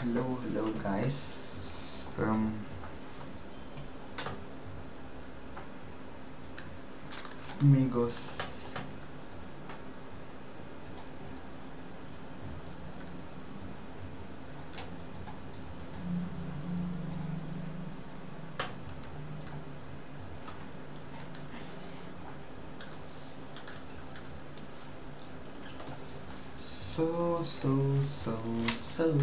hello, hello guys. Um, amigos. So, so, so, so.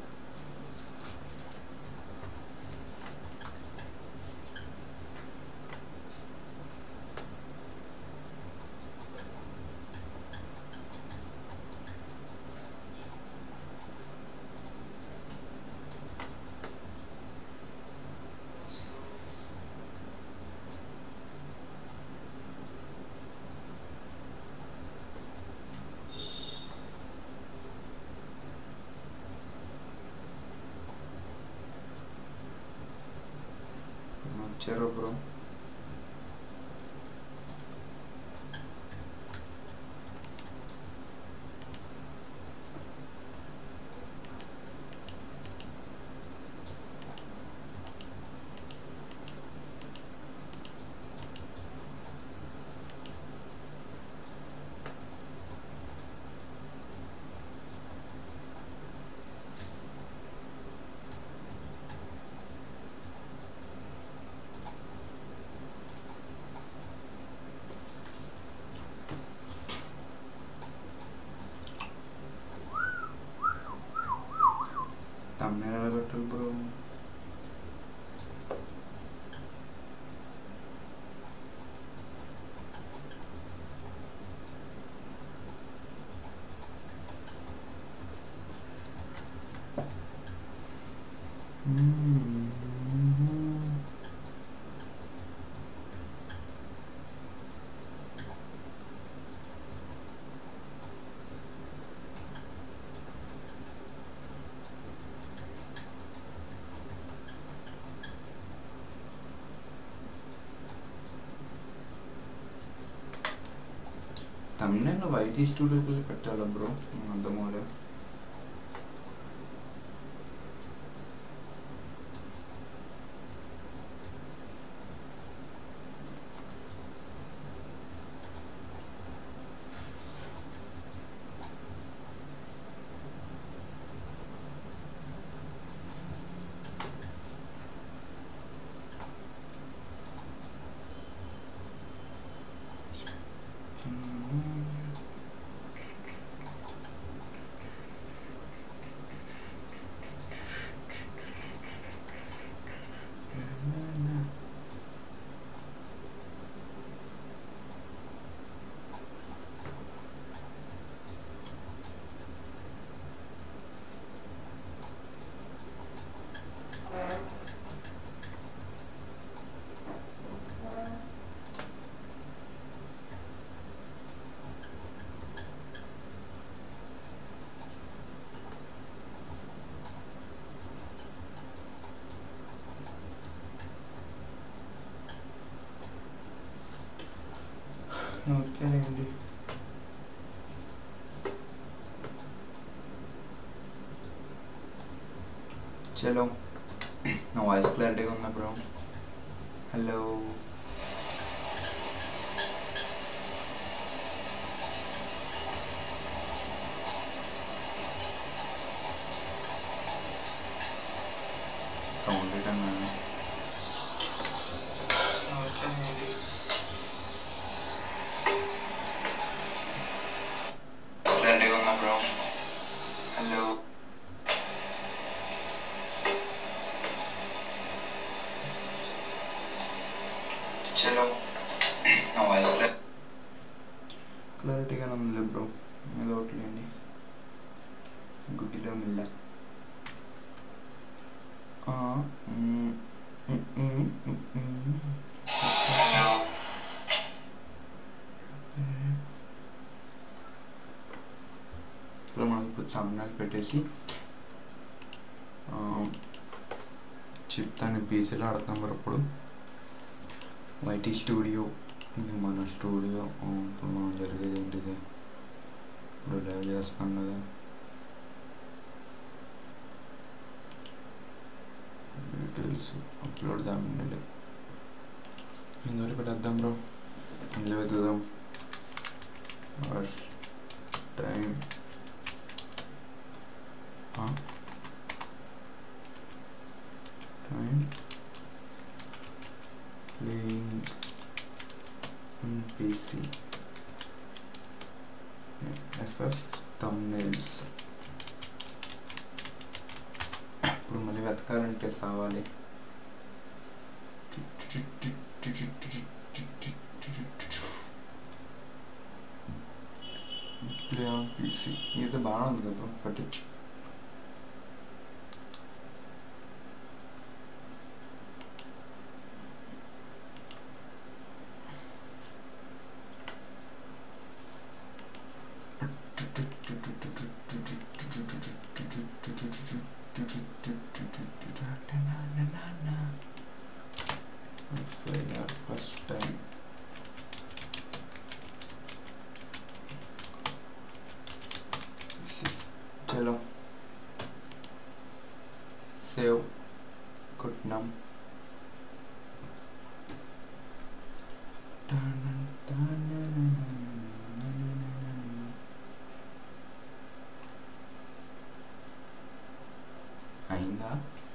వచ్చారు bro తమ్ముడు ఎలా పెట్టాలి బ్రో తమ్ముడు వైటీ స్టూడియోకి వెళ్ళి పెట్టాలా బ్రో అర్థమవులే ఓకేనండి చలో నా వాయిస్ క్లారిటీగా ఉందా బ్రో హలో సౌండ్ రిటర్న్ ఓకేనండి క్లారిటీగా ఉందా బ్రో హలో చలో నా వాయిస్ క్లారిటీగా ఉంది బ్రో ఏదో ఒకటిలేండి గుడ్డిలో మిల్ల ఇప్పుడు మనం ఇప్పుడు తమ్ముళ్ళు పెట్టేసి చెప్తాను బీసీలో ఆడుతున్నాం మరి ఇప్పుడు వైటీ స్టూడియో ఇది మన స్టూడియో ఆ, ఇప్పుడు మనం జరిగేది ఏంటిది ఇప్పుడు లైవ్ చేస్తున్నాం కదా తెలుసు అప్లోడ్ దామినలే ఇందువల్ల పెట్టేద్దాం బ్రో ఇందులో వెతుకుదాం first time time playing on PC FF thumbnails ఇప్పుడు మళ్ళీ వెతకాలంటే సావాలి ప్లే ఆన్ పీసీ ఇది బాగా ఉంది కదా పట్టచ్చు ఫస్ట్ టైం చలో సేవ్ కొట్టినాం అయిందా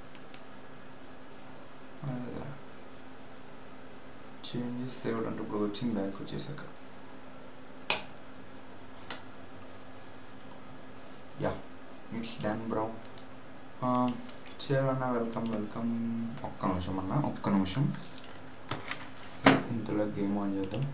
అదా చేంజెస్ సేవ్డ్ అంటే ఇప్పుడు వచ్చింది బ్యాక్ వచ్చేసాక యా ఇట్స్ డన్ బ్రో చేయాలన్నా వెల్కమ్ వెల్కమ్ ఒక్క నిమిషం అన్న ఒక్క నిమిషం ఇంతలో గేమ్ ఆన్ చేద్దాం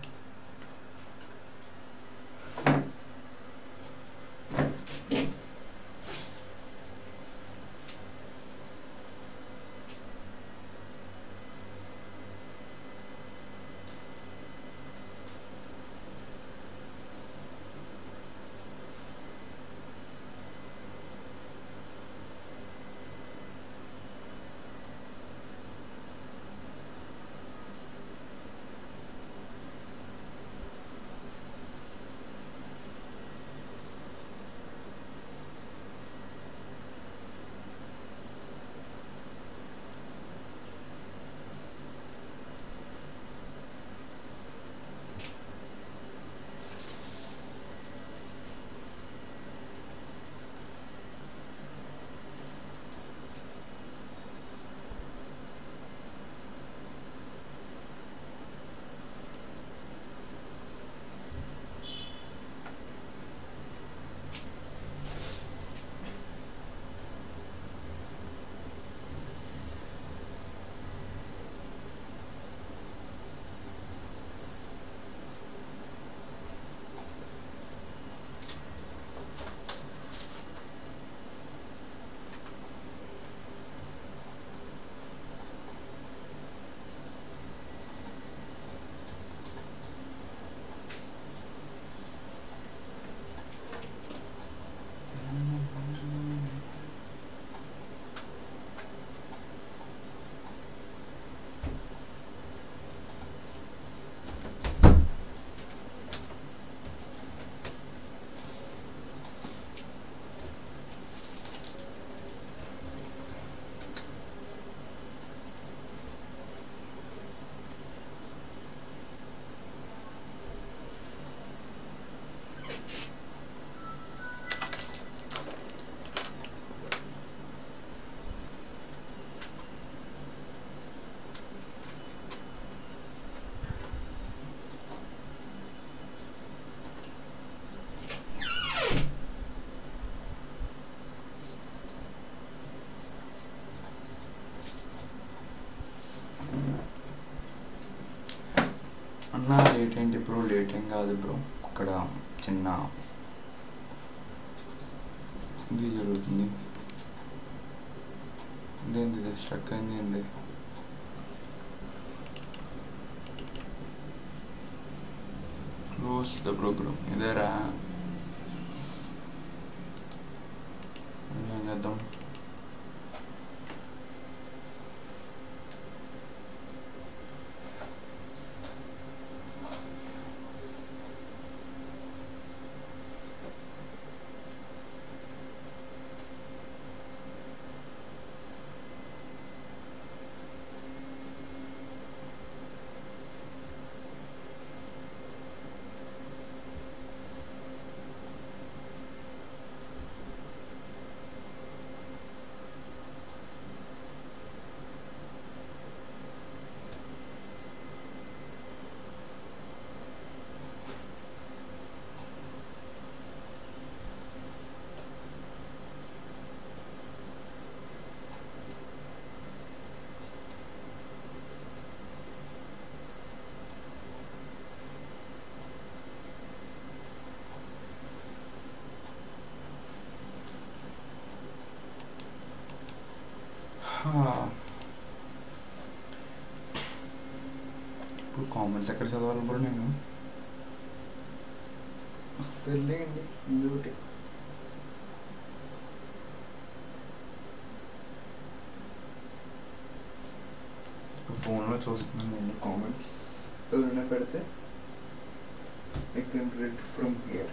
అన్న లేట్ ఏంటి బ్రో లేట్ ఏం కాదు బ్రో ఇక్కడ చిన్న ఇది జరుగుతుంది ఇదేంది ఇది స్ట్రక్ అయింది ఏంది క్లోజ్ ద ప్రోగ్రామ్ ఇదేరా ఏం చేద్దాం ఇప్పుడు కామెంట్స్ ఎక్కడ చదవాలి బ్రో నేను సర్లేండి ఇంకొకటి ఫోన్లో చూస్తున్నాను నేను కామెంట్స్ ఎవరైనా పెడితే I can read from here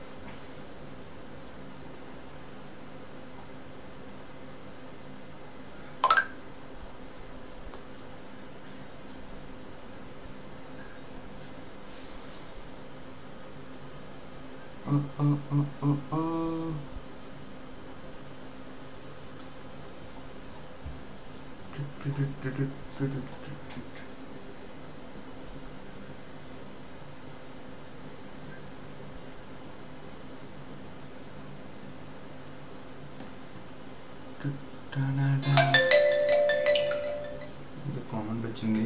ఇది కామెంట్ వచ్చింది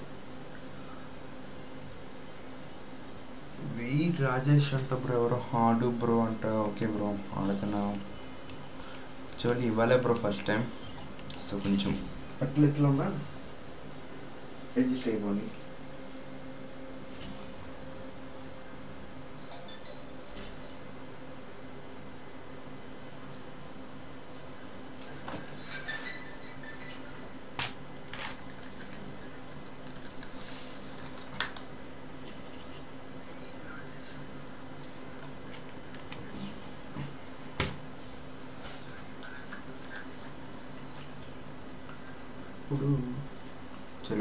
వి రాజేష్ అంట బ్రో ఎవరో హార్డు బ్రో అంట ఓకే బ్రో ఆడుతున్నా యాక్చువల్లీ ఇవ్వాలే బ్రో ఫస్ట్ టైం సో కొంచెం అట్లా ఎట్లా ఉన్నా అడ్జస్ట్ అయిపోండి ఇప్పుడు చలో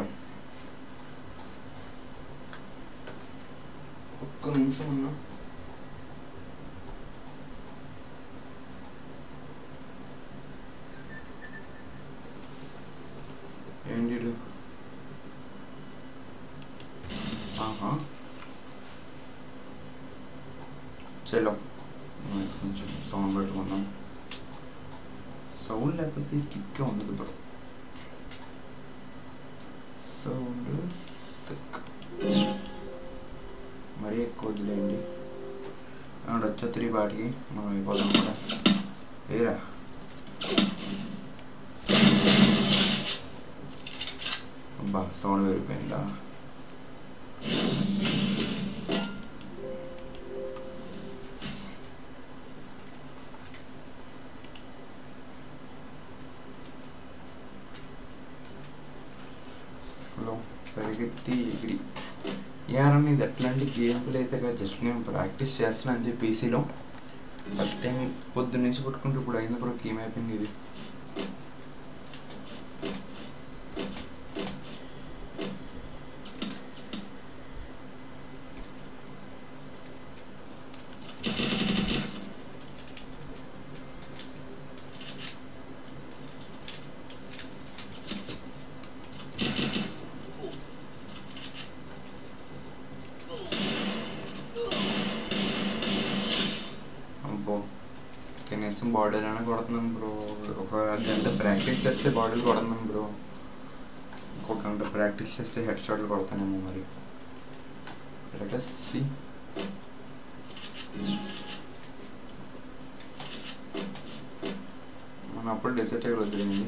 ఒక్క నిమిషం ఉన్నా ఏంటి ఈడు? ఆహా చలో మనం కొంచెం సౌండ్ పెట్టుకుందాం సౌండ్ లేకపోతే కిక్కే ఉండదు బ్రో సౌండ్ సిక్ మరీ ఎక్కువ వదిలేయండి అండ్ వచ్చే త్రీ పాటికి మనం అయిపోదాం కూడా ఏరా అబ్బా సౌండ్ పెరిగిపోయిందా హలో పరిగెత్తి ఎగిరి యారని ఇది ఎట్లాంటి గేమ్ ప్లే అయితే కాదు జస్ట్ నేను ప్రాక్టీస్ చేస్తున్నాను అంతే పీసీలో ఫస్ట్ టైం పొద్దున్న నుంచి పట్టుకుంటే ఇప్పుడు అయింది బ్రో గేమ్ అయిపోయింది ఇది అబ్బో కనీసం బాడీలోనే కొడుతున్నాం బ్రో ఒక గంట ప్రాక్టీస్ చేస్తే బాడీలు కొడుతున్నాం బ్రో ఒక గంట ప్రాక్టీస్ చేస్తే హెడ్ షాట్లు కొడతానేమో మరి లెటస్ సి మన అప్పుడు డెజర్ట్ టేబుల్ వదిలేండి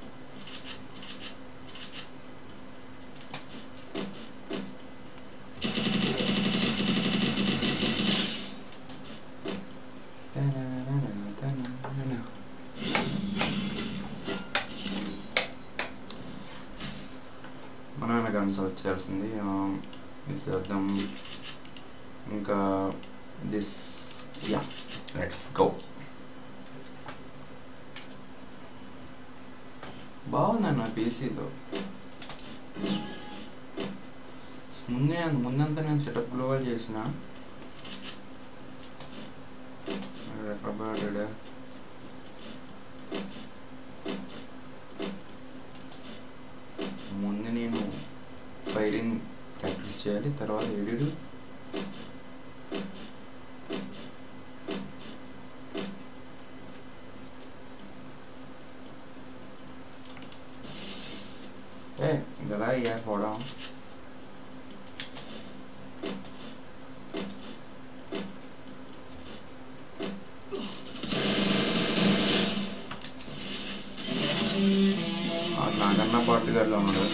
మనమే కానీ సెలెక్ట్ చేయాల్సింది ఇది చేద్దాం ఇంకా దిస్ యా లెట్స్ గో బాగుందన్న పీసీలో ముందే ముందంతా నేను సెటప్ గ్లోవల్ చేసిన ఎక్కడ పడ్డాడు ముందు నేను ఫైరింగ్ ప్రాక్టీస్ చేయాలి తర్వాత ఎడిడు ఏ ఇదలా అయ్యా పోవడం ఆ నా పార్టీలో ఉన్నాడు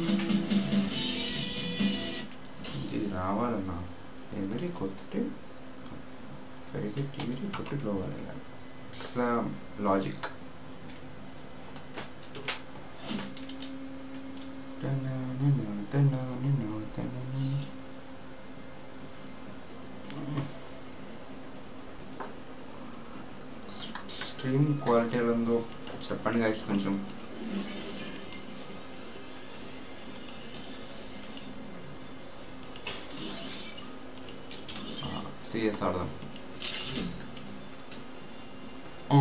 ఇది రావాలన్నా ఎగిరి కొట్టి పరిగెట్టి ఎగిరి కొట్టి లోవాలి అసలు లాజిక్ స్ట్రీమ్ క్వాలిటీ ఎలా ఉందో చెప్పండి గైస్ కొంచెం సిఎస్ ఆడదాం ఆ,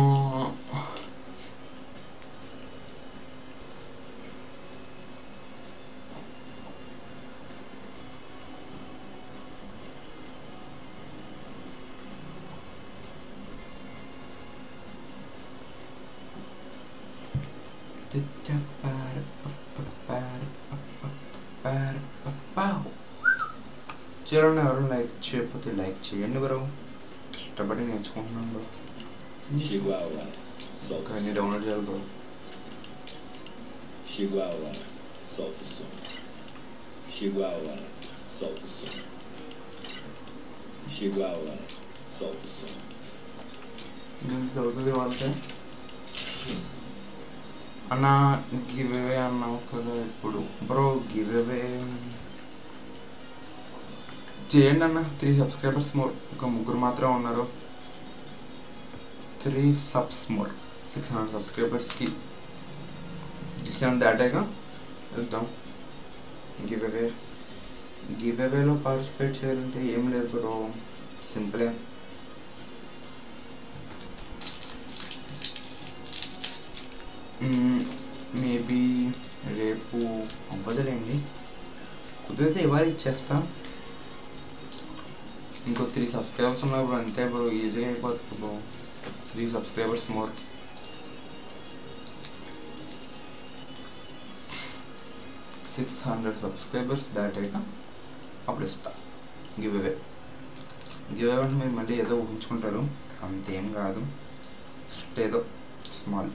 చూడండి ఎవరు లైక్ చేయకపోతే లైక్ చేయండి బ్రో కష్టపడి నేర్చుకుంటున్నాను బ్రో Chihuahua, కానీ solta o som. డౌన్లోడ్ చేయాలి bro Chihuahua, solta o som. Chihuahua, solta o som. Chihuahua, solta o som. దీనికి చదువుతుంది వాళ్ళకి అన్న గివ్ అవే అన్నావు కదా ఇప్పుడు బ్రో గివ్ అవే చేయండి అన్న త్రీ సబ్స్క్రైబర్స్ మోర్ ఇంకా ముగ్గురు మాత్రం ఉన్నారు three subs more six hundred సబ్స్క్రైబర్స్కి సిక్స్ హండ్రెడ్ దాటాక వెళ్దాం గివ్ అవే గివ్ అవేలో పార్టిసిపేట్ చేయాలంటే ఏం లేదు బ్రో సింపులే మేబీ రేపు అవ్వదులేండి కుదిరితే ఇవాళ ఇచ్చేస్తా ఇంకో త్రీ సబ్స్క్రైబర్స్ ఉన్నప్పుడు అంతే బ్రో ఈజీగా అయిపోతుంది bro three subscribers more six hundred subscribers దాటాక అప్పుడు ఇస్తా గివ్ అవే గివ్ అవే అంటే మీరు మళ్ళీ ఏదో ఊహించుకుంటారు అంతేం కాదు జస్ట్ ఏదో స్మాల్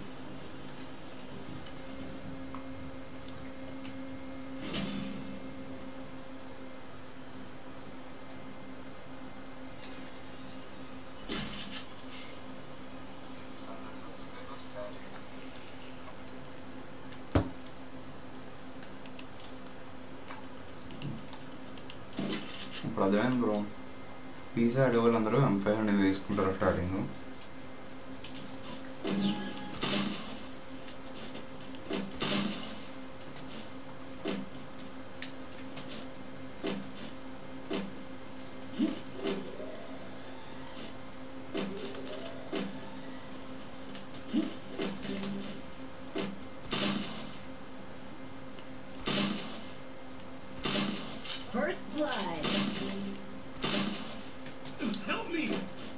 ఇప్పుడు అదేమైంది బ్రో పిజ్జా ఆడే వాళ్ళందరూ ఎం ఫైవ్ హండ్రెడ్ తీసుకుంటారు starting First blood. Help me!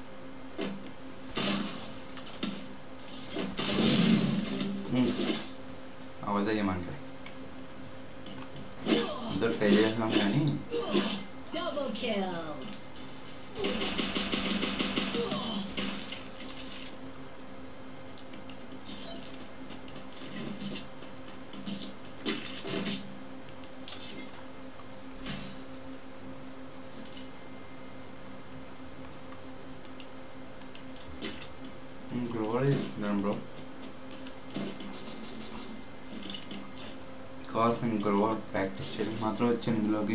అవద్దయ్య మనకి అందరూ ట్రై చేసాం కానీ Double kill. గ్లోవల్ ఇస్తున్నాను బ్రో కావాల్సిన గ్లోవల్ ప్రాక్టీస్ చేయడం మాత్రం వచ్చాను ఇందులోకి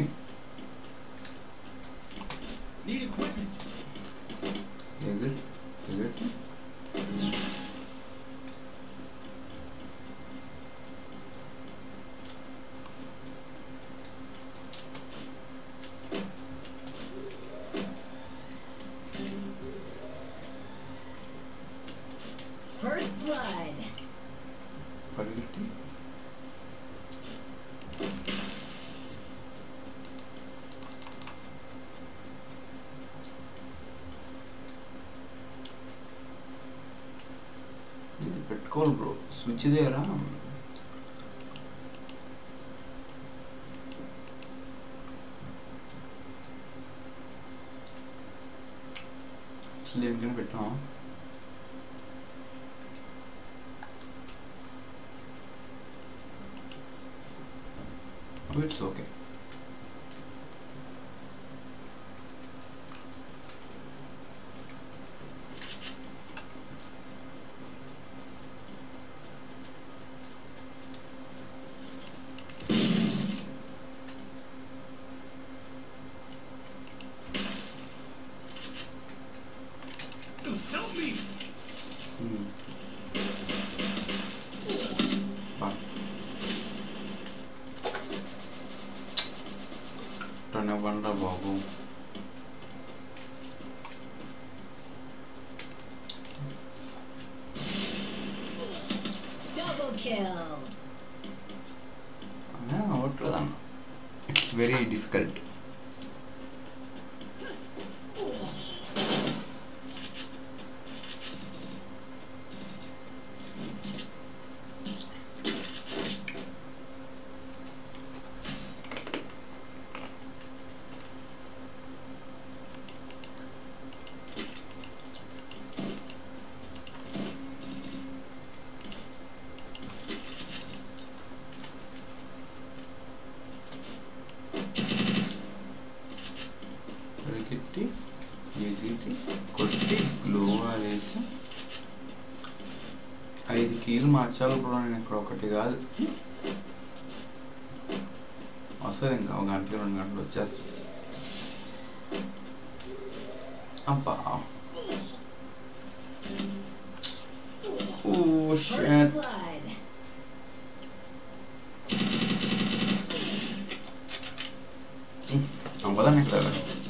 Need equipment. ఎగురు ఎగురు First blood. పరిగెట్టి ఇది పెట్టుకోవాలి బ్రో స్విచ్ దగ్గర అసలు ఎందుకని పెట్టాం ఇట్స్ ఓకే Help me! టన్ ఇవ్వండి బాబు Double kill. అవ్వట్లేదన్న ఇట్స్ వెరీ డిఫికల్ట్ పరిగెత్తి ఎగిరి కొట్టి గ్లో వేసి ఐదు కీలు మార్చాలి బ్రో నేను ఇక్కడ ఒకటి కాదు వస్తుంది ఇంకా ఒక గంటలు రెండు గంటలు వచ్చేస్తుంది అబ్బా ఓ First షట్ blood. అవ్వదని ఇక్కడ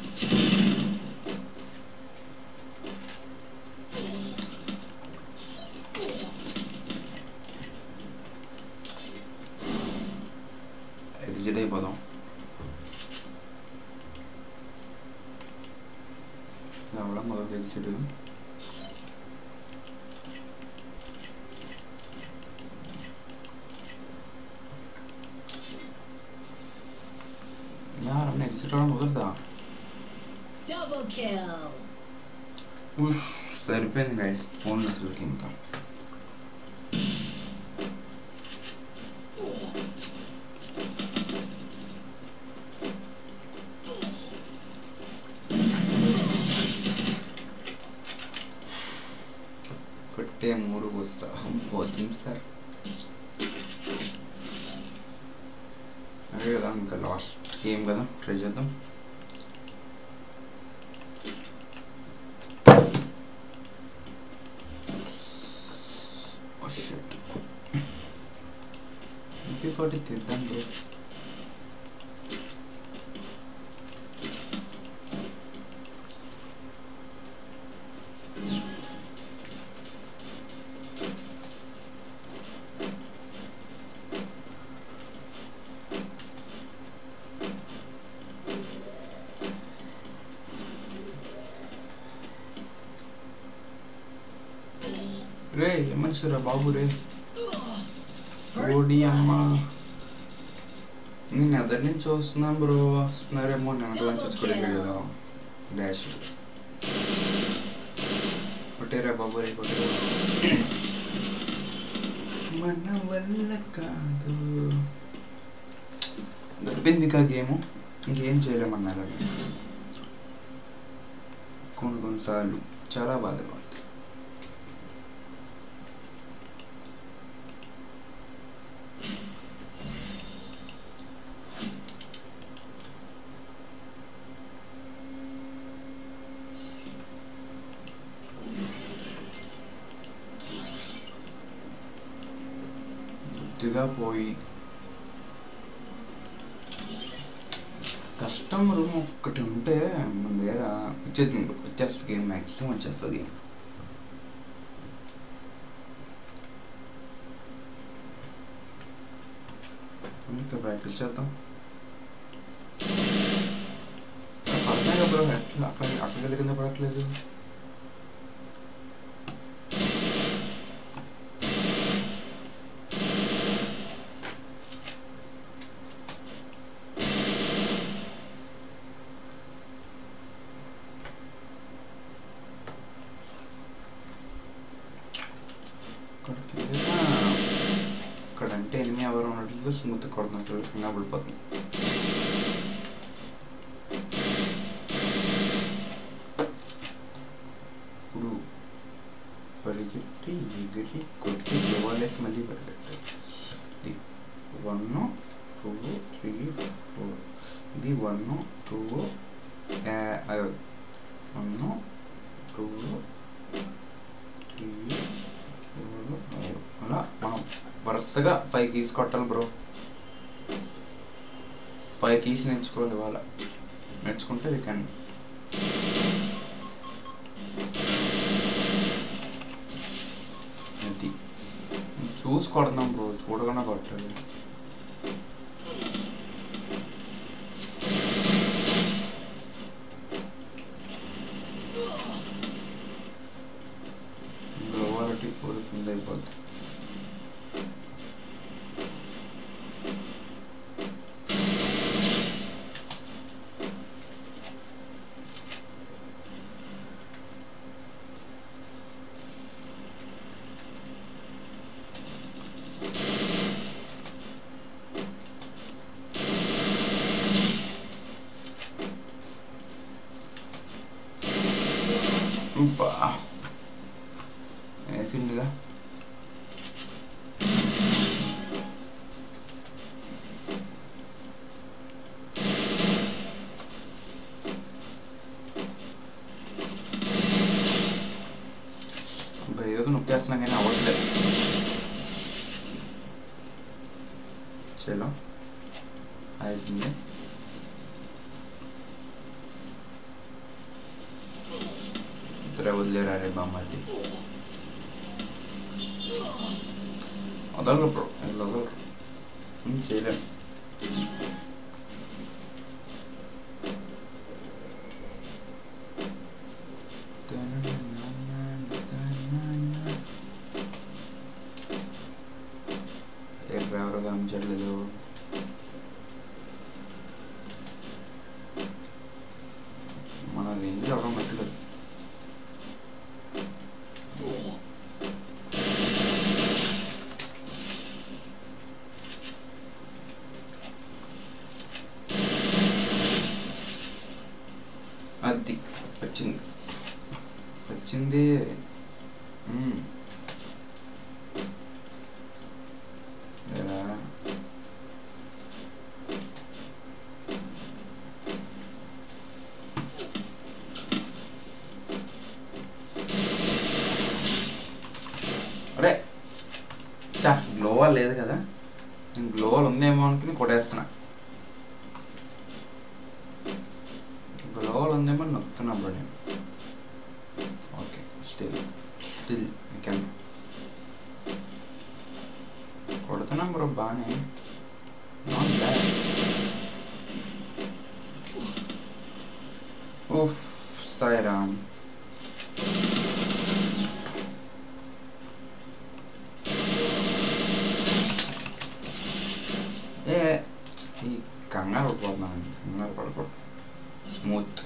ఎగ్జిట్ అయిపోదాం అవ్వడం మొదలు ఎగ్జిట్ యారన్న ఎగ్జిట్ అవడం కుదరదా Double kill. ఉష్ సరిపోయింది గైస్ ఫోన్ అసలుకి ఇంకా కొట్టే మూడు ఉత్సాహం పోతుంది సార్ అదే కదా ఇంకా లాస్ట్ గేమ్ కదా ట్రై చేద్దాం Oh shit. MP40 తీద్దాం బ్రో రే ఏమనిసారా బాబు రే First ఓడి అమ్మ blood. నేను ఎదరి నుంచి చూస్తున్నాను బ్రో వస్తున్నారేమో నేను లంచ్ వచ్చుకోలేదు కదా డాష్ కొట్టేరా బాబు రే కొట్టేరా మన వల్ల కాదు దొరికింది కా గేమ్ ఇంకేం చేయలేమన్నారు కొన్ని కొన్నిసార్లు చాలా బాధగా ఉంది బుద్ధిగా పోయి కష్టం రూమ్ ఒక్కటి ఉంటే మన దగ్గర వచ్చేస్తుంది వచ్చేస్తుంది గేమ్ మ్యాక్సిమం వచ్చేస్తుంది గేమ్ ఇంకా ప్రాక్టీస్ చేద్దాం పడతాయి కదా బ్రో ఎట్లా అక్కడ అక్కడికి వెళ్ళి కింద పడట్లేదు ఇక్కడికి వెళ్ళినా ఇక్కడ అంటే ఎనిమిది ఎవరు ఉన్నట్లు స్మూత్ కొడుతున్నట్లు ఇంకా పడిపోతుంది పరిగెత్తి ఎగిరి కొట్టి ఇవ్వలేసి మళ్ళీ పరిగెత్తాలి ఇది వన్ టూ త్రీ ఫోర్ ఇది one two one two three four five అలా మనం వరుసగా ఫైవ్ కీస్ కొట్టాలి బ్రో ఫైవ్ కీస్ నేర్చుకోవాలి ఇవాళ నేర్చుకుంటే వీ కెన్ అది చూసి కొడదాం బ్రో చూడకుండా కొట్టాలి గ్లోవాలిటీ కూడా కింద అయిపోద్ది బా వేసిండుగా అబ్బా, ఏదో నొక్కేస్తున్నా కానీ అవ్వట్లేదు చలో అయిపోయింది ఇద్దరే వదిలేరా రే బామ్మది వదలరు బ్రో వీళ్ళు వదలరు ఏం చేయలేం ఏ డ్రైవర్ గమనించట్లేదు మన రేంజ్ ఎవరో మట్టలేదు అది వచ్చింది వచ్చింది మ్మ్. ఏరా. అరే చా గ్లోవాల్ లేదు కదా నేను గ్లోవాల్ ఉందేమో అనుకుని కొట్టేస్తున్నా గ్లోవాల్ ఉందేమో అని నొక్కుతున్నా బ్రో నేను ఓకే స్టిల్ స్టిల్ కెన్ కొడుతున్నాం బ్రో బాగానే నాట్ బ్యాడ్ ఓఫ్ సాయిరామ్ ఏ ఈ కంగారు పడిపోతున్నాను కంగారు పడకూడదు స్మూత్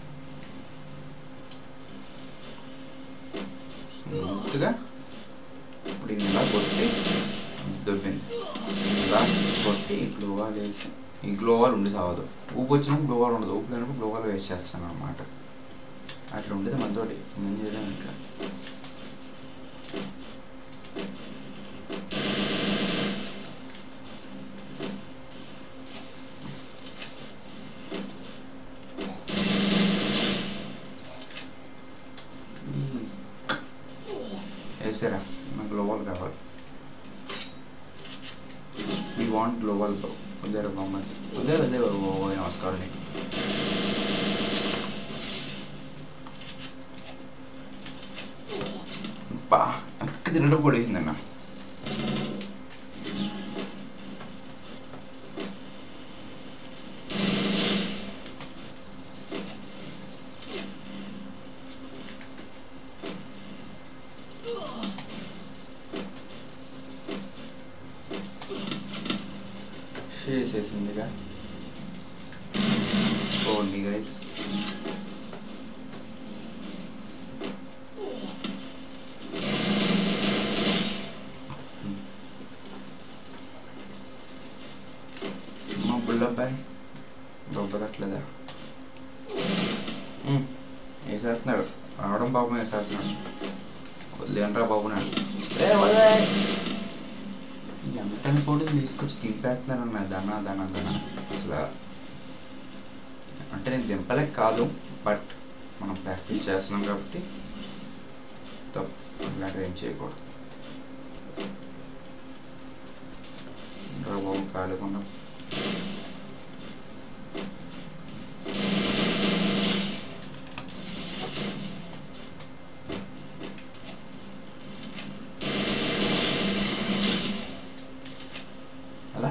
స్మూత్గా ఇప్పుడు ఇది ఇలా కొట్టి దొబ్బింది ఇలా కొట్టి ఈ గ్లోవాల్ వేసి ఈ గ్లోవాల్ ఉండి సావదు ఊపు వచ్చినప్పుడు గ్లోవాల్ ఉండదు ఊపు లేనప్పుడు గ్లోవాల్ వేస్ట్ చేస్తాను అనమాట అట్లా ఉండేది మనతోటి ఏం చేయలేము ఇంకా వేసారా నాకు గ్లోబల్ కావాలి వీ వాంట్ గ్లోబల్ వదిలేరు బొమ్మది వదిలేరు వదిలేరు ఓ నమస్కారం నీకు బా అక్క తినడం కూడా వేసిందన్న చేసేసిందిగా ఓన్లీ గైస్ మా బుల్లబ్బాయి బొబ్బరట్లేదా వేసేస్తున్నాడు రావడం పాపం వేసేస్తున్నాడు అసలు ఏంట్రా బాబు నేను రే వదిలేయ్. ఈ ఎంటన్ ఫోటోలు తీసుకొచ్చి దింపేస్తున్నారన్న దన దన దన అసలు అంటే నేను దింపలేక కాదు బట్ మనం ప్రాక్టీస్ చేస్తున్నాం కాబట్టి తప్పు ఇలాంటివి ఏం చేయకూడదు రా బాబు కాలేకుండా అలా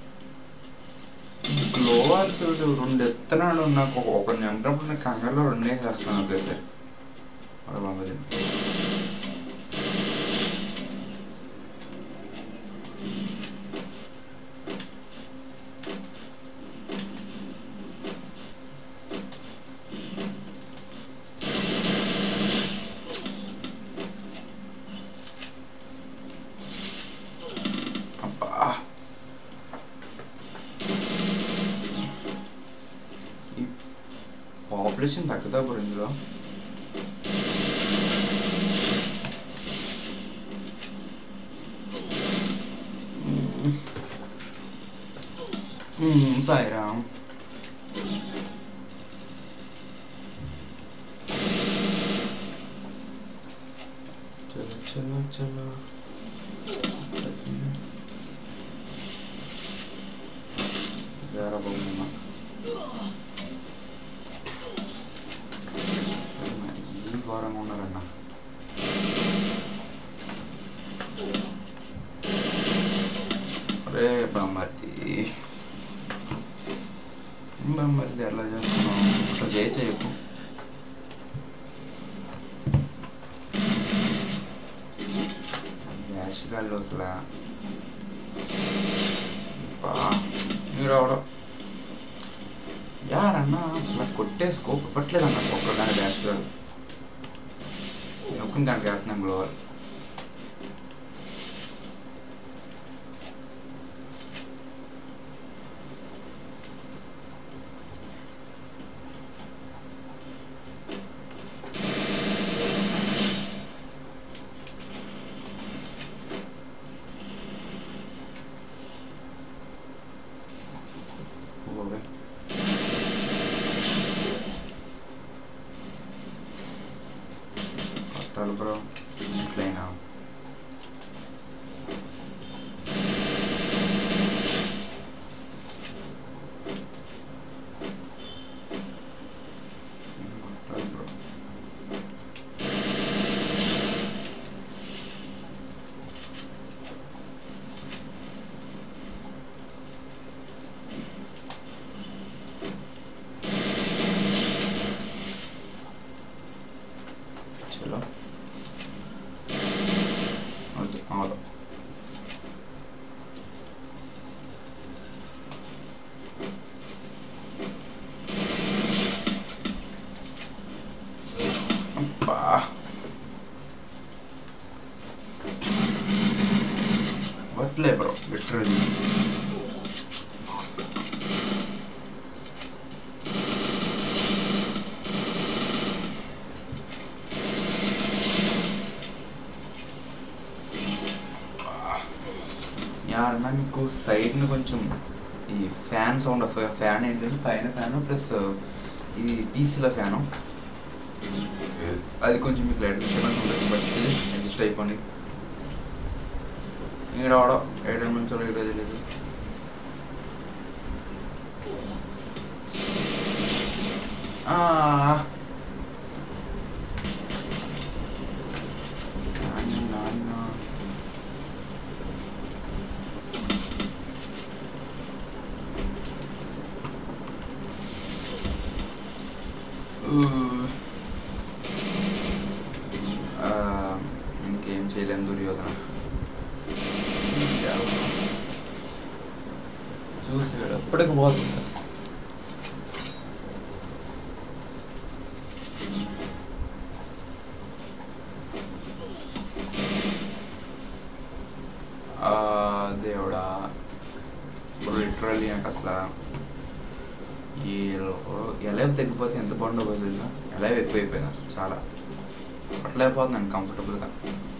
గ్లోవర్స్ రెండు ఎత్తున్నాడు నాకు ఒక- ఒకటి నెంటప్పుడు నాకు కంగారులో రెండే చేస్తాను ఒకేసారి అలా పంపది అబ్బా ఈ పాపులేషన్ తగ్గుతా బ్రో ఇందులో మ్మ్, సాయిరామ్ చలో చలో చలో వేరే బాగున్నా మరి ఈ ఘోరంగా ఉన్నారన్న రే బామ్మర్ది ఏం బామ్మర్ది ఎట్లా చేస్తున్నావు అట్లా చేయ చేయకు వేషగాళ్ళు అసలు బా మీరు అవడం యారన్నా అసలు కొట్టే స్కోప్ ఇవ్వట్లేదన్న ఒక్కదాని డాష్ గారు ఒక్కని కనుక వేస్తున్నాం గ్లోవర్ ఓకే కొట్టాలి బ్రో ఇట్లయినా కొట్టాలి బ్రో చలో ఓకే అవుదాం అబ్బా వట్లే బ్రో లిటరలీ యారన్నా మీకు సైడ్ని కొంచెం ఈ ఫ్యాన్ సౌండ్ వస్తుంది ఫ్యాన్ ఏంటంటే పైన ఫ్యాన్ ప్లస్ ఇది పీసీలో ఫ్యాను అది కొంచెం మీకు లైట్ డిస్టర్బెన్స్ ఉంటుంది బట్ అడ్జస్ట్ అయిపోండి ఇక్కడ అవడం ఏడు నుంచి ఇక్కడ తెలియదు ఆ. నాన్న, నాన్న. ఊ. ఆ, ఇంకేం చేయలేం దుర్యోధన చూసాడు ఎప్పటికి పోతుంది ఆ, దేవుడా ఇప్పుడు లిటరల్లీ నాకు అసలు ఈ ఎలైవ్ తగ్గిపోతే ఎంత బాగుండో తెలుసా ఎలైవ్ ఎక్కువైపోయింది అసలు చాలా అట్లా అయిపోతుంది కంఫర్టబుల్గా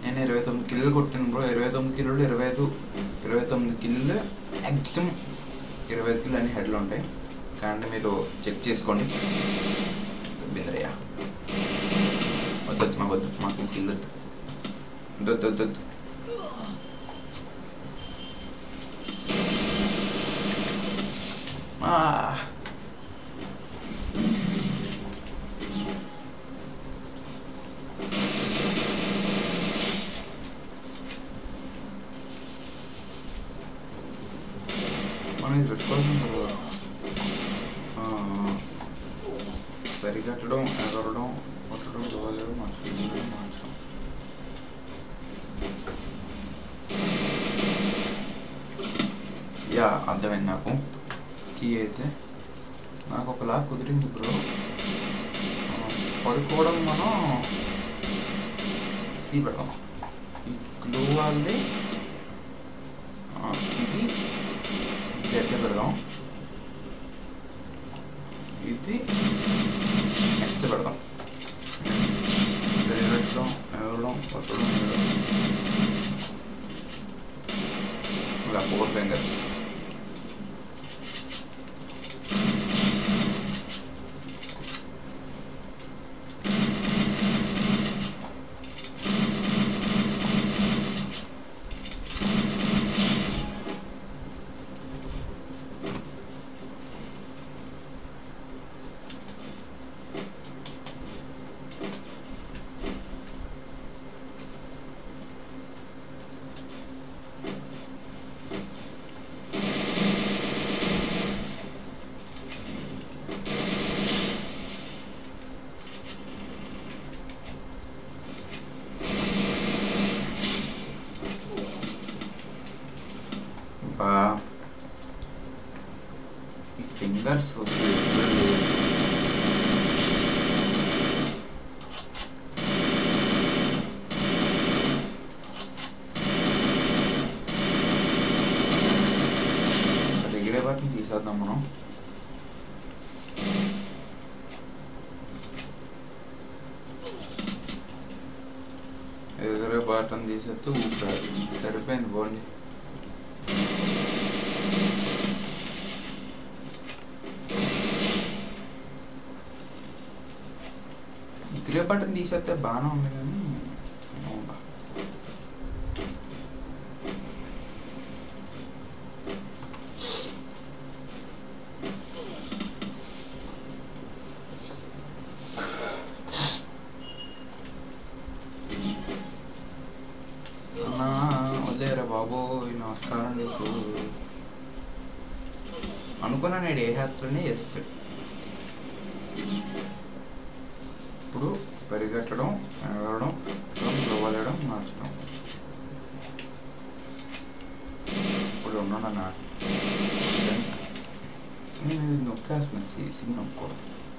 నేను ఇరవై తొమ్మిది కిలోలు కొట్టాను బ్రో ఇరవై తొమ్మిది కిలోలు ఇరవై ఐదు ఇరవై తొమ్మిది కిలోలు మ్యాక్సిమం ఇరవై ఐదు కిలో అన్ని హెడ్లు ఉంటాయి కానీ మీరు చెక్ చేసుకోండి బింద్రయ్య వద్దొద్దు మాకు వద్దు మాకు కిల్లు వద్దు వద్దు వద్దు వద్దు ఆ. మనం ఇది పెట్టుకోవాల్సింది కదా ఆ, ఆ. సరిగట్టడం ఎగరడం కొట్టడం దోవలేడం మార్చడం మార్చడం యా అర్థమైంది నాకు కీ అయితే నాకు ఒకలా కుదిరింది బ్రో ఆ, పడుకోవడం మనం సి పెడదాం ఈ గ్లూ వాళ్ళది ఆ, ఇది జెడ్ పెడదాం ఇది ఎక్స్ పెడదాం పెట్టడం ఎగరడం కొట్టడం ఎగరడం ఇలా ఫోర్ ఫింగర్స్ బా ఈ ఫింగర్స్ ఎగిరే వాటిని తీసేద్దాం మనం ఎగిరే బాటం తీసేస్తే ఊపిరాదు సరిపోయింది పోండి గ్రే బటన్ తీసేస్తే బాగానే ఉంది కానీ అవునా. అన్నా వదిలేరా బాబు నమస్కారం నీకు అనుకున్నా నేను ఏ హత్రనే ఎస్ ఇప్పుడు పరిగెట్టడం ఎగరడం వెళ్ళడం మార్చడం ఇప్పుడు ఉన్నాడన్నా నేను ఇది నొక్కేస్తున్నా సి సి నొక్కకూడదు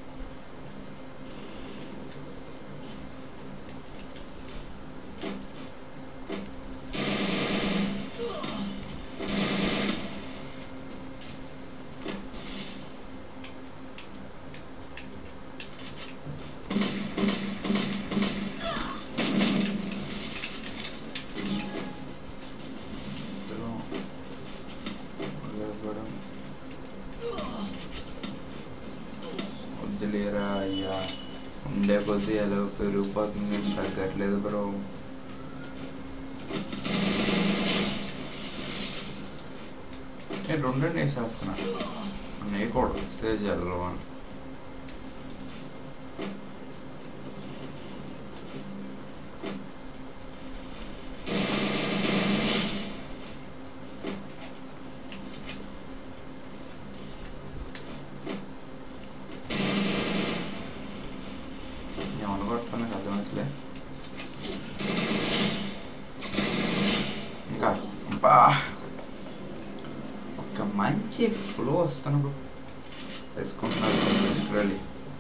ఇందులో లేవడం వద్దులేరా అయ్యా ఉండే కొద్దీ ఎలా పెరిగిపోతుంది ఏం తగ్గట్లేదు బ్రో నేను రెండు వేసేస్తున్నా వేయకూడదు సేవ్ చేయాలి అని ఏమన్నా కొడతాను నాకు అర్థమవుతలే ఇంకా బా ఒక మంచి ఫ్లో వస్తున్నప్పుడు వేసుకుంటున్నారు లిటరలీ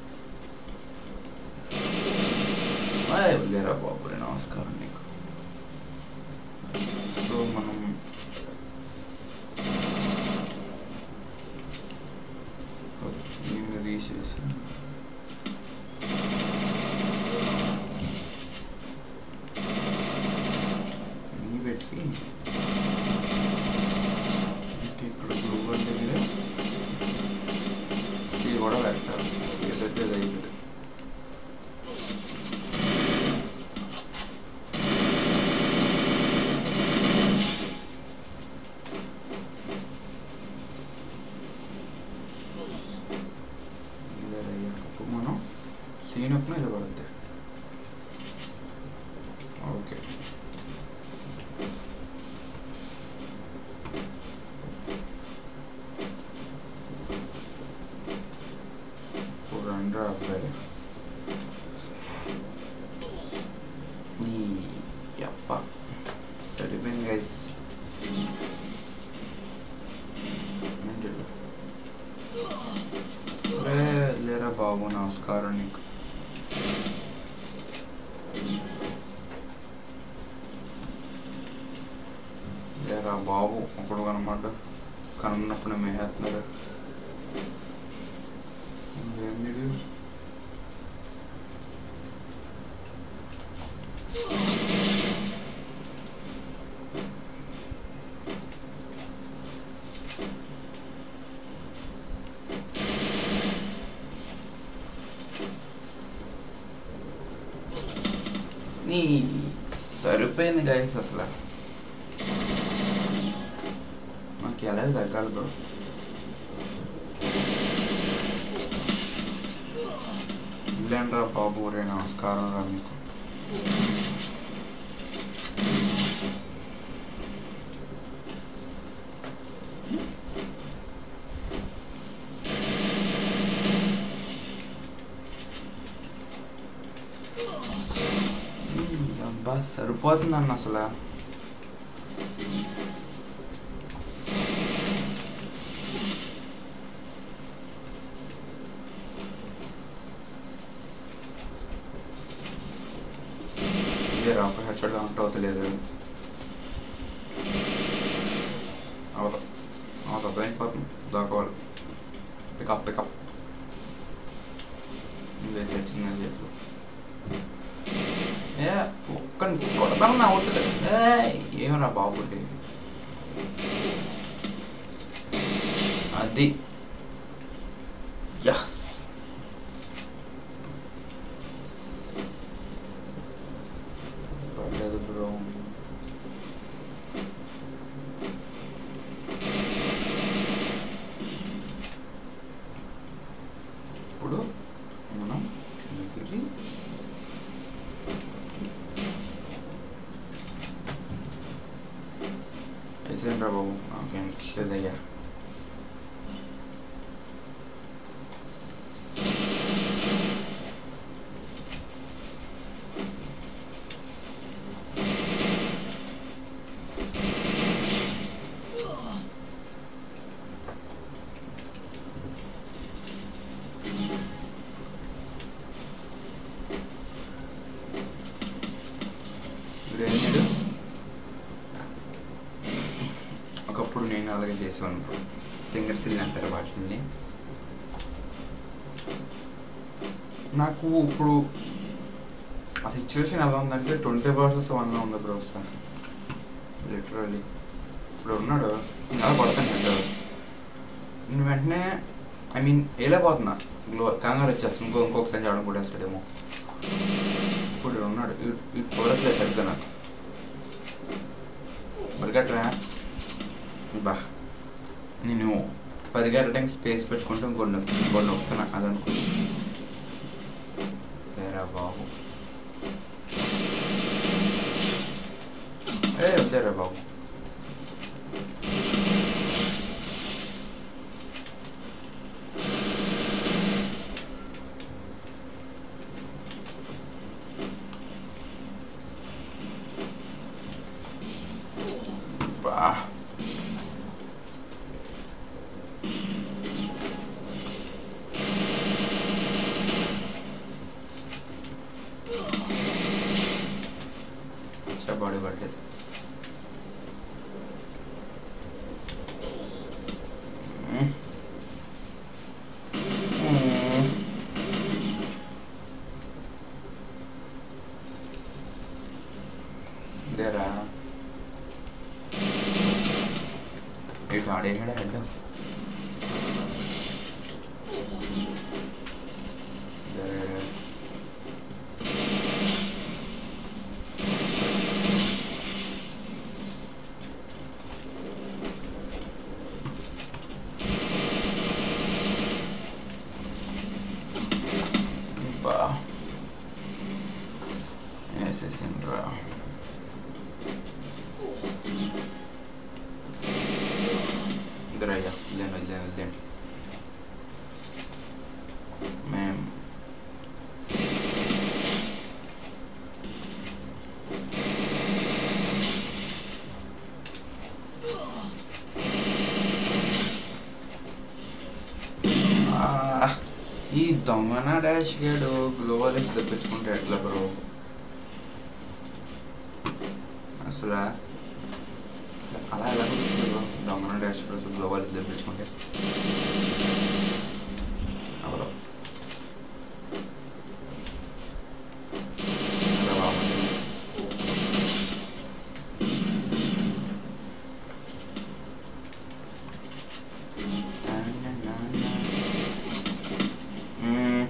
లేరా బాబు రే, నమస్కారం నీకు సో మనం దీన్ని తీసేసి యప్ప సరిపోయింది గైస్ ఏంటి ఇది? రే లేరా బాబు నమస్కారం నీకు లేరా బాబు ఒకడు కనమాట కనున్నప్పుడు మేహేస్తున్నారు ఏంది ఇది? నీ సరిపోయింది గైస్ అసలు నాకు ఎలా తగ్గాలి బ్రో ఇల్లేంట్రా బాబు రే నమస్కారం రా మీకు ఈ అబ్బా సరిపోతుంది అన్న అసలు ఇదే రా ఒక హెడ్ షాట్ కౌంట్ అవుతలేదు అవదు అవదు అయిపోతుంది దాకోవాలి పికప్ పికప్ ఇదే చిన్న చేతులు ఏ ఒక్కని కొడతాను నా అవుతుంది ఏ ఏమరా బాబు ఇది? అది యస్ పర్లేదు బ్రో ఇప్పుడు మనం ఎగిరి వేసేయండి బాబు నాకేం లేదయ్యా ఇప్పుడు ఏం చేయడు ఒకప్పుడు నేను అలాగే చేసేవాను బ్రో ఫింగర్ సిల్ అంటారు వాటిని నాకు ఇప్పుడు ఆ సిచ్యువేషన్ ఎలా ఉందంటే ట్వంటీ వర్సెస్ వన్లో ఉంది బ్రో సార్ లిటరలీ ఇప్పుడు ఉన్నాడు ఇంకా కొడతాను అంటాడు నేను వెంటనే ఐ మీన్ వేయలేకపోతున్నా గ్లో కంగారు వచ్చేస్తుంది ఇంకో ఇంకొకసారి చేయడం కూడా వేస్తాడేమో ఇప్పుడు ఈడు ఉన్నాడు ఇటు ఇటు చూడట్లేదు సరిగ్గా నాకు పరిగెట్టరా బా నేను పరిగెట్టడానికి స్పేస్ పెట్టుకుంటూ ఇంకొన్ని ఇంకొన్ని నొక్కుతున్నా అది అనుకో లేరా బాబు ఏ వద్దారా బాబు బా బాడీ పడలేదు మ్మ్. మ్మ్. ఇదేరా ఇటు ఆడేసాడా హెడ్ బా వేసేసిండ్రా ఇద్దరయ్యా వెళ్ళాను వెళ్ళాను వెళ్ళాను మేం దొంగన డాష్ గేడు గ్లోబల్ వేసి తెప్పించుకుంటే ఎట్లా బ్రో అసలు అలా ఎలా కుదురుతుంది బ్రో దొంగన డాష్ గేడు అసలు గ్లోబల్ వేసి తెప్పించుకుంటే అవదు అలా బాగుంది మ్మ్.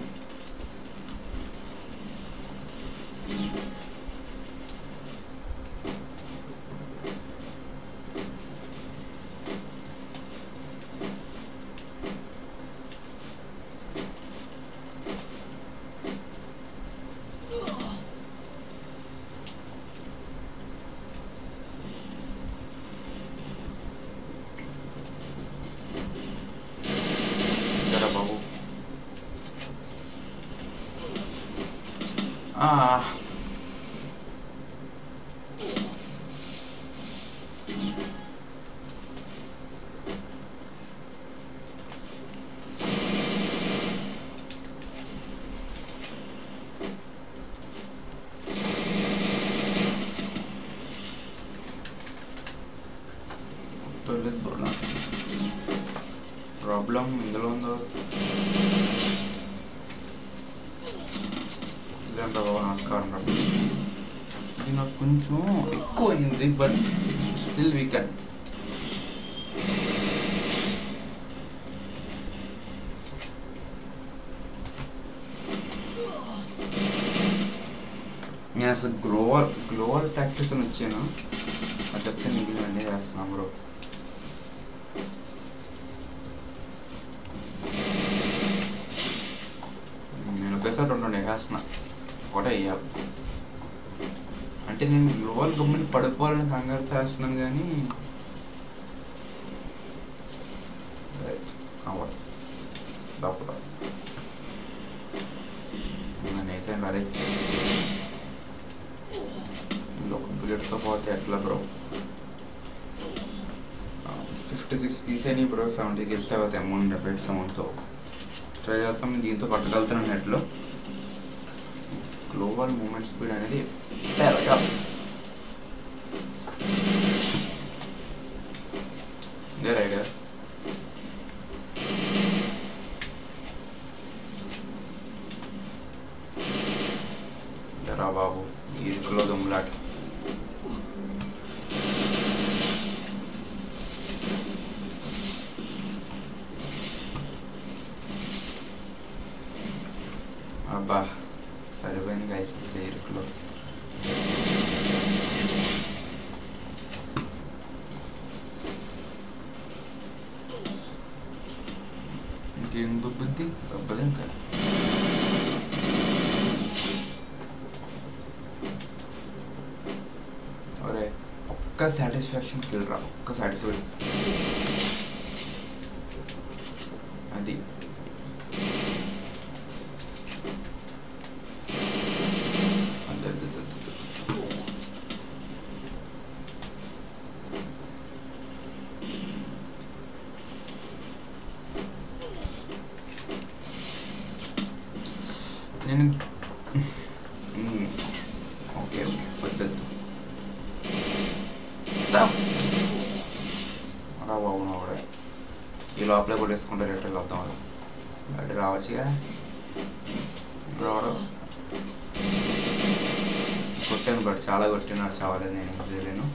జరా బాబు ఆ. తొలిది బ్రో నాకు ప్రాబ్లం ఇందులో ఉందో ఇదంతా బాబా నమస్కారం రా ఇది నాకు కొంచెం ఎక్కువ అయింది బట్ స్టిల్ వీ కెన్ నేను అసలు గ్లోవర్ గ్లోవర్ ప్రాక్టీస్ అని వచ్చాను అది చెప్తే మిగిలిన అన్నీ చేస్తున్నాం బ్రో నేను ఒకేసారి రెండు రెండు వేసేస్తున్నా ఒకటే వేయాలి అంటే నేను గ్లోవల్ గమ్ముని పడిపోవాలని కంగారు చేస్తున్నాను కానీ Right. అవ్వదు తప్పదు నేను వేసాను అరే ఇంకొక బుల్లెట్తో పోతే ఎట్లా బ్రో ఫిఫ్టీ సిక్స్ తీసేని బ్రో సెవెంటీకి వెళ్తే అవుతాయి అమౌంట్ డెబిట్ అమౌంట్తో ట్రై చేస్తాం దీంతో పట్టగలుగుతాను నెట్లో గ్లోబల్ మూమెంట్ స్పీడ్ అనేది పెరగాలి ఇదే రైట్ రా బాబు ఈ ఇరుకులో దొమ్మలాట అబ్బా సరిపోయింది గైస్ అసలు ఈ ఇరుకులో ఇంకేం దొబ్బుద్ది దొబ్బదు ఇంకా ఒరే ఒక్క సాటిస్ఫాక్షన్ కిల్ రా ఒక్క సాటిస్ఫై అది అదే అదే అదే అదే. నేను మ్మ్. ఓకే ఓకే వద్దద్దు రా బాబు ఒకడే ఈ లోపలే కొట్టేసుకుంటే రేటు వెళ్తాం అది బయట రావచ్చుగా రావడం కొట్టాను బట్ చాలా కొట్టినాడు చావలేదు నేను ఏం చేయలేను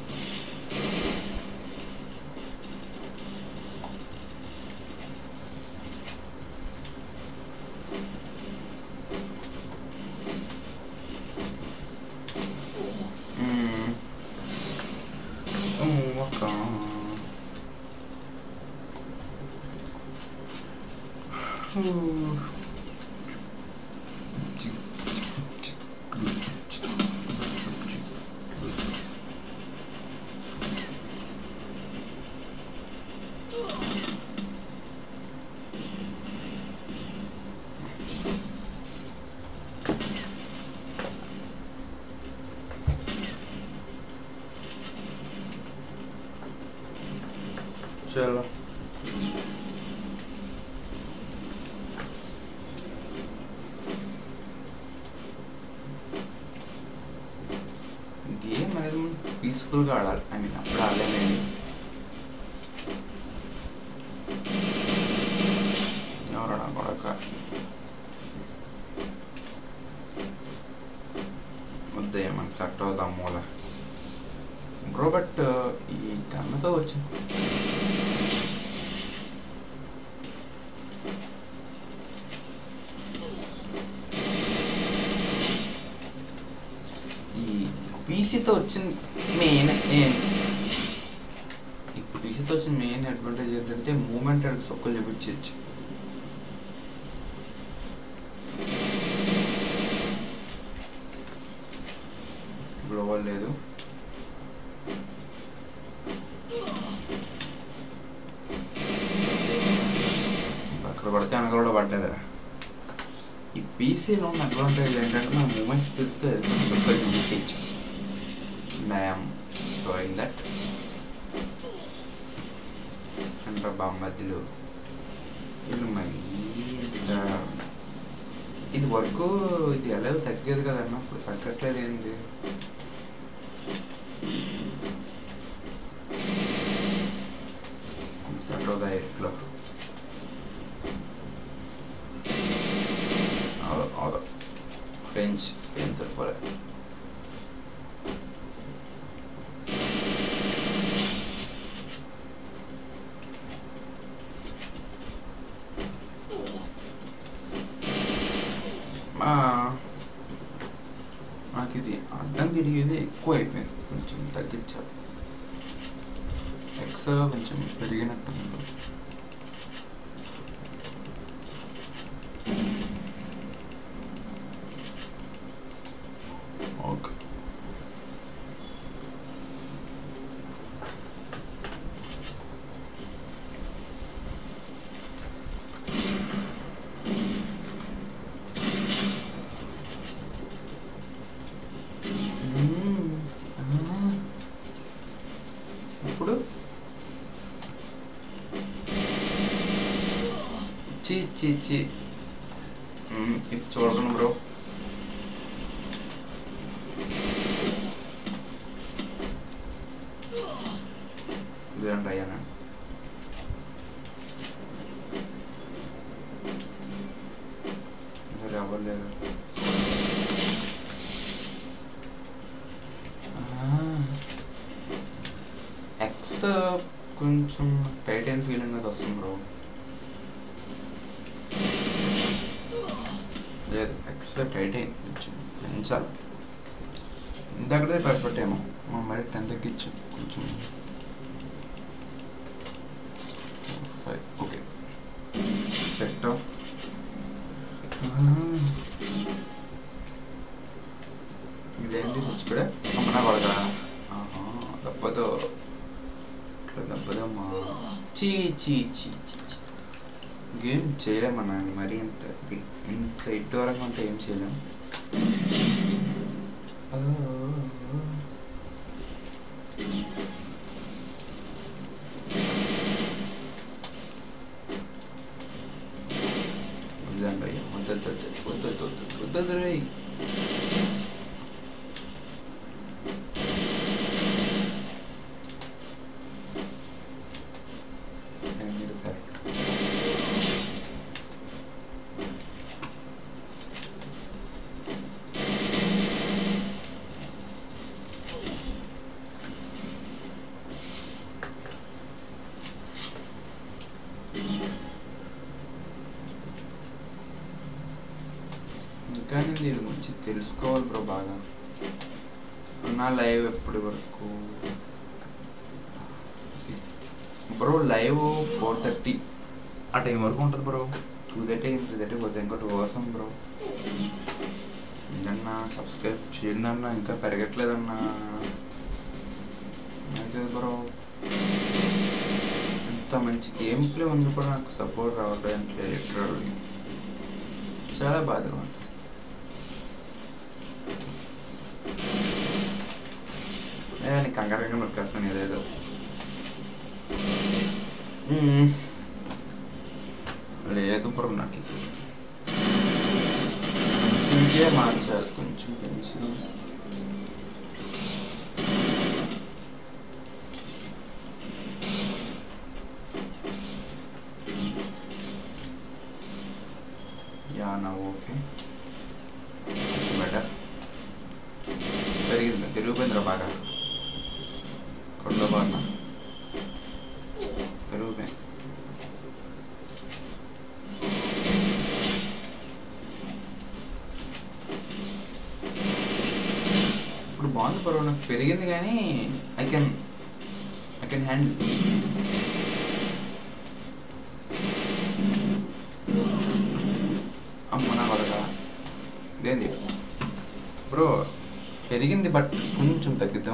మ్మ్. మ్మ్, ఒక్క. చలో అనేది పీస్ఫుల్గా ఆడాలి ఐ మీన్ అప్పుడు ఆడలేనండి ఎవరన్నా కొడక వద్దే మనకు సెట్ అవుతాం మూల బ్రో బట్ ఈ గన్నతో వచ్చి ఈ పీసీతో వచ్చిన మెయిన్ ఈ పీసీతో వచ్చిన మెయిన్ అడ్వాంటేజ్ ఏంటంటే మూమెంట్ అడిగి సొక్కలు చూపించవచ్చు గ్లోబల్ లేదు అక్కడ పడితే వెనక కూడా పడ్డదిరా ఈ పీసీలో ఉన్న అడ్వాంటేజ్ ఏంటంటే మన మూమెంట్ స్పీడ్తో చుక్కలు చూపించవచ్చు ఐఎమ్ షోయింగ్ దట్ అంటే బామ్మద్దులు వీళ్ళు మరీ ఇంత ఇది వర్క్ ఇది ఎలా తగ్గేది కదన్న ఇప్పుడు తగ్గట్లేదు ఏంది సరోదా ఎట్లో ఫ్రెంచ్ ఫ్రెంచ్ సరిపోలే మా నాకు ఇది అడ్డం తిరిగేది ఎక్కువ అయిపోయింది కొంచెం తగ్గించాలి ఎక్స్ కొంచెం పెరిగినట్టుంది ఓకే మ్మ్. ఆ. ఇప్పుడు చీ చీ చీ మ్మ్, ఇది చూడకండి బ్రో ఇదండి అయ్యానా మరి ఎవరు లేరు ఎక్స్ కొంచెం టైటైన్ ఫీలింగ్ అది వస్తుంది బ్రో లేదు ఎక్స్ టైటైన్ కొంచెం పెంచాలి ఇంతకడే పర్ఫెక్ట్ ఏమో మా మరి టెన్ తగ్గించు కొంచెం ఫైవ్ ఓకే సెట్ ఇదేంటి కూర్చోబడే అమ్మనా కొడగా ఆహా దెబ్బతో ఇట్లా దెబ్బదమ్మా చీ చీ చీ చీ చీ గేమ్ చేయలేమన్నా మరి ఇంత ఇది- ఇంత ఇటు వరకు ఉంటే ఏం చేయలేం ఆ, వద్దండి అయ్యా వద్దొద్దు వద్దొద్దు వద్దొద్దు వద్దొద్దు రే మీరు కరెక్ట్ ఇంకా నేను దీని గురించి తెలుసుకోవాలి బ్రో బాగా నా లైవ్ ఎప్పటి వరకు బ్రో లైవ్ ఫోర్ థర్టీ ఆ టైం వరకు ఉంటుంది bro two thirty three thirty పోతే ఇంకా టూ అవర్స్ ఉంది బ్రో ఇంకన్నా సబ్స్క్రైబ్ చేయండి అన్న ఇంకా పెరగట్లేదన్నా అయితే బ్రో ఇంత మంచి గేమ్ ప్లే ఉంది కూడా నాకు సపోర్ట్ రావట్లేదు లిటరల్లీ చాలా బాధగా ఉంది నేను కంగారు కంగారు నొక్కేస్తాను ఏదేదో మ్మ్. లేదు బ్రో నాకు ఇది. ఇంకే మార్చాలి కొంచెం పెంచి నా ఓకే బెటర్ పెరిగింది పెరిగిపోయిందిరా బాగా కొట్లో బాగా పెరిగిపోయింది ఇప్పుడు బాగుంది పర్వ నాకు పెరిగింది కానీ I can I can handle అమ్మ నా కొడక ఇదేంది బ్రో పెరిగింది బట్ కొంచెం తగ్గిద్దాం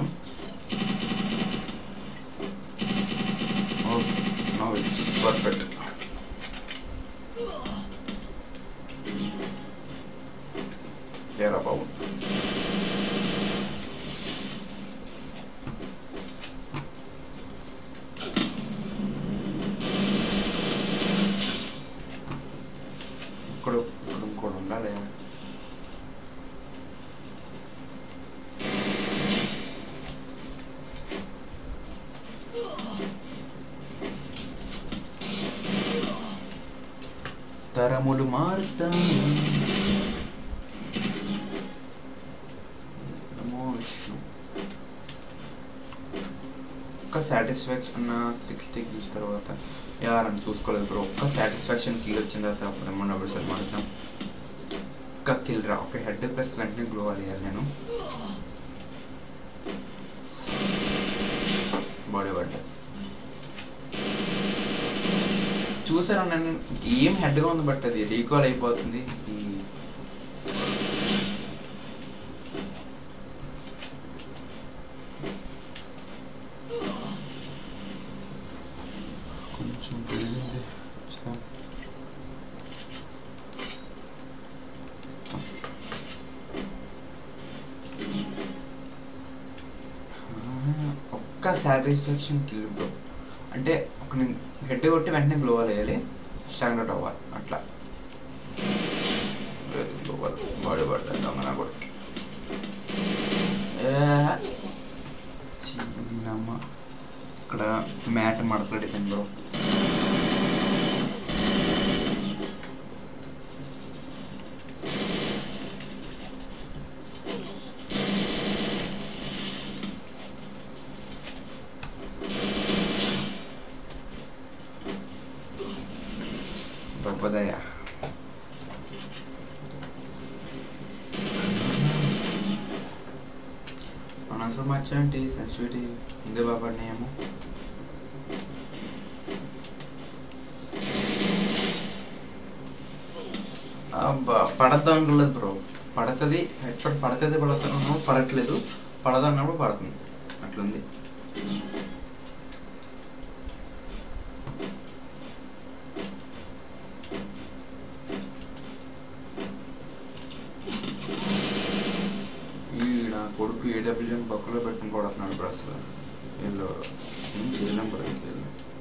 ఓకే నో ఇట్స్ పర్ఫెక్ట్ ఏరా బాబు ఇక్కడ ఇక్కడ ఇంకోటి ఉండాలి తరములు మారుతాం నమో విష్ణు ఒక్క సాటిస్ఫాక్షన్ సిక్స్టీ కిల్స్ తర్వాత ఎవరని చూసుకోలేదు బ్రో ఒక్క సాటిస్ఫాక్షన్ కిల్ వచ్చిన తర్వాత అప్పుడు ఏమన్నా ఒకసారి మారుతాం ఒక్క కిల్ రా ఒక హెడ్ ప్లస్ వెంటనే గ్లో అయ్యాలి నేను బాడీ పడ్డా చూసారా నేను ఏం హెడ్గా ఉంది బట్ అది రీకాల్ అయిపోతుంది ఈ కొంచెం పెరిగింది చూద్దాం. ఆ, ఒక్క సాటిస్ఫాక్షన్ కిల్ బ్రో అంటే ఒక నేను హెడ్ కొట్టి వెంటనే గ్లోవల్ వేయాలి స్టాండ్ అవుట్ అవ్వాలి అట్లా గ్లోవల్ బాడీ పడ్డా దొంగన కొడుకు ఏ, ఛీ, దీనమ్మ ఇక్కడ మ్యాట్ మడతపెట్టింది బ్రో గొప్పదయ్య అనవసరం వచ్చాంటి సెన్సిటివిటీ ఉంది బాబా ఏమో అబ్బా పడద్దు అనుకోలేదు బ్రో పడుతుంది హెడ్ షాట్ పడుతుంది పడుతున్నాము పడట్లేదు పడదు అన్నప్పుడు పడుతుంది అట్లుంది ఈ నా కొడుకు ఏడబ్ల్యూఎం బొక్కలో పెట్టుకుని కొడుతున్నాడు ఇప్పుడు అసలు వీళ్ళు ఏం చేయలేం బ్రో ఇంకేం.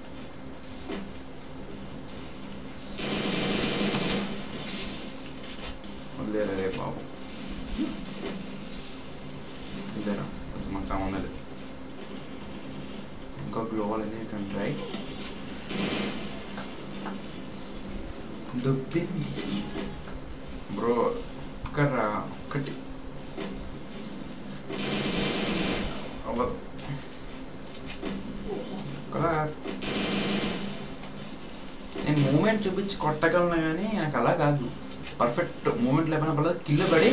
వదిలేరా రే బాబు వదిలేరా కొంచెం మనకు సంబంధం లేదు ఇంకా గ్లోవల్ అనేది కానీ ట్రై దొబ్బింది బ్రో ఒక్కరా ఒక్కటి అవ్వదు ఒక్కలా నేను మూమెంట్ చూపించి కొట్టగలను కానీ నాకు అలా కాదు పర్ఫెక్ట్ మూమెంట్ లేకపోయినా పర్లేదు కిల్లు పడి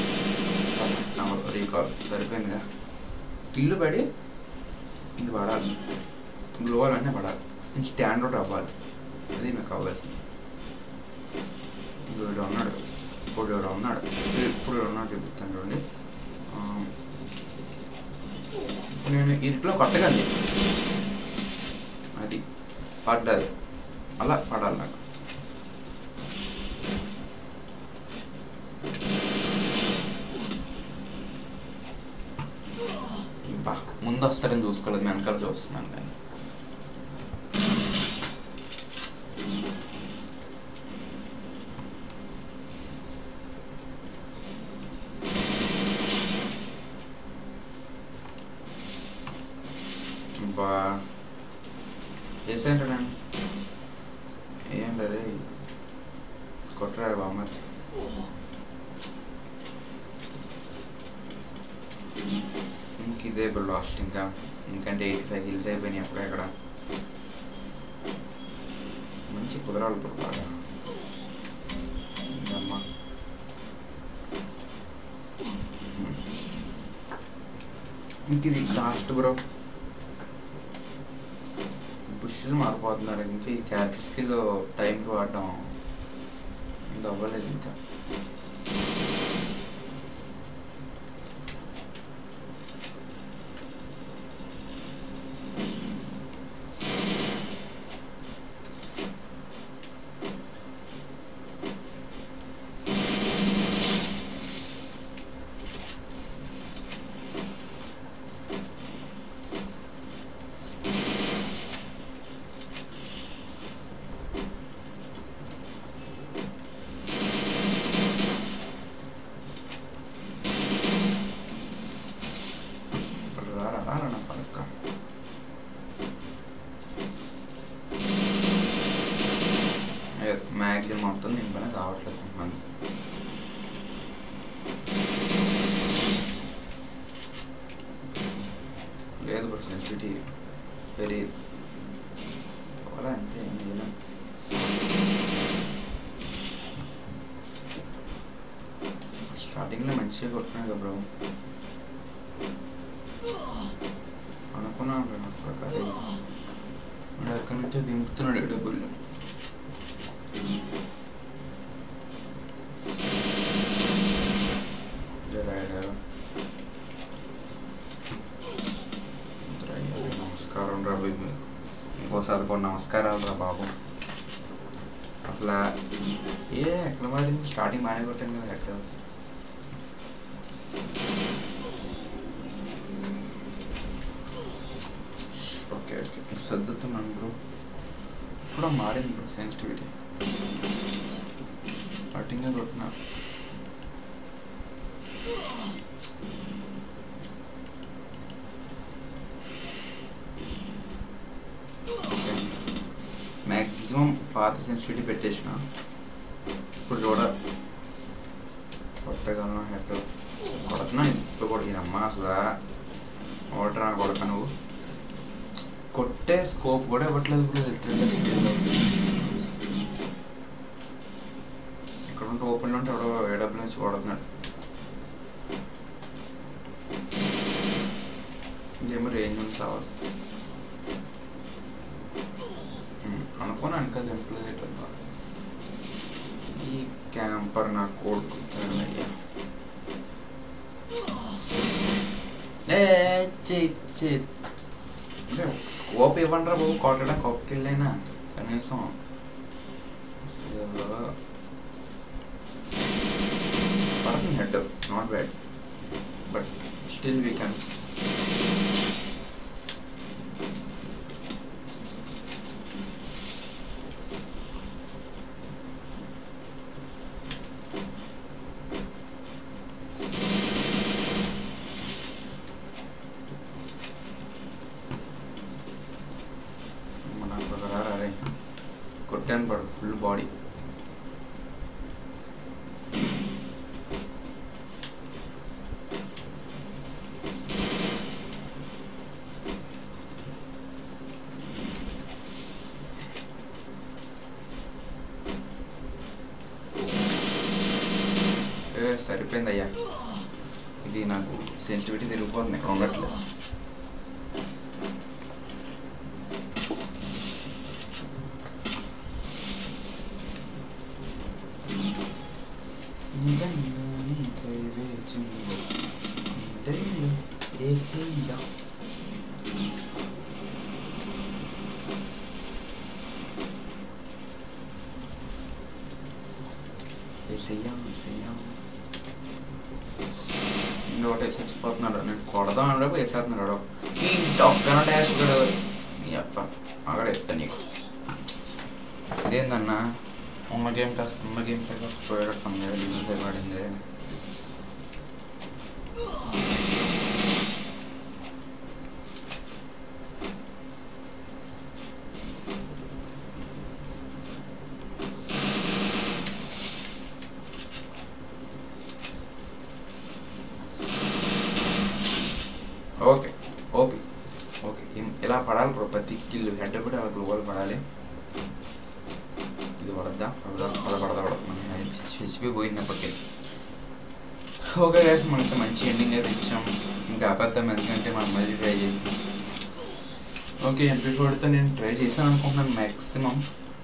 రీకాల్ సరిపోయిందిగా కిల్లు పడి ఇది పడాలి గ్లోవల్ అంటే పడాలి నేను స్టాండ్ అవుట్ అవ్వాలి అది నాకు కావాల్సింది ఇప్పుడు వీడు ఉన్నాడు ఇప్పుడు వీడు ఉన్నాడు ఇప్పుడు వీడు ఉన్నాడు చెప్తాను చూడండి ఆ, ఇప్పుడు నేను ఇట్లో కొట్టగలి అది పడ్డది అలా పడాలి నాకు బా ముందు వస్తారని చూసుకోలేదు నేను వెనకాల చూస్తున్నాను కానీ బా వేసేయండి రండి ఏంటి రే కొట్టరా బామ్మ ఇంక ఇదే ఇప్పుడు లాస్ట్ ఇంకా ఇంకంటే ఎయిటీ ఫైవ్ కిల్స్ అయిపోయినాయి అప్పుడే అక్కడ మంచి కుదరాలి ఇప్పుడు బాగా అమ్మా ఇంక ఇది లాస్ట్ బ్రో బుష్లు మారిపోతున్నారు ఇంకా ఈ క్యారెక్టర్ స్కిల్ టైంకి వాడడం ఇది అవ్వలేదు ఇంకా రారా రారా నా పక్క మ్యాక్సిమం మొత్తం నింపన కావట్లేదు మంది లేదు బ్రో సెన్సిటివిటీ పెరిగింది అలా అంతే ఏం చేయలేం స్టార్టింగ్లో మంచిగా కొట్టినా కదా బ్రో అనుకున్నాను రా నాకు ప్రకారం వాడు ఎక్కడి నుంచో దింపుతున్నాడు డబ్బులు రాయడారు నమస్కారం రా బాబు మీకు ఇంకోసారి కొన్ని నమస్కారాలు రా బాబు అసలు ఏ ఎక్కడ మారింది స్టార్టింగ్ బాగానే కొట్టాను కదా ఎక్కడ ఓకే ఓకే సర్దుతున్నాను బ్రో ఇప్పుడు మారింది బ్రో సెన్సిటివిటీ స్టార్టింగ్గా కొట్టినా మ్యాక్సిమం పాత సెన్సిటివిటీ పెట్టేసిన ఇప్పుడు చూడ కొట్టగలను హెడ్ కొడుతున్నా ఇప్పుడు కూడా ఈయనమ్మ అసలు ఓటర్ నా కొడక నువ్వు కొట్టే స్కోప్ కూడా ఇవ్వట్లేదు ఇప్పుడు లిటరల్గా ఇక్కడ ఉంటే ఓపెన్లో ఉంటే ఎవడో ఏడబ్ల్యూ నుంచి కొడుతున్నాడు ఇంకేమో రేంజ్ ఉంది సావాలి అనుకోని అనుక సింపుల్ ఈ క్యాంపర్ నా కోడ్ అయ్యా ఏ చి చి అంటే స్కోప్ ఇవ్వండి రా బాబు కొట్టడా కొప్పకి వెళ్ళైనా కనీసం అసలు పడుతుంది head not bad but still we can మన అరే కొట్టాను పడు ఫుల్ బాడీ ఏ సరిపోయింది అయ్యా ఇది నాకు సెన్సిటివిటీ తిరిగిపోతుంది ఇక్కడ ఉండట్లేదు ఏసయ్యా ఏసయ్యా ఏసయ్యా ఇంకొకటి చచ్చిపోతున్నాడు నేను కొడదాం అంటే వేసేస్తున్నాడు ఈ డొక్కన డాష్ కూడా అప్ప అక్కడ ఎత్తా నీకు ఇదేందన్నా ఉన్న గేమ్ కాస్త ఉన్న గేమ్ కాస్త పోయేటట్టు లిమిట్ పడింది ఓకే ఓకే ఓకే ఇం- ఇలా పడాలి బ్రో ప్రతి కిల్లు హెడ్ కూడా అలా గ్లోబల్ పడాలి ఇది పడద్దా పడదా పడ పడదా పడదా స్పెసిఫీ పోయినప్పటికీ ఓకే గైస్ మనకి మంచి ఎండింగ్ అయితే ఇచ్చాం ఇంకా అబద్ధం ఎందుకంటే మనం మళ్ళీ ట్రై చేసి ఓకే ఎంపీ ఫోర్తో నేను ట్రై చేశాను అనుకుంటున్నాను మ్యాక్సిమం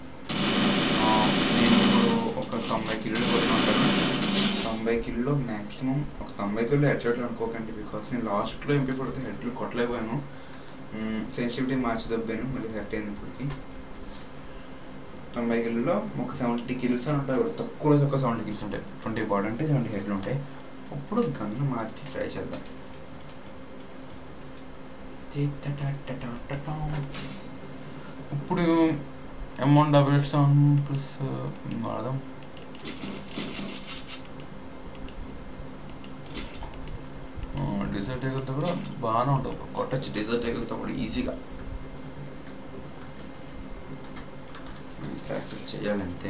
నేను ఇప్పుడు ఒక తొంభై కిలోలు కొట్టుకుంటాను తొంభై కిలో మ్యాక్సిమం ఒక తొంభై కిలో హెడ్ షాట్లు అనుకోకండి బికాస్ నేను లాస్ట్లో ఎంపీ ఫోర్తో హెడ్లు కొట్టలేకపోయాను సెన్సిటివిటీ మార్చి దబ్బాను మళ్ళీ సెట్ అయింది ఇప్పటికి తొంభై కిలోలో ఒక సెవెంటీ కిలోస్ అని ఉంటాయి తక్కువ రోజు ఒక సెవెంటీ కిలోస్ ఉంటాయి ట్వంటీ బాడీ అంటే సెవెంటీ హెడ్లు ఉంటాయి అప్పుడు గన్ను మార్చి ట్రై చేద్దాం ఇప్పుడు అమౌంట్ డబుల్ సెవెన్ ప్లస్ వాడదాం డిజర్ట్ టేగులతో కూడా బాగానే ఉంటుంది కొట్టచ్చు డిజర్ట్ టేగులతో కూడా ఈజీగా ప్రాక్టీస్ చేయాలంతే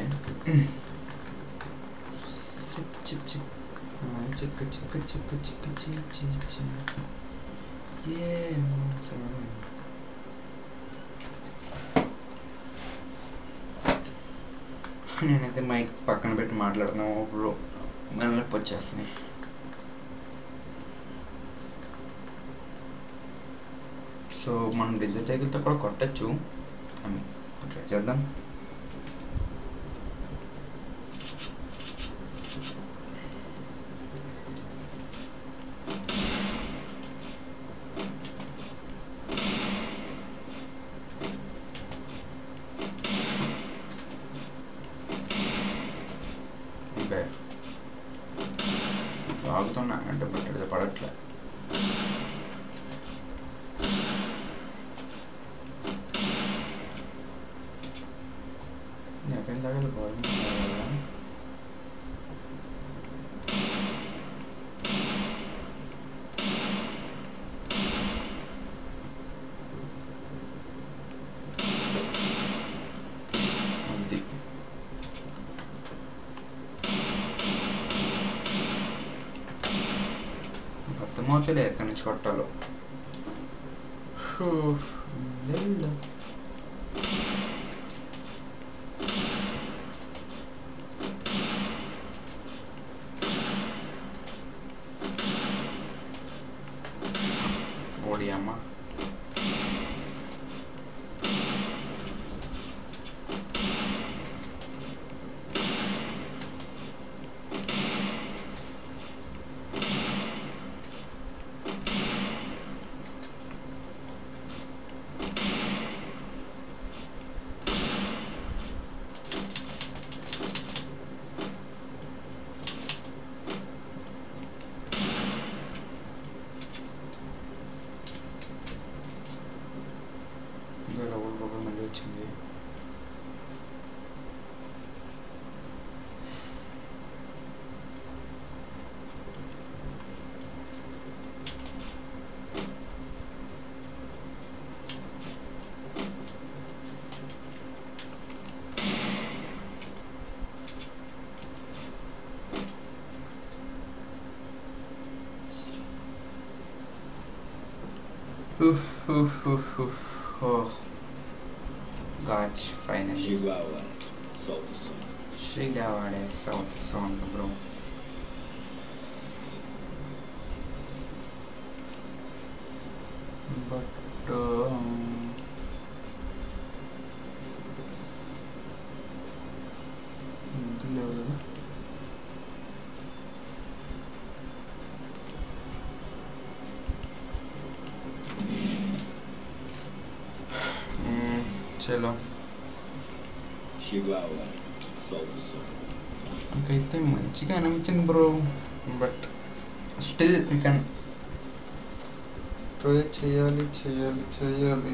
చిప్ చిప్ చిప్ చిక్క చిక్క చిక్క చిక్క చి చి చి ఏ నేనైతే మైక్ పక్కన పెట్టి మాట్లాడుతున్నాను ఇప్పుడు నొప్పి వచ్చేస్తున్నాయి సో మనం డిజిటల్ టేకులతో కూడా కొట్టచ్చు ట్రై చేద్దాం ఓకే తాగుతున్నా అంటే పట్టడితే పడట్లే ఎక్కడ తాగదు గోడ అది అర్థమవుతలే ఎక్కడి నుంచి కొట్టాలో హూ, లెల్లు. ఓడి అమ్మ ఇంకా రవ్వలు రవ్వలు మళ్ళీ వచ్చింది Oof, oof, oof, oof. Oh. Gotch, finally. Chihuahua, solta o som. Chegava essa outra sonda, bro. But, um... ఇంకా లేవు కదా మ్మ్, చలో Chihuahua, solta o som. నాకైతే మంచిగా అనిపించింది bro but still you can try చేయాలి చేయాలి చేయాలి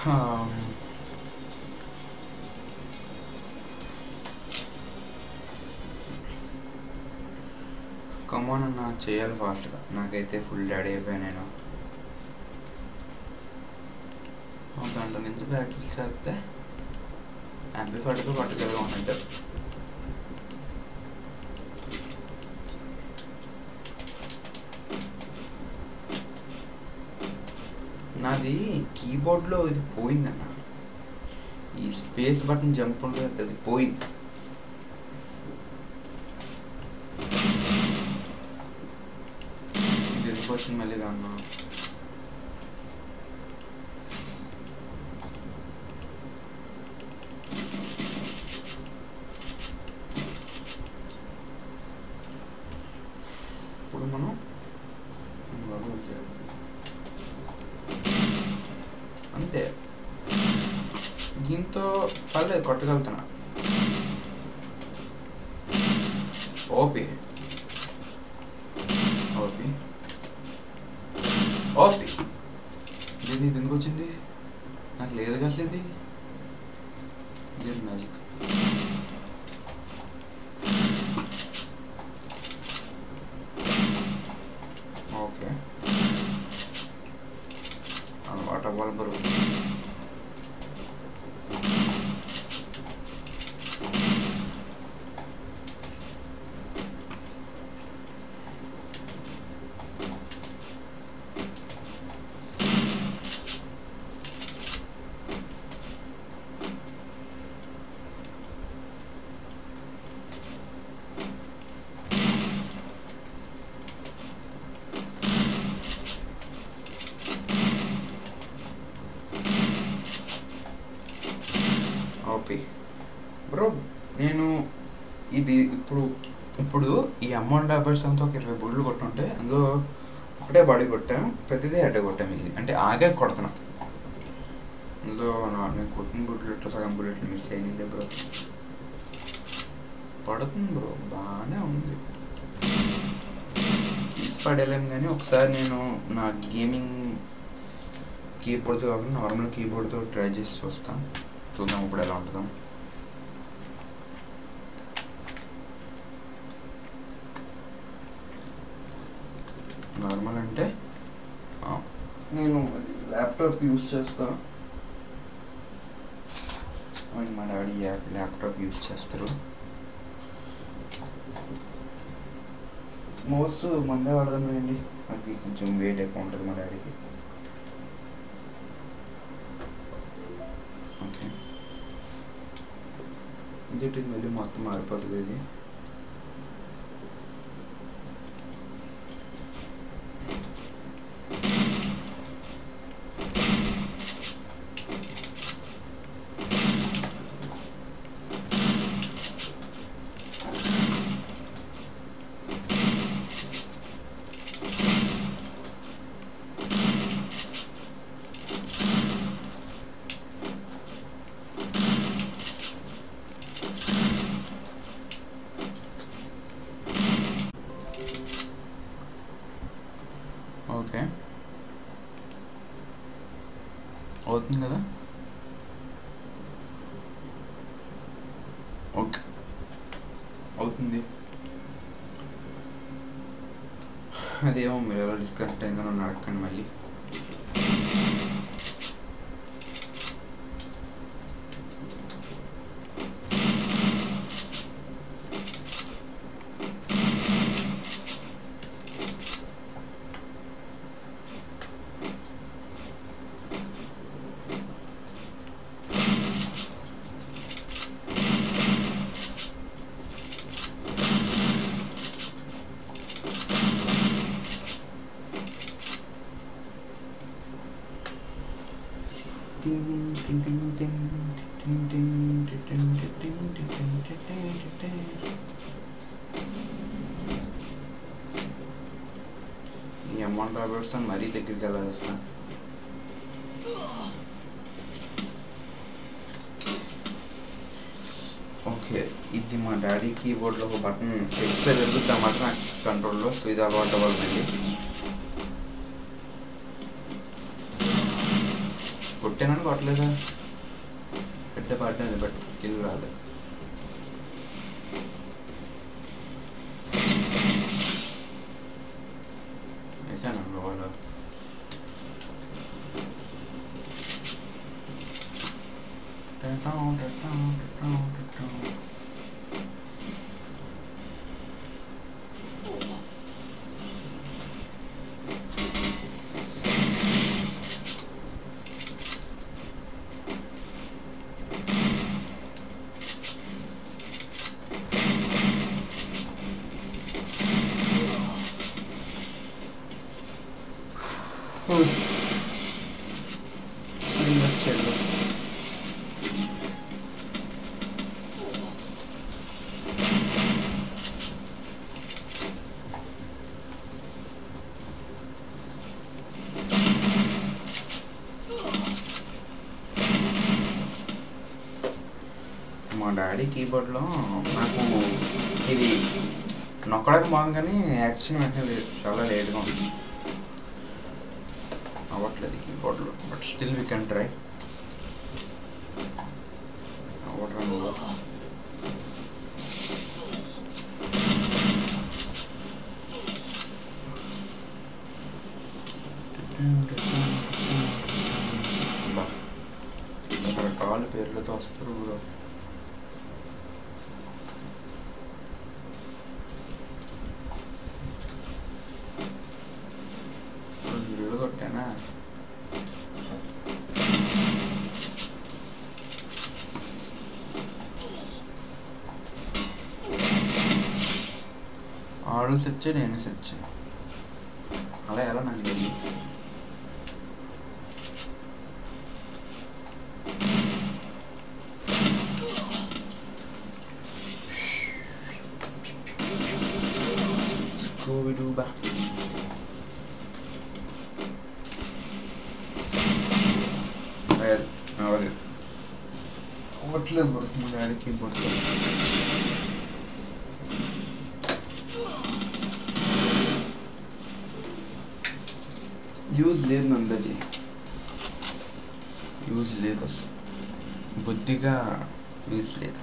కమాన్ అన్న చేయాలి ఫాస్ట్గా నాకైతే ఫుల్ డాడీ అయిపోయాను నేను ఒక గంట నుంచి ప్రాక్టీస్ చేస్తే యాంప్లిఫైడ్తో పట్టుకెళ్ళగా ఉన్నట్టు నాది కీబోర్డ్లో ఇది పోయిందన్న ఈ స్పేస్ బటన్ జంప్ ఉంటుంది అది పోయింది ఇది ఎందుకు వచ్చింది మళ్ళీ అన్న ఇప్పుడు మనం అంతే దీంతో పర్లేదు కొట్టగలుగుతున్నా ఓపి ఓపి ఓపి ఇది ఇది ఎందుకు వచ్చింది నాకు లేదు కదా ఇది ఇది మ్యాజిక్ ఓకే అలవాటు అవ్వాలి బరువు ఓకే బ్రో నేను ఇది ఇప్పుడు ఇప్పుడు ఈ అమౌంట్ డబ్బర్స్ అంతా ఒక ఇరవై బుడ్లు కొట్టుంటే అందులో ఒకటే బాడీ కొట్టాం ప్రతిదీ హెడ్ కొట్టాం ఇది అంటే ఆగే కొడుతున్నా అందులో నా నేను కొట్టిన బుల్లెట్లు సగం బుల్లెట్లు మిస్ అయింది బ్రో పడుతుంది బ్రో బాగానే ఉంది తీసి పడేయలేం కానీ ఒకసారి నేను నా గేమింగ్ కీబోర్డ్తో కాకుండా నార్మల్ కీబోర్డ్తో ట్రై చేసి చూస్తాను చూద్దాం ఇప్పుడు ఎలా ఉంటుందో నార్మల్ అంటే ఆ, నేను అది ల్యాప్టాప్ యూస్ చేస్తా అవును, మా డాడీ యాప్ ల్యాప్టాప్ యూస్ చేస్తారు మోస్ మందే వాడదాం లేండి అది కొంచెం వెయిట్ ఎక్కువ ఉంటుంది మా డాడీకి ఓకే ఇది మళ్ళీ మొత్తం మారిపోతుంది ఇది ఓకే అవుతుంది కదా ఓకే అవుతుంది అదేమో మీరు ఎలా డిస్కనెక్ట్ అయిందో నన్ను అడగండి మళ్ళీ ఈ అమౌంట్ రాబర్ట్స్ మరీ దగ్గరికి వెళ్ళాలి అసలు ఓకే ఇది మా డాడీ కీబోర్డ్లో ఒక బటన్ ఎక్స్ట్రా జరుగుతుంది అన్నమాట నాకు కంట్రోల్లో సో ఇది అలవాటు అవ్వాలి మళ్ళీ కొట్టే కొట్టానని కొట్టలేదా పెద్ద పడ్డాను బట్ కిల్ రాలేదు వేసాను లోపల చిన్న చెల్లు మా డాడీ కీబోర్డ్లో నాకు ఇది నొక్కడానికి బాగుంది కానీ యాక్షన్ వెంటనే లేదు చాలా లేట్గా ఉంది అవ్వట్లేదు కీబోర్డ్లో but still we can try అవ్వట్లేదు బా రకరకాల పేర్లతో వస్తారు బ్రో ఇల్లు కొట్టానా ఆడు సెచ్చే నేను సెచ్చు అలా ఎలా నాకు తెలియదు స్క్రూబిడూబా అవది అవ్వట్లేదు బ్రో మా డాడీకి కీబోర్డ్ యూజ్ లేదు నందజీ యూజ్ లేదు అసలు బుద్ధిగా యూజ్ లేదు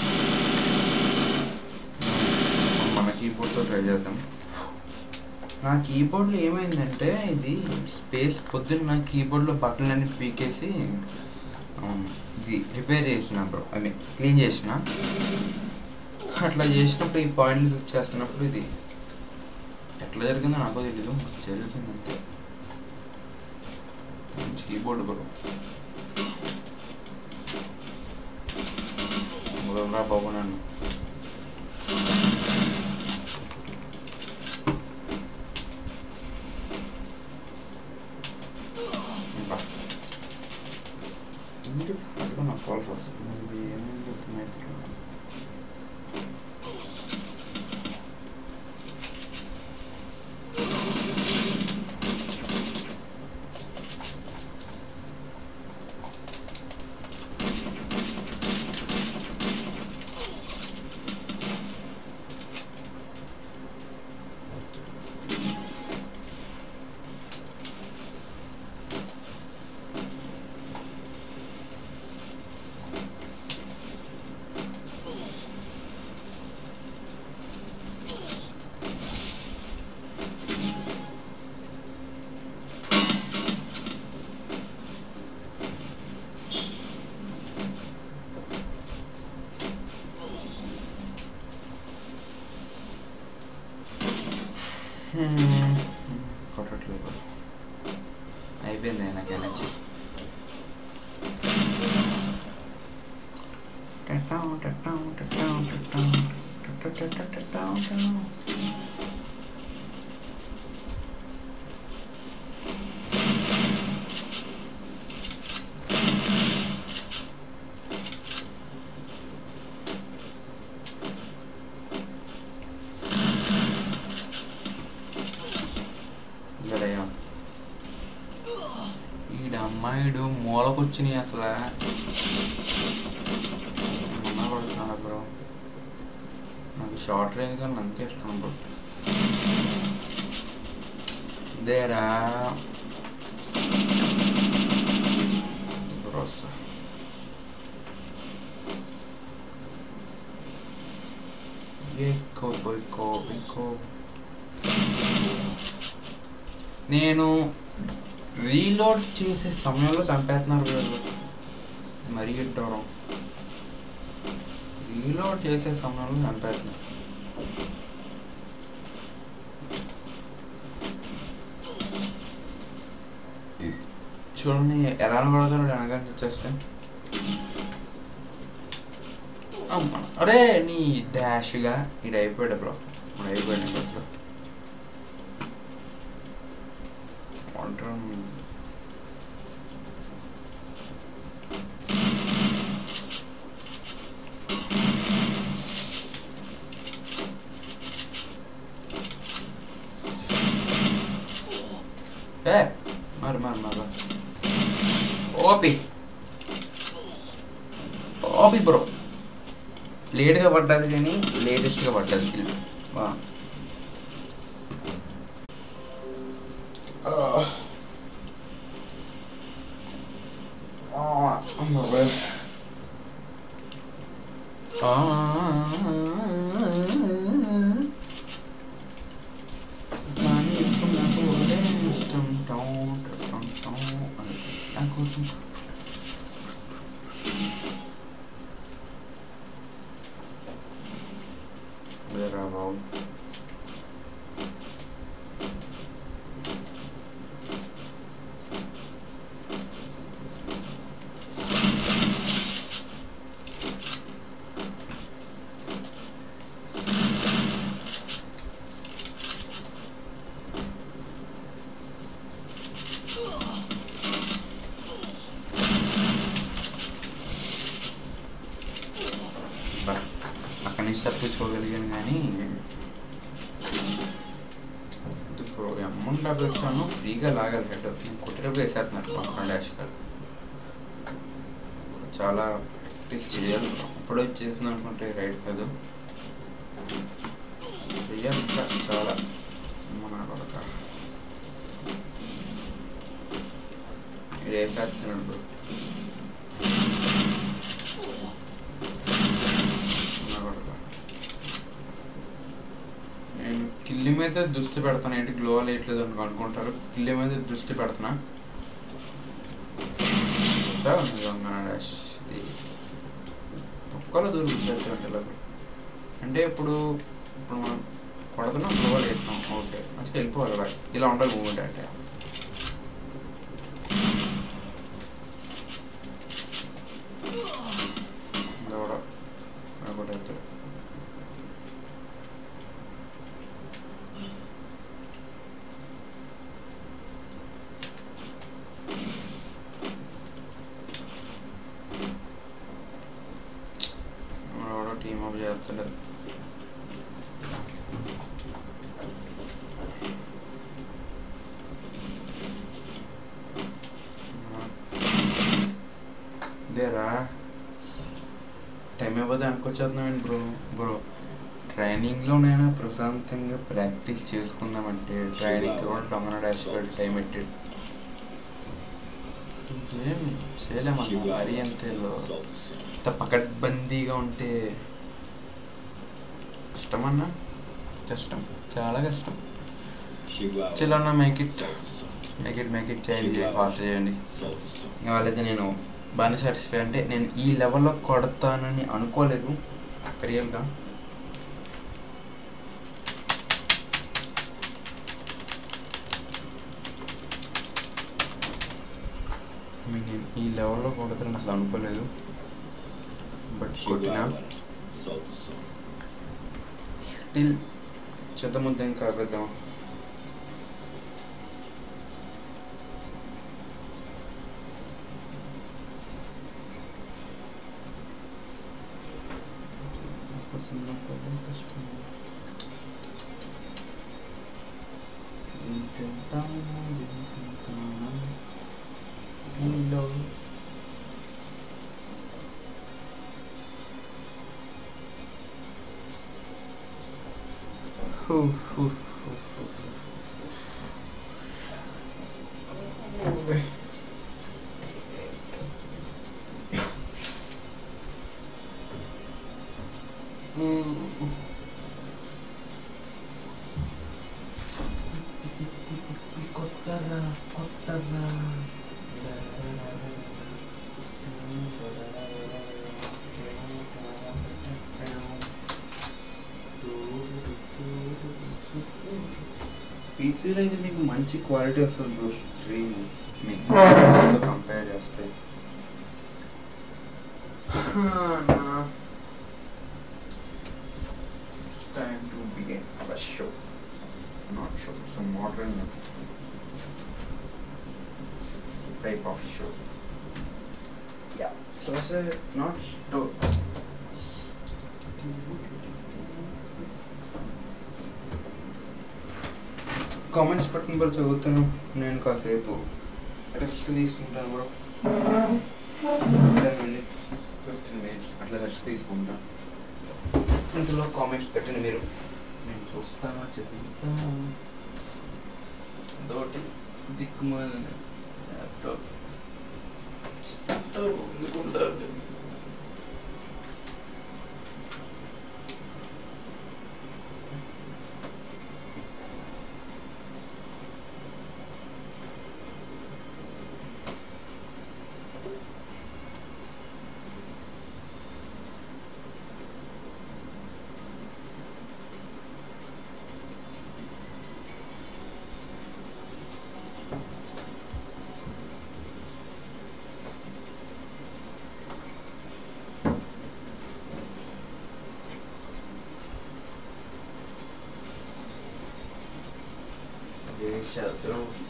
మన కీబోర్డ్తో ట్రై చేద్దాం నా కీబోర్డ్లో ఏమైందంటే ఇది స్పేస్ పొద్దున్న నా కీబోర్డ్లో బట్టలన్నీ పీకేసి um, ఇది రిపేర్ చేసిన బ్రో ఐ మీన్ క్లీన్ చేసిన అట్లా చేసినప్పుడు ఈ పాయింట్లు ఫిక్స్ చేస్తున్నప్పుడు ఇది ఎట్లా జరిగిందో నాకు తెలీదు జరుగుతుంది అంతే మంచి కీబోర్డ్ బ్రో మొదలరా బాబు నన్ను బా. ఎందుకు అట్లా నాకు కాల్స్ వస్తుంది ఇది ఏమైంది అర్థమవుతలేదు. హ్మ్. కొట్టట్లేదు అయిపోయింది నాకు ఎనర్జీ టటాం, టటాం, టటాం, టటాం, టటటటటటాం, టటాం. జరయ్యా ఈడ అమ్మాయిడు మూలకొచ్చినాయి అసలు మొన్న పడుతున్నాడు బ్రో నాకు షార్ట్ రేంజ్ కానీ అందుకే ఇష్టం బ్రో దేరా వస్తా ఎక్కువ ఎక్కువ ఎక్కువ నేను రీలోడ్ చేసే సమయంలో చంపేస్తున్నారు వీళ్ళు మరీ ఇట్టవరం రీలోడ్ చేసే సమయంలో చంపేస్తున్నారు చూడండి ఎలా కొడతాడు వెనక వచ్చేస్తే అమ్మ అరే నీ డాష్గా ఇది అయిపోయాడు బ్రో ఇప్పుడు అయిపోయాడు ఇంకొకటి ఒంటరి ఏ మరి మరి మరి ఓపి ఓపి బ్రో లేట్గా పడ్డది కానీ లేటెస్ట్గా పడ్డది కిల్ బా కానీ ఇప్పుడు నాకు ఒకటే ఇష్టం టౌ టౌ టౌ అని నా కోసం వేరా బాబు బా, అక్కడి నుంచి తప్పించుకోగలిగాను కానీ ఇప్పుడు అమౌంట్ డబ్బులు వచ్చాను ఫ్రీగా లాగాలి హెడ్ నేను కొట్టేటప్పుడు వేసేస్తున్నారు పక్కన డాష్ కాదు చాలా ప్రాక్టీస్ చేయాలి అప్పుడే చేసింది అనుకుంటే రైట్ కాదు చెయ్యాలి ఇంకా చాలా మన కొడక ఇది వేసేస్తున్నాడు బ్రో నా కొడక. నేను కిల్లి మీద దృష్టి పెడతాను ఏంటి గ్లో వేయట్లేదు అని అనుకుంటారు కిల్లి మీద దృష్టి పెడుతున్నా చూద్దాం నిజంగా డాష్ ఇది ఒక్కలో దూరం అంటే ఇప్పుడు ఇప్పుడు మనం కొడుతున్నాం గ్లో వేస్తున్నాం ఓకే మంచిగా వెళ్ళిపోవాలి ఇలా ఇలా ఉండాలి మూమెంట్ అంటే దూడ ఒకటి అవుతాడు ఎవడో టీమ్ అప్ చేస్తలేదు ఇదేరా టైం అయిపోతే అనుకొచ్చేస్తున్నామండి బ్రో బ్రో ట్రైనింగ్లోనైనా ప్రశాంతంగా ప్రాక్టీస్ చేసుకుందామంటే ట్రైనింగ్కి కూడా దొంగన డాష్ పెట్టి టైం పెట్టాడు ఏం చేయలేమన్నా మరీ అంతే లో- ఇంత పకడ్బందీగా ఉంటే కష్టమన్నా కష్టం చాలా కష్టం చిల్లన్న make it make it make it చేయండి ఫాస్ట్ చేయండి ఇంకా వాళ్ళైతే నేను బాగానే సాటిస్ఫై అంటే నేను ఈ లెవెల్లో కొడతానని అనుకోలేదు రియల్గా I mean, నేను ఈ లెవెల్లో కొడతానని అసలు అనుకోలేదు బట్ కొట్టినా స్టిల్ చెత్త ముద్ద ఇంకా ఆపేద్దాం Hello. Hoo, hoo, hoo, hoo, hoo. పీసీలో అయితే మీకు మంచి క్వాలిటీ వస్తుంది బ్రో స్ట్రీమ్ మీకు కంపేర్ చేస్తే time to begin our show not show so modern type of show. Yeah. So it's a not show. Comments పట్టిన కూడా చదువుతాను నేను కాసేపు రెస్ట్ తీసుకుంటాను bro ten minutes fifteen minutes అట్లా రెస్ట్ తీసుకుంటాను ఇందులో కామెంట్స్ పెట్టండి మీరు నేను చూస్తాను చదువుతాను అదొకటి దిక్కుమాలి ల్యాప్టాప్ ల్యాప్టాప్ ఎందుకు ఉండదు దేశద్రోహి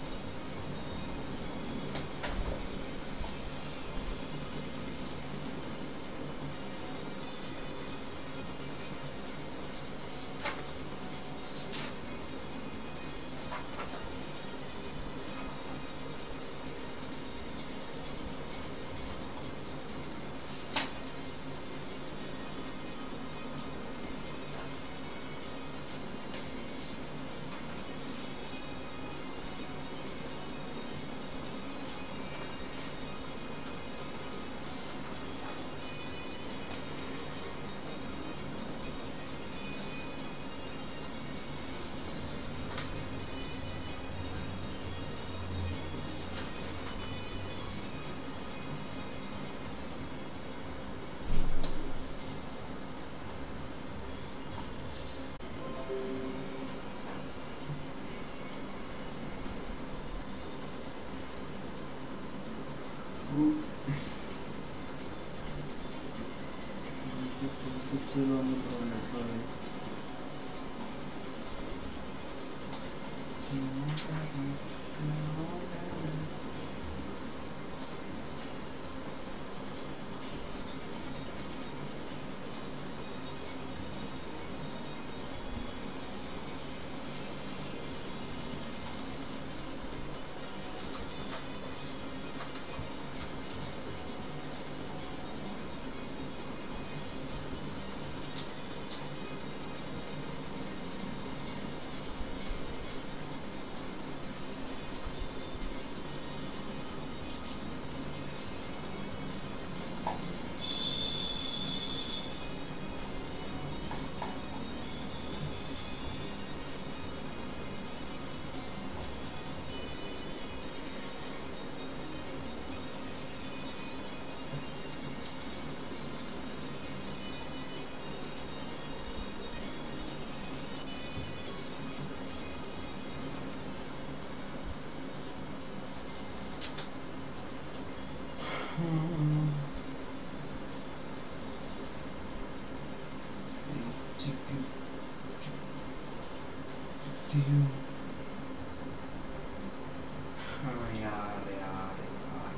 యార్ యార్ యార్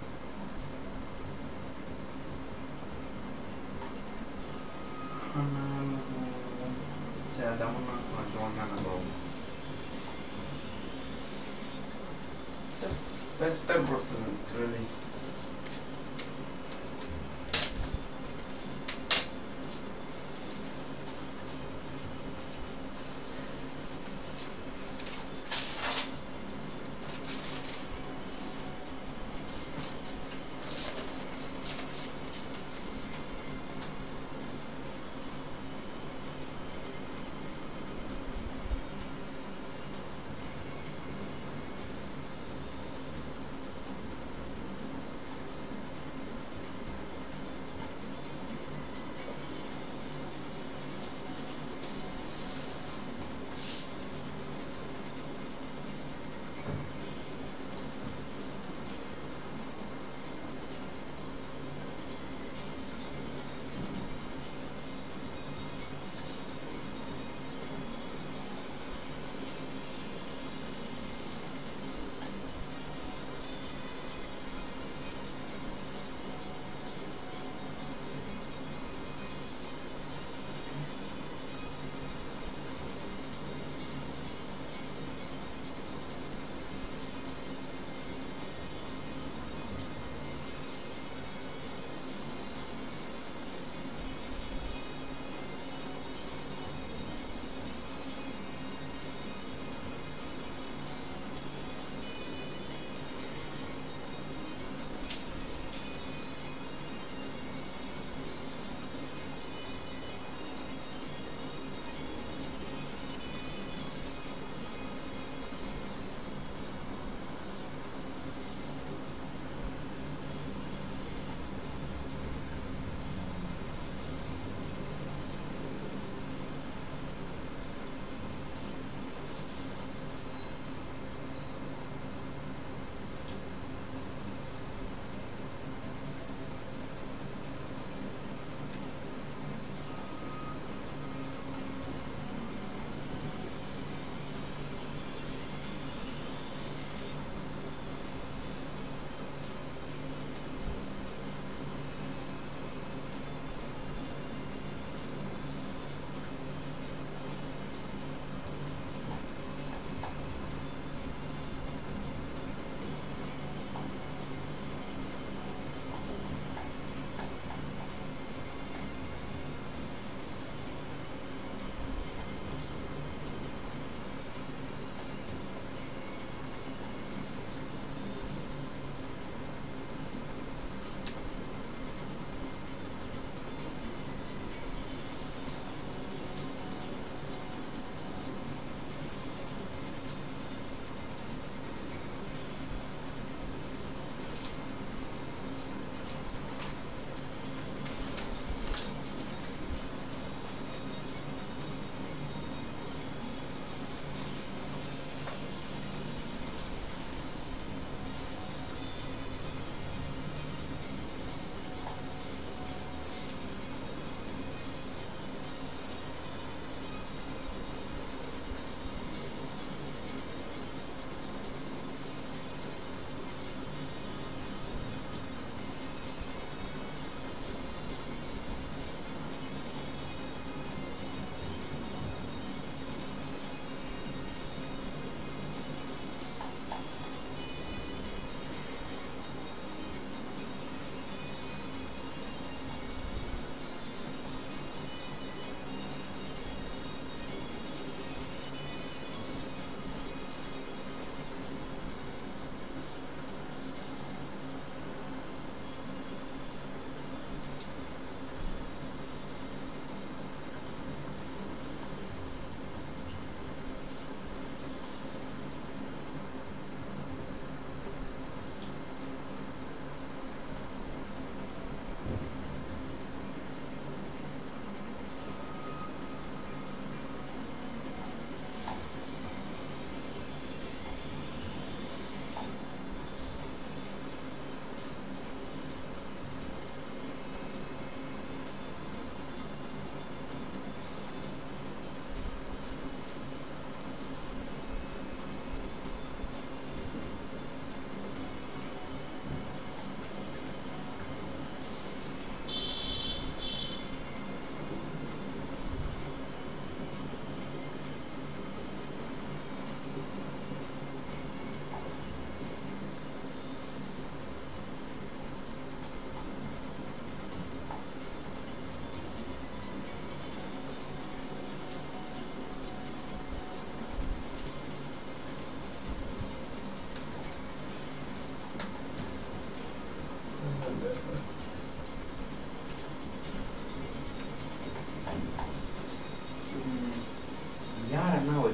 చేద్దామన్నా మంచిగా ఉన్నాను బాబు బెస్ట్ టైం వస్తుంది లిటరలీ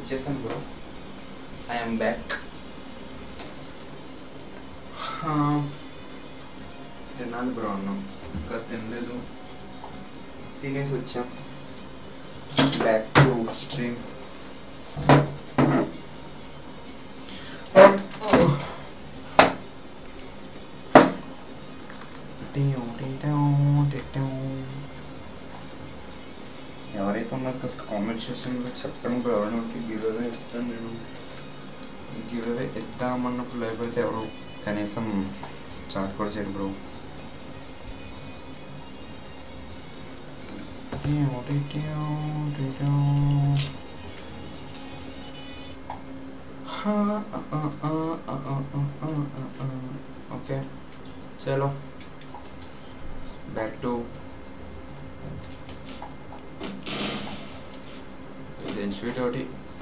వచ్చేసాను బ్రో ఐఎమ్ బ్యాక్ తినాలి బ్రో అన్నం ఇంకా తినలేదు తినేసి వచ్చాం బ్యాక్ టు స్ట్రీమ్ ఎవరైతే ఉన్నారో కాస్త కామెంట్ సెక్షన్లో చెప్పండి బ్రో ఎవరైనా ఉంటే గివ్ అవే ఇస్తాను నేను గివ్ అవే ఇద్దామన్నప్పుడు లేకపోతే ఎవరు కనీసం చార్జ్ కూడా చేయరు బ్రో ఓకే చలో బ్యాక్ టు స్వీట్ ఒకటి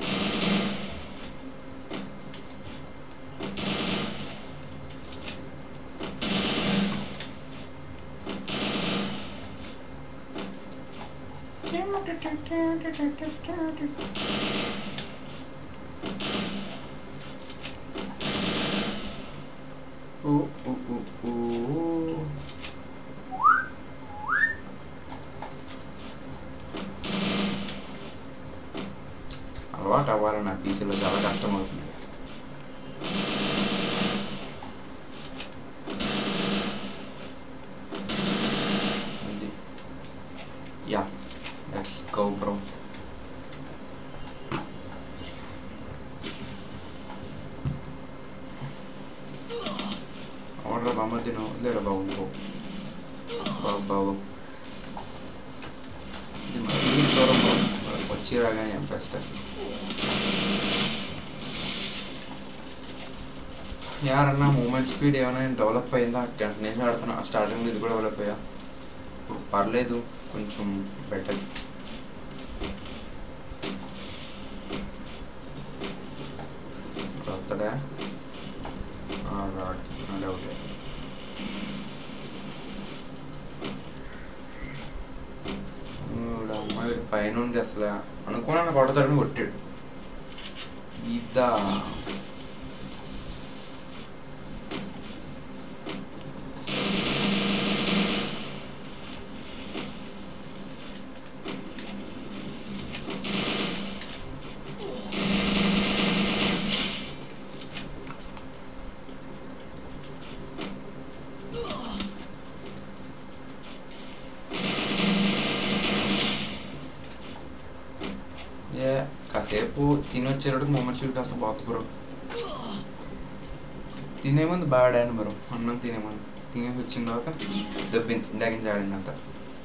ఊ, ఊ, ఊ, ఊ. అలవాటు అవ్వాలి నా పీసీలో చాలా కష్టం అవుతుంది ఇది యా లెట్స్ గో బ్రో అవునరా బామ్మ తిను వదిలేరా బాబు ఇంకో బాబు బాబు ఇది మరీ దూరం బాబు. వాళ్ళకి వచ్చి రాగానే చంపేస్తారు యారన్నా మూమెంట్ స్పీడ్ ఏమైనా డెవలప్ అయిందా కంటిన్యూస్ ఆడుతున్నా స్టార్టింగ్లో ఇది కూడా డెవలప్ అయ్యా ఇప్పుడు పర్లేదు కొంచెం బెటర్ వస్తాడా రాడ్ డౌట్ అమ్మాయి పైనుండి అసలు అనుకున్నాను కొడతాడని కొట్టాడు ఇద్దా ఏ కాసేపు తిని వచ్చేటప్పుడు మూమెంట్ స్పీడ్ కాస్త బాగుంది బ్రో తినే ముందు బాగా ఆడాను బ్రో అన్నం తినే ముందు తినేసి వచ్చిన తర్వాత దెబ్బింది ఇందాక నుంచి ఆడింది అంతా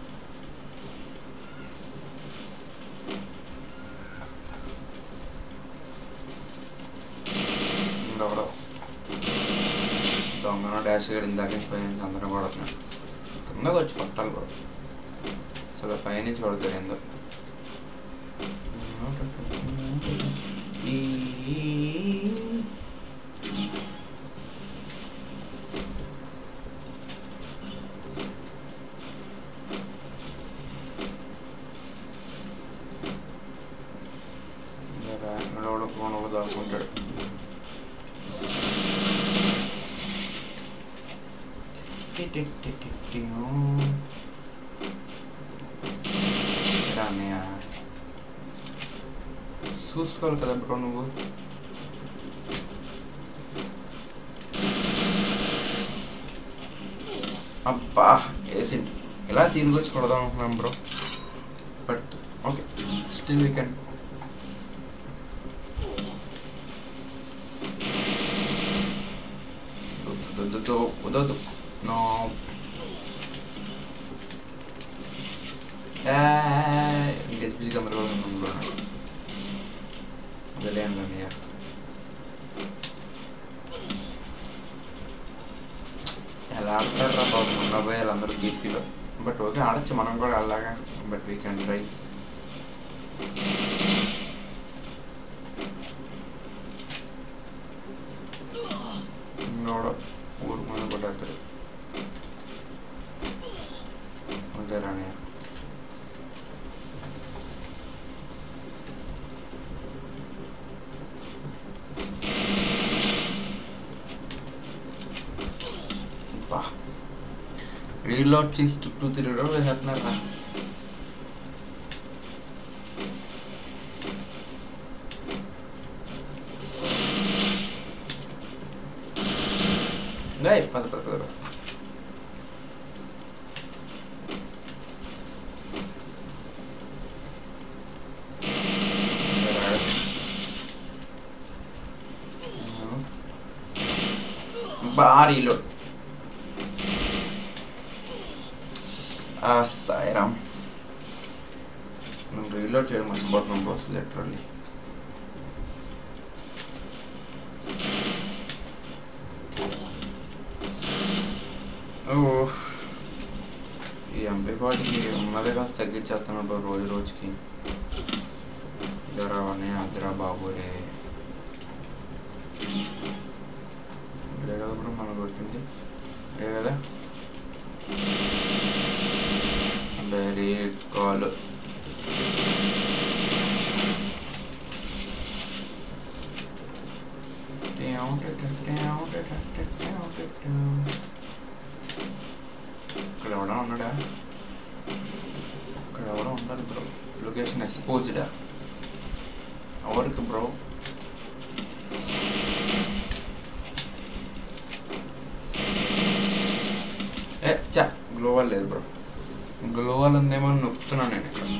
ఇంకొకడు దొంగన డాష్ గడి ఇందాక నుంచి పైనుంచి అందరం కొడుతున్నాడు కిందకు వచ్చి కొట్టాలి బ్రో అసలు పైనుంచి కొడతారు ఏందో ఈ ఎవడో ఫోన్ దాక్కుంటాడు రానయ్య చూసుకోవాలి కదా బ్రో నువ్వు అబ్బా వేసిండు ఇలా తిరిగి వచ్చి కొడదాం అనుకున్నాం bro but okay still we can వద్దు వద్దు నో గెలిపించి కమర్ కూడా ఉన్నాం బ్రో వదిలేయండి అన్నయ్య ఎలా ఆడతారా బాబు మొన్న పోయి వాళ్ళందరూ గీసీలో బట్ ఓకే ఆడచ్చు మనం కూడా అలాగా బట్ వీ కెన్ ట్రై ఇంకోడు ఊరు ముందు కొట్టేస్తారు అంతే రాణి రీలోడ్ చేసి చుట్టూ తిరగడం వేసేస్తున్నారు Dai, పద పద పద పద. బాగా రీలోడ్ ఆ సాయిరామ్ మనం రీలోడ్ చేయడం మర్చిపోతున్నాం బాస్ లిటరల్లీ ఓ ఈ ఎంపీ పాటికి ఉన్నది కాస్త తగ్గించేస్తున్నాడు బ్రో రోజు రోజుకి ఇద్దరావని అద్దరా బాబురే ఇదే కదా బ్రో మనం కొట్టింది ఇదే కదా వెరీ కాల్ ఇక్కడ ఎవడా ఉన్నాడా ఇక్కడ ఎవడో ఉన్నాడు బ్రో లొకేషన్ ఎక్స్పోజ్డా ఎవరికి బ్రో ఏ చా గ్లోవల్ లేదు బ్రో గ్లోవల్ ఉందేమో అని నొక్కుతున్నాను నేను ఇక్కడ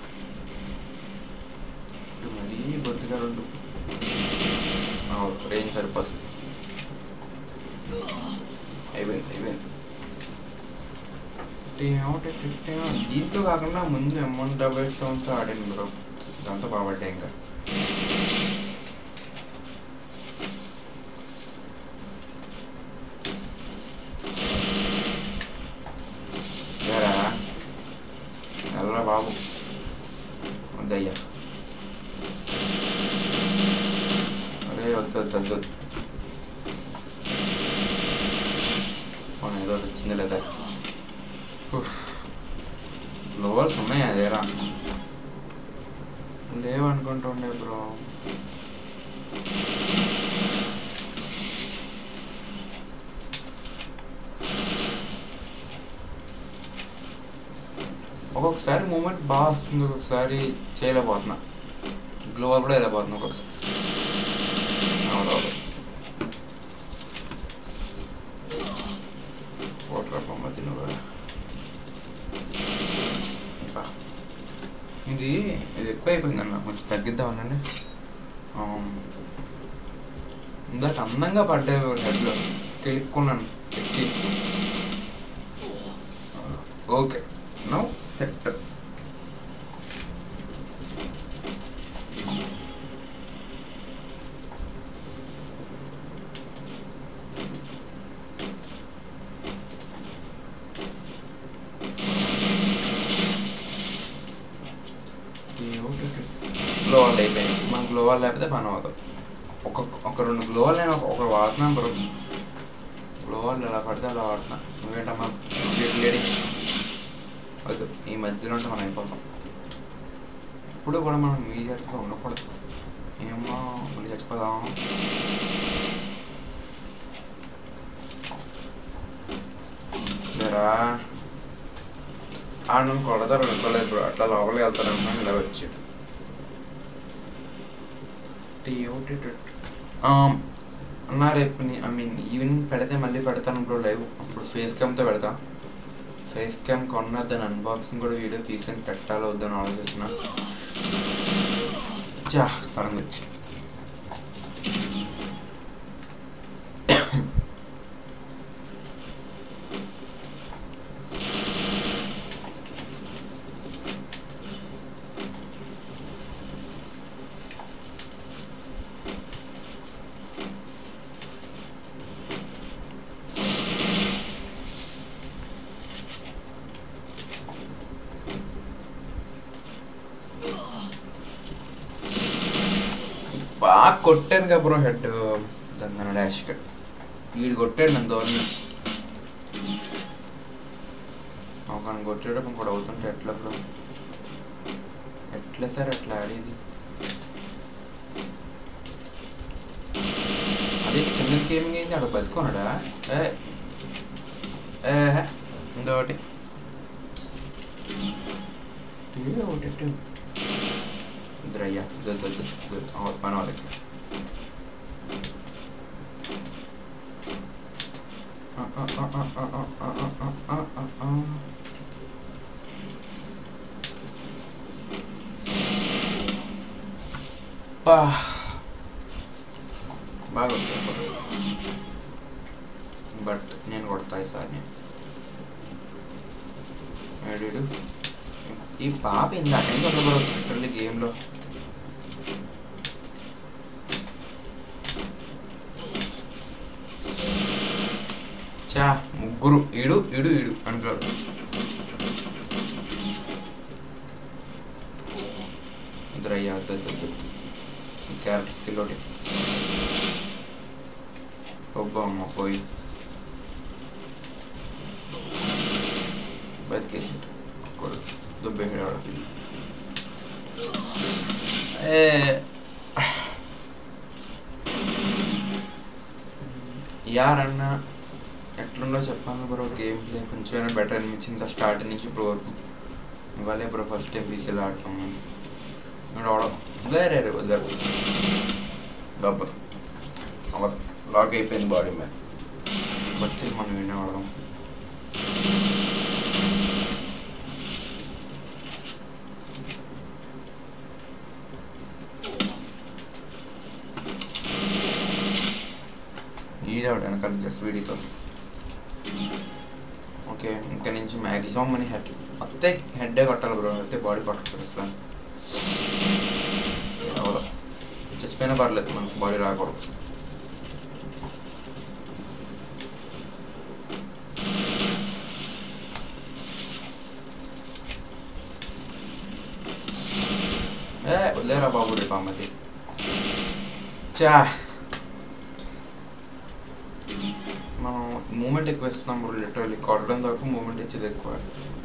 ఇది మరీ బొద్దుగా రెండు రేంజ్ సరిపోతుంది అయిపోయింది అయిపోయింది టేవ్ టే టే టేవ్. దీంతో కాకుండా ముందు అమౌంట్ డబుల్ సౌండ్తో ఆడాను బ్రో దాంతో బాగుపడ్డాయి ఇంకా ఏరా ఎల్లరా బాబు వద్దయ్యా అరే వద్దు వద్దు వద్దు వద్దు పోనీ ఏదో ఒకటి వచ్చింది లేదా లోవర్స్ ఉన్నాయా అదేరా లేవు అనుకుంటుండే బ్రో ఒక్కొక్కసారి మూమెంట్ బాగా వస్తుంది ఒక్కొక్కసారి చేయలేకపోతున్నా గ్లోవల్ కూడా వెళ్ళిపోతున్నా ఒక్కొక్కసారి అవునవును ఓటర్ మధ్య నువ్వు బా. ఇది ఇది ఎక్కువ అయిపోయింది అన్న కొంచెం తగ్గిద్దామనండి ఇందాక అందంగా పడ్డాయి హెడ్లో కెలుక్కున్నాను ఎక్కి ఓకే నౌ సెట్ గ్లోవల్ అయిపోయింది మన గ్లోవల్ లేకపోతే పని అవుతాం ఒక ఒక రెండు గ్లోవల్ నేను ఒక ఒకటి వాడుతున్నాను బ్రో గ్లోవల్ ఎలా పడితే అలా వాడుతున్నా నువ్వేంటమ్మా లేడీ వద్దు ఈ మధ్యలో ఉంటే మనం అయిపోతాం ఇప్పుడు కూడా మనం ఇమీడియట్గా ఉండకూడదు ఏమో మళ్ళీ చచ్చిపోదాం లేరా ఆడ నన్ను కొడతారు అనుకోలేదు బ్రో అట్లా లోపలికి వెళ్తాను అనుకున్నాను ఇలా వచ్చి అన్నా రేపు ఐ మీన్ ఈవినింగ్ పెడితే మళ్ళీ పెడతాను బ్రో లైవ్ అప్పుడు ఫేస్ క్యామ్తో పెడతా ఫేస్ క్యామ్ కొన్న దాని అన్బాక్సింగ్ కూడా వీడియో తీసుకొని పెట్టాలో వద్దని ఆలోచిస్తున్నా చా సడన్ వచ్చి బాగా కొట్టాను కదా బ్రో హెడ్ దంగన డాష్ కట్ వీడు కొట్టాడు నన్ను దూరం నుంచి ఒక కొట్టేటప్పుడు కూడా అవుతుంటే ఎట్లా బ్రో ఎట్లా సార్ అట్లా ఆడేది అదే కిందకి ఏమి అయింది అక్కడ బతుకున్నాడా ఏ ఏ ఇంకొకటి ఏదో ఒకటి ఎట్టు. ఇద్దరయ్యా వద్దు వద్దు వద్దు అవత్ పని వాళ్ళకి ఆ, ఆ, ఆ, ఆ, ఆ, ఆ, ఆ, ఆ, ఆ, ఆ. బా బాగా కొట్టాడు బట్ నేను కొడతా ఈసారి నేను ఏడు ఈ పాప ఇంత అటెండ్ ఉండదు గేమ్లో చా ముగ్గురు ఈడు ఈడు ఈడు అనుకోరు ఇద్దరు అయ్యా వద్దు వద్దు వద్దు వద్దు. ఈ క్యారెక్టర్ స్కిల్ ఒకటి ఒబ్బా అమ్మ పోయి బతికేసి కొడుకు దుబ్బేసాడు వాడు ఏ యారన్న ఎట్లుండో చెప్పాను బ్రో గేమ్ ప్లే కొంచెమైనా బెటర్ అనిపించింది స్టార్ట్ నుంచి ఇప్పుడు వరకు ఇవాళే బ్రో ఫస్ట్ టైం పీసీలో ఆడటం ఇప్పుడు అవడం వేరే రే వదిలేరు దెబ్బ అవ్వదు లాక్ అయిపోయింది బాడీ మీద బట్ still మనం వినే వాడదాం ఈడేవాడు వెనకాల జస్ట్ వీడితో ఓకే ఇంకా నుంచి మ్యాక్సిమం మన హెడ్ వస్తే హెడ్డే కొట్టాలి బ్రో అయితే బాడీ కొట్టలేదు అసలు అవదు చచ్చిపోయినా పర్లేదు మనకు బాడీ రాకూడదు ఏ వదిలేరా బాబు రేపు అమ్మది చా మనం మూమెంట్ ఎక్కువ ఇస్తున్నాం బ్రో లిటరల్లీ కొట్టడం దాకా మూమెంట్ ఇచ్చేది ఎక్కువ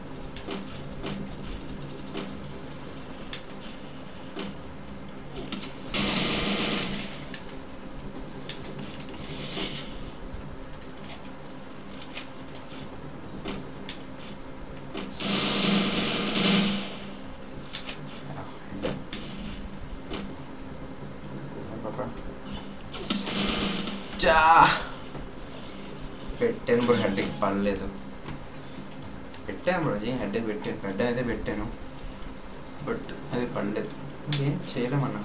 చా పెట్టాను బ్రో హెడ్కి పడలేదు పెట్టాను బ్రో జీ హెడ్ పెట్టాను హెడ్ అయితే పెట్టాను బట్ అది పడలేదు ఏం చేయలేమన్నా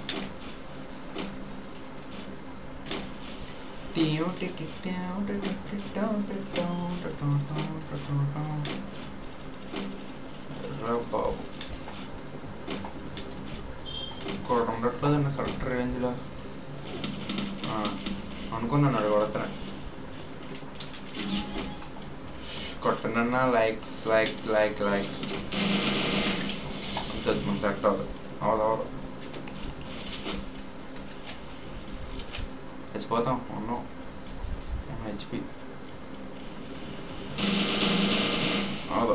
రా బాబు ఇక్కడ ఉండట్లేదు అన్న కరెక్ట్ రేంజ్లో అనుకున్నాను అది కొడతాను కొట్టనన్నా లైక్స్ లైక్ లైక్ లైక్ అంతే మన సెట్ అవ్వదు అవదు అవదు చచ్చిపోతాం ఉన్నాం హెచ్పి అవదు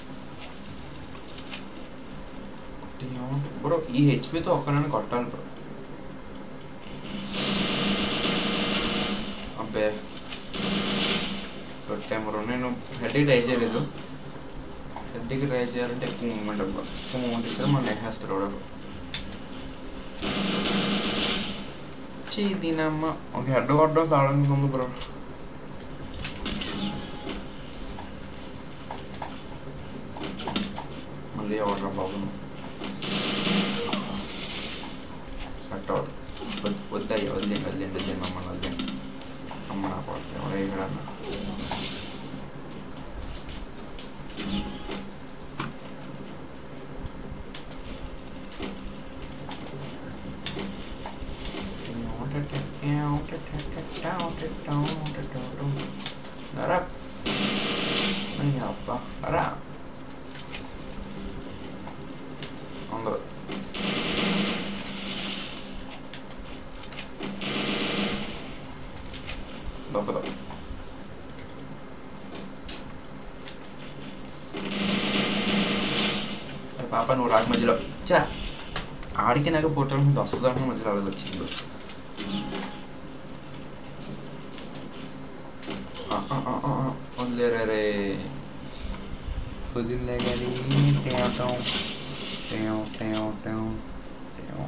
బ్రో ఈ హెచ్పితో ఒక్కనని కొట్టాలి బ్రో అబ్బే కొట్టాం బ్రో నేను హెడ్కి ట్రై చేయలేదు హెడ్కి ట్రై చేయాలంటే ఎక్కువ మూమెంట్ అబ్బా ఎక్కువ మూమెంట్ ఇస్తే మనం నేహేస్తాడు వాడు చీ దీనమ్మ ఒక హెడ్ కొట్టడం సాడంగా ఉంది బ్రో మళ్ళీ ఎవడరా బాబు సెట్ అవ్వదు వద్దు వద్దయ్యా వదిలేండి వదిలేండి వదిలేండి మమ్మల్ని వదిలేండి అమ్మ నా పాట ఎవడే ఇక్కడ అన్న రా అబ్బా రా అందరూ దొబ్బదు పాప నువ్వు రాక మధ్యలో చా ఆడికి నాకు పోటాల మీద వస్తుందని మధ్యలో అలాగ వచ్చింది వదిలేరే రే పొద్దున్నే కానీ తేవటం తేవ తేవ తేవ తేవ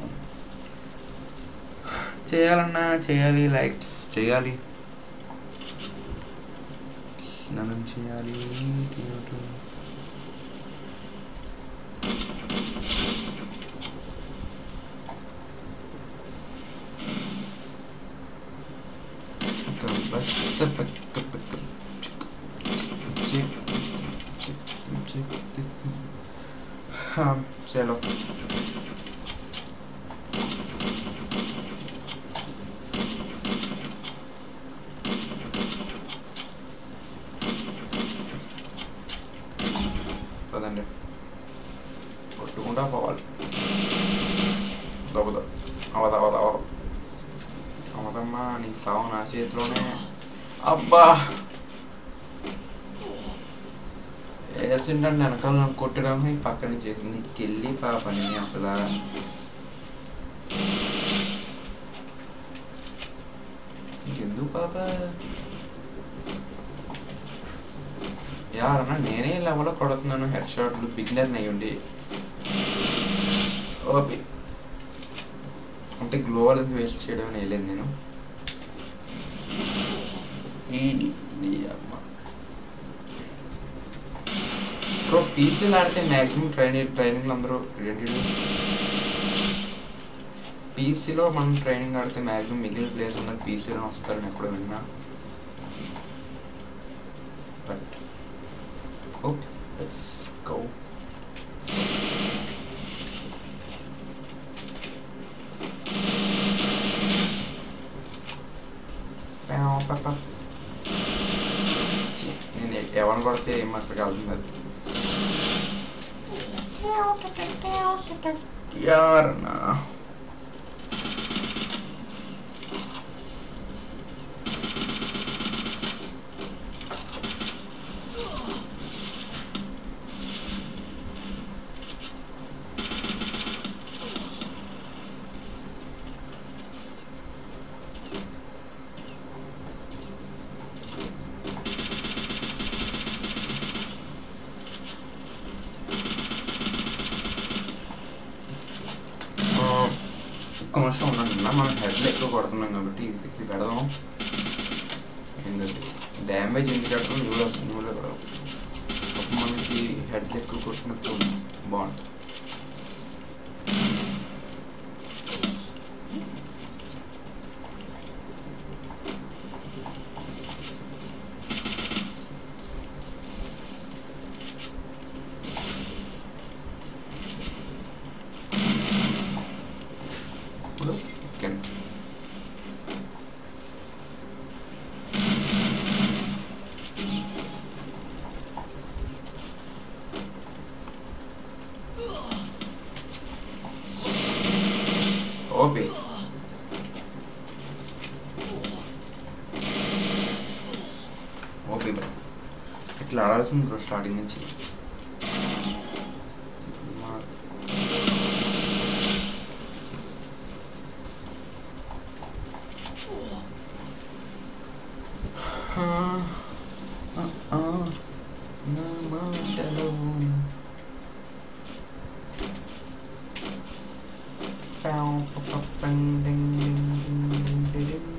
చేయాలన్నా చేయాలి లైక్స్ చేయాలి స్నానం చేయాలి తేవటం బస్ పక్క పక్క చిక్ చిక్ చిక్ చిక్ हाँ चलो పదండి కొట్టుకుంటా పోవాలి దొబ్బదు అవదు అవదు అవదు అవదమ్మా నీ సావు నా చేతిలోనే అబ్బా వేసింటే వెనకాల నాకు కొట్టడం ఈ పక్కన చేసింది కెళ్ళి పాపని అసలు ఎందుకు పాప యారన్నా నేనే లెవెల్లో కొడుతున్నాను హెడ్ షాట్లు బిగినర్ అయ్యండి ఓకే అంటే గ్లోవల్ వేస్ట్ చేయడం వేయలేదు నేను ఈ ఈ అమ్మ బ్రో పీసీలు ఆడితే మ్యాక్సిమం ట్రైనింగ్ ట్రైనింగ్లు అందరూ ఏంటి పీసీలో మనం ట్రైనింగ్ ఆడితే మ్యాక్సిమం మిగిలిన ప్లేయర్స్ అందరూ పీసీలో వస్తారని ఎప్పుడు విన్నా బట్ ఓ లెట్స్ గో నేను ఎవరిని కొడితే ఏం అక్కడికి వెళ్తుంది అది యారన్నా ఆ, ఒక్క నిమిషం ఉన్నాను నిన్న మనం హెడ్లు ఎక్కువ కొడుతున్నాం కాబట్టి ఇది ఇది పెడదాం ఏంటంటే డ్యామేజ్ ఎందుకు కట్టడం న్యూలో న్యూలో పెడదాం ఒక మనకి హెడ్ ఎక్కువ కొట్టినట్టు బాగుంటుంది ఇప్పుడు కింద ఓపి ఓపి బ్రో ఇట్లా ఆడాల్సింది బ్రో స్టార్టింగ్ నుంచి మా- ఆ, ఆ, ఆ, నా మాటలోన. పావ్ ప ప పం డింగ్ డింగ్ డింగ్ డింగ్ డి డింగ్.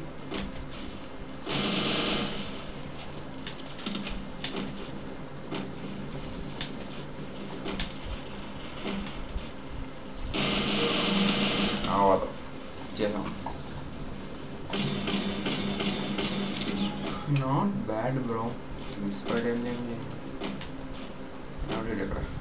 అవదు చేద్దాం నాట్ బ్యాడ్ బ్రో ఇన్స్పైర్డ్ ఏం లేదు ఎవడు ఇక్కడ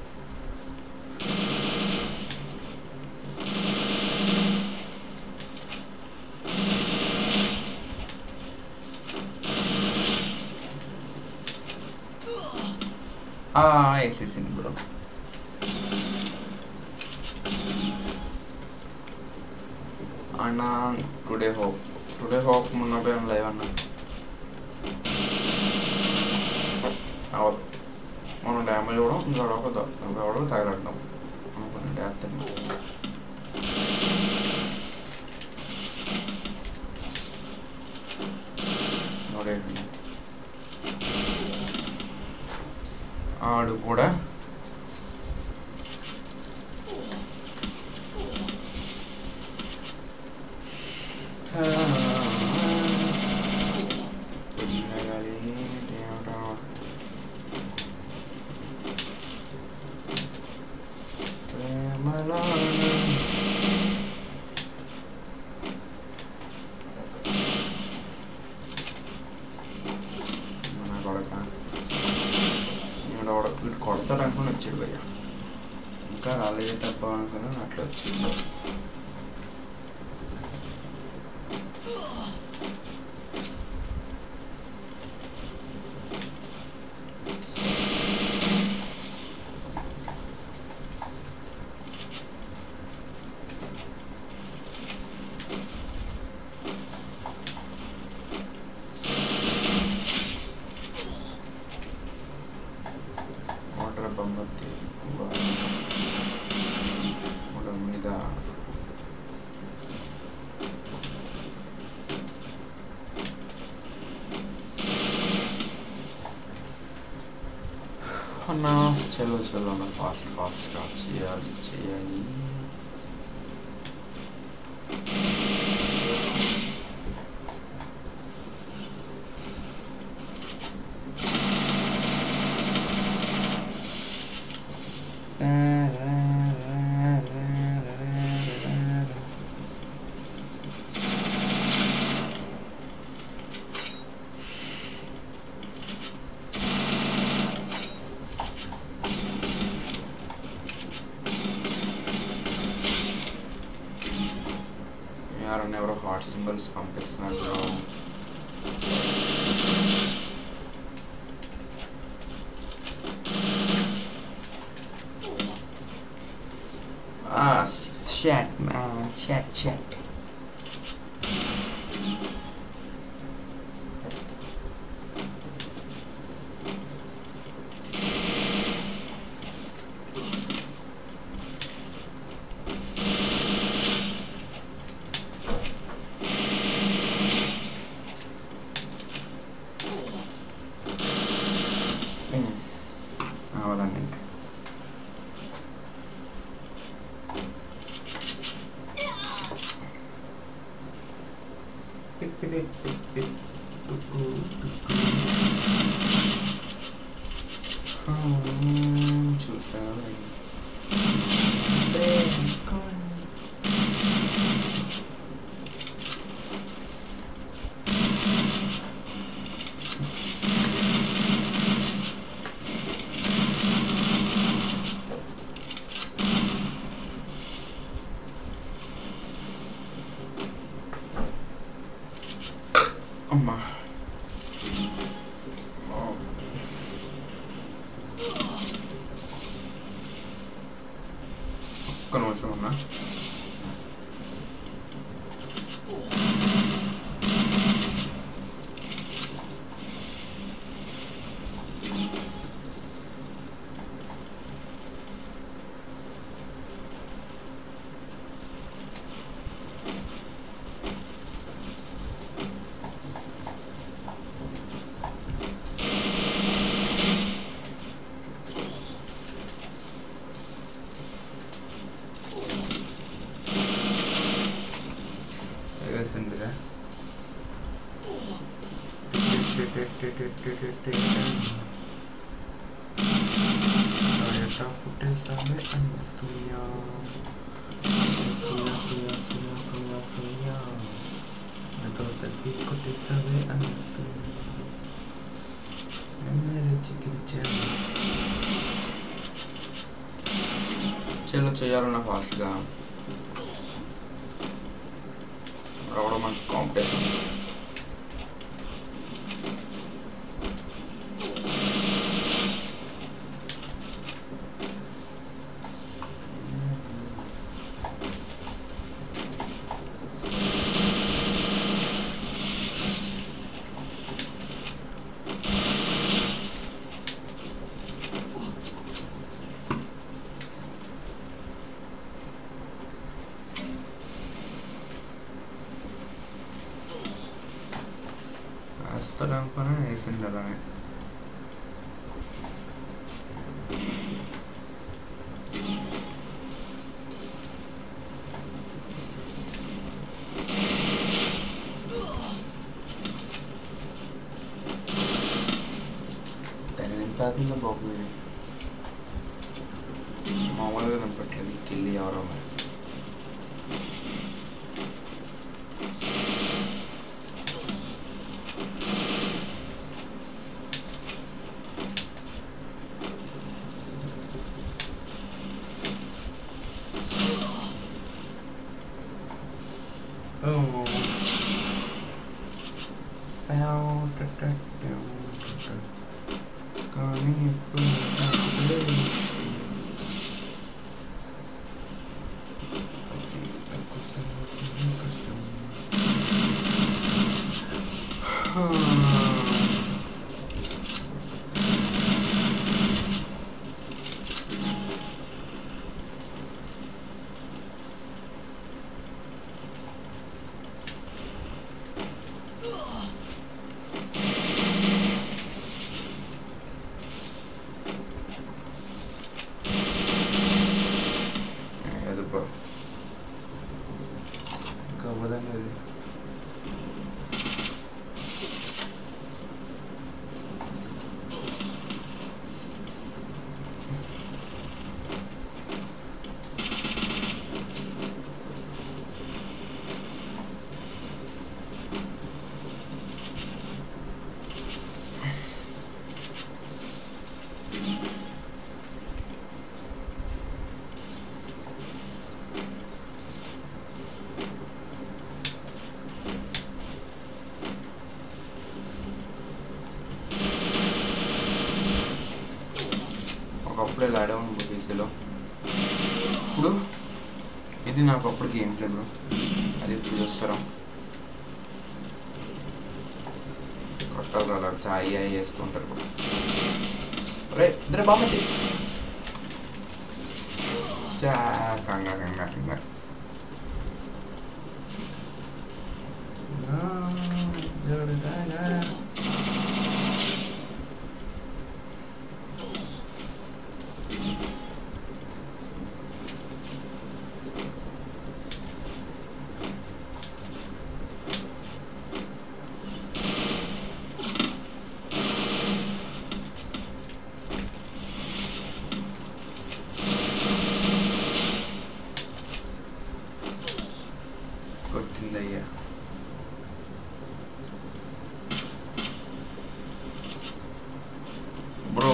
వేసేసింది బ్రో అన్న టుడే హోప్ టుడే హోప్ మొన్న పోయాం లైవ్ అన్న అవదు మనం డ్యామేజ్ ఇవ్వడం ఇంకొక ఇంకొకడు తగలడతాం అనుకుని డ్యాత్తాను నోడేయండి ఆడు కూడా కర్మలా మన కొడక వీడు వీడు కొడతాడు అనుకుని వచ్చాడు భయ్య ఇంకా రాలేదబ్బా అనుకుని అట్లా వచ్చిండు వాటర్ బొమ్మతి వాటర్ మీద అన్నా చలో చలో అన్న ఫాస్ట్ ఫాస్ట్ స్టార్ట్ చేయాలి చేయాలి ఎవరన్నా ఎవరో హాట్ సింబల్స్ పంపిస్తున్నారు Ah, shit, man. Shit, shit. అవదండి ఇంకా చూసాను అమ్మా ఒక్క నిమిషం ఉన్నా వేసిందిగా పుట్టేసామే అనసూయ అనసూయ సూయ సూయ సూయ సూయ నాతో సెల్ఫీ కొట్టేసావే అనసూయ मेरे చికిత్స చలో చేయాలన్న ఫాస్ట్గా రావడం మనకి కాంపిటీషన్ వేస్తాడు అనుకుని వేసిండారు అని తెగ దింపేస్తుంది బాబు ఇది అమ్మో. మామూలుగా కనపట్లేదు ఈ కిల్లి ఎవరో మరి Oh. కానీ ఇప్పుడు నాకు తెలియదు. అది నాకోసం ఎంతో కష్టం. అది బా ఇంకా అవ్వదండి అది ఒకప్పుడు ఇలా ఆడేవాడిని పీసీలో ఇప్పుడు ఇది నాకు అప్పుడు గేమ్ ప్లే బ్రో అది ఇప్పుడు చూస్తారా కొట్టాలి అలా తాయి అయి వేసుకుంటారు ఇప్పుడు రే ఇద్దరు బామ్మటి చా కంగా కంగా కంగా నా జోడుగాగా. కొట్టిందయ్యా బ్రో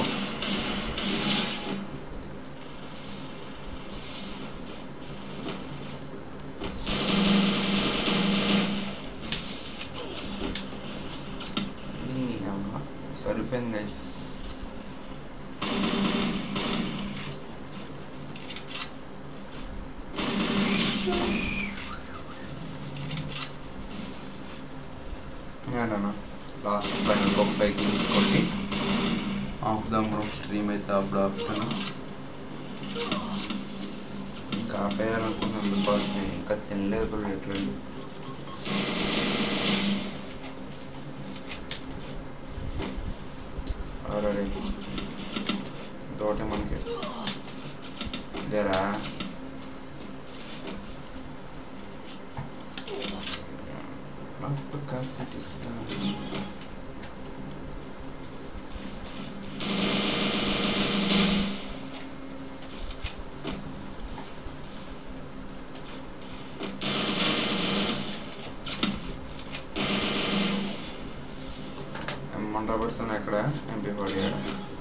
నీ అమ్మ సరిపోయింది గైస్ నేనన్నా లాస్ట్ ఫైనల్ ఒక ఫైవ్ కిల్స్ కొట్టి ఆపుదాం బ్రో స్ట్రీమ్ అయితే అప్పుడు ఆపుతాను ఇంకా ఆపేయాలనుకున్నాను బికాస్ నేను ఇంకా తినలేదు బ్రో ఎట్లండి ఆల్రెడీ తోటే మనకి ఇదేరా Not because it is not. ఎమ్మన్ రాబర్ట్సన్ ఎక్కడ ఎంపీ పడియాడు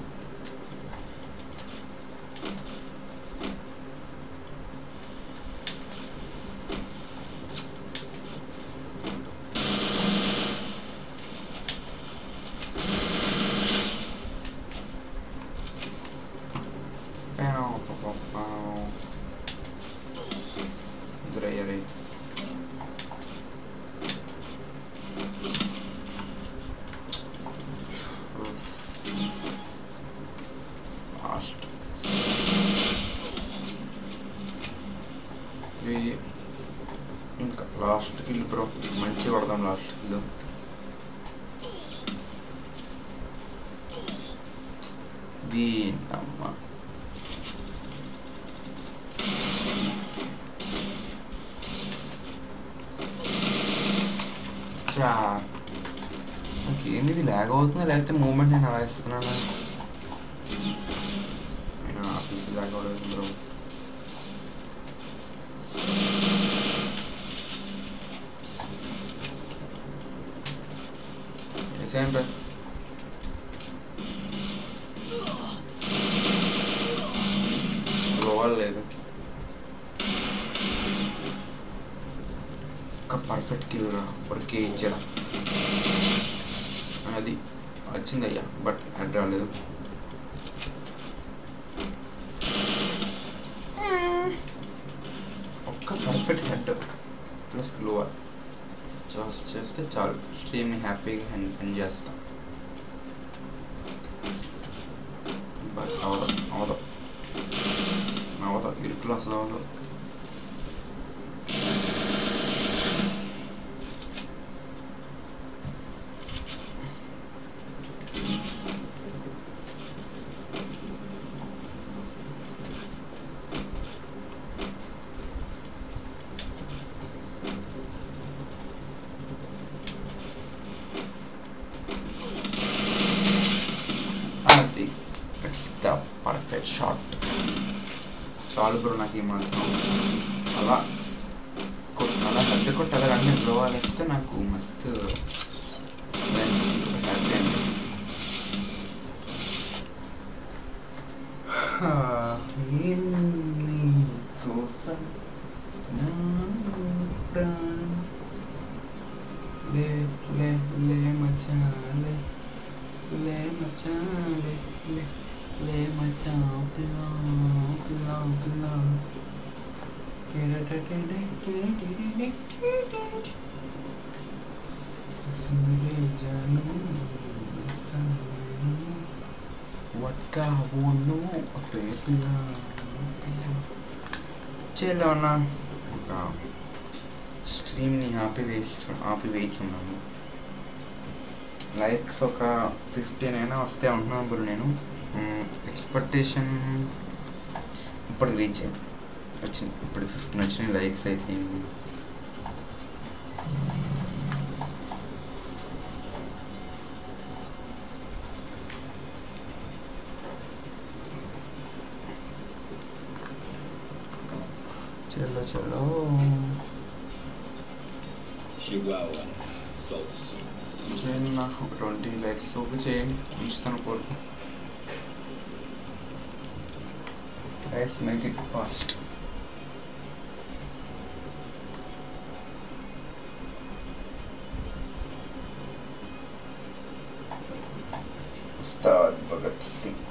Pow, pow, pow, pow. Dreiery. Last. Three ఇంకా లాస్ట్ కిల్ బ్రో మంచి కొడదాం లాస్ట్ కిల్ దీనమ్మ చా నాకేంది ఇది ల్యాగ్ అవుతుందా లేకపోతే మూమెంట్ నేను అలా ఇస్తున్నాను నేను ఆఫీస్ ల్యాగ్ అవ్వలేదు బ్రో వేసేయండి రా గ్లోవల్ లేదు ఒక పర్ఫెక్ట్ కిల్ రా ఫోర్కే ఇచ్చారా అది వచ్చింది అయ్యా బట్ హెడ్ రాలేదు ఒక్క పర్ఫెక్ట్ హెడ్ ప్లస్ గ్లోవర్ జాస్ చేస్తే చాలు స్ట్రీమ్ని హ్యాపీగా ఎండ్ చేస్తా బట్ అవదు అవదు అవదు ఇరుకులు అసలు అవదు అది ఇట్స్ ద పర్ఫెక్ట్ షాట్ చాలు బ్రో నాకు ఈ మాత్రం అలా కొట్- అలా హెడ్ కొట్టి అలా అన్ని గ్లోవాలు వేస్తే నాకు మస్తు హ్యాపీ చూసా నా ప్రాణం లే లే లే మచాలే లే మచాలే లే లే మచా పిలా పిలా పిలా सुरे जानू వడ్కా ఓను పిలా చలో అన్న ఒక స్ట్రీమ్ని ఆపివేసి ఆపివేయిచున్నాను లైక్స్ ఒక ఫిఫ్టీన్ అయినా వస్తే ఉంటున్నాను బ్రో నేను ఎక్స్పెక్టేషన్ ఇప్పటికి రీచ్ అయింది వచ్చింది ఇప్పుడు ఫిఫ్టీన్ వచ్చినాయి లైక్స్ అయితే చలో చలో Chihuahua, solta o som. చేయండి నాకు ఒక ట్వంటీ లైక్స్ ఒక చేయండి ఉంచుతాను కోరుకు likes make it fast Ustaad Bhagat Singh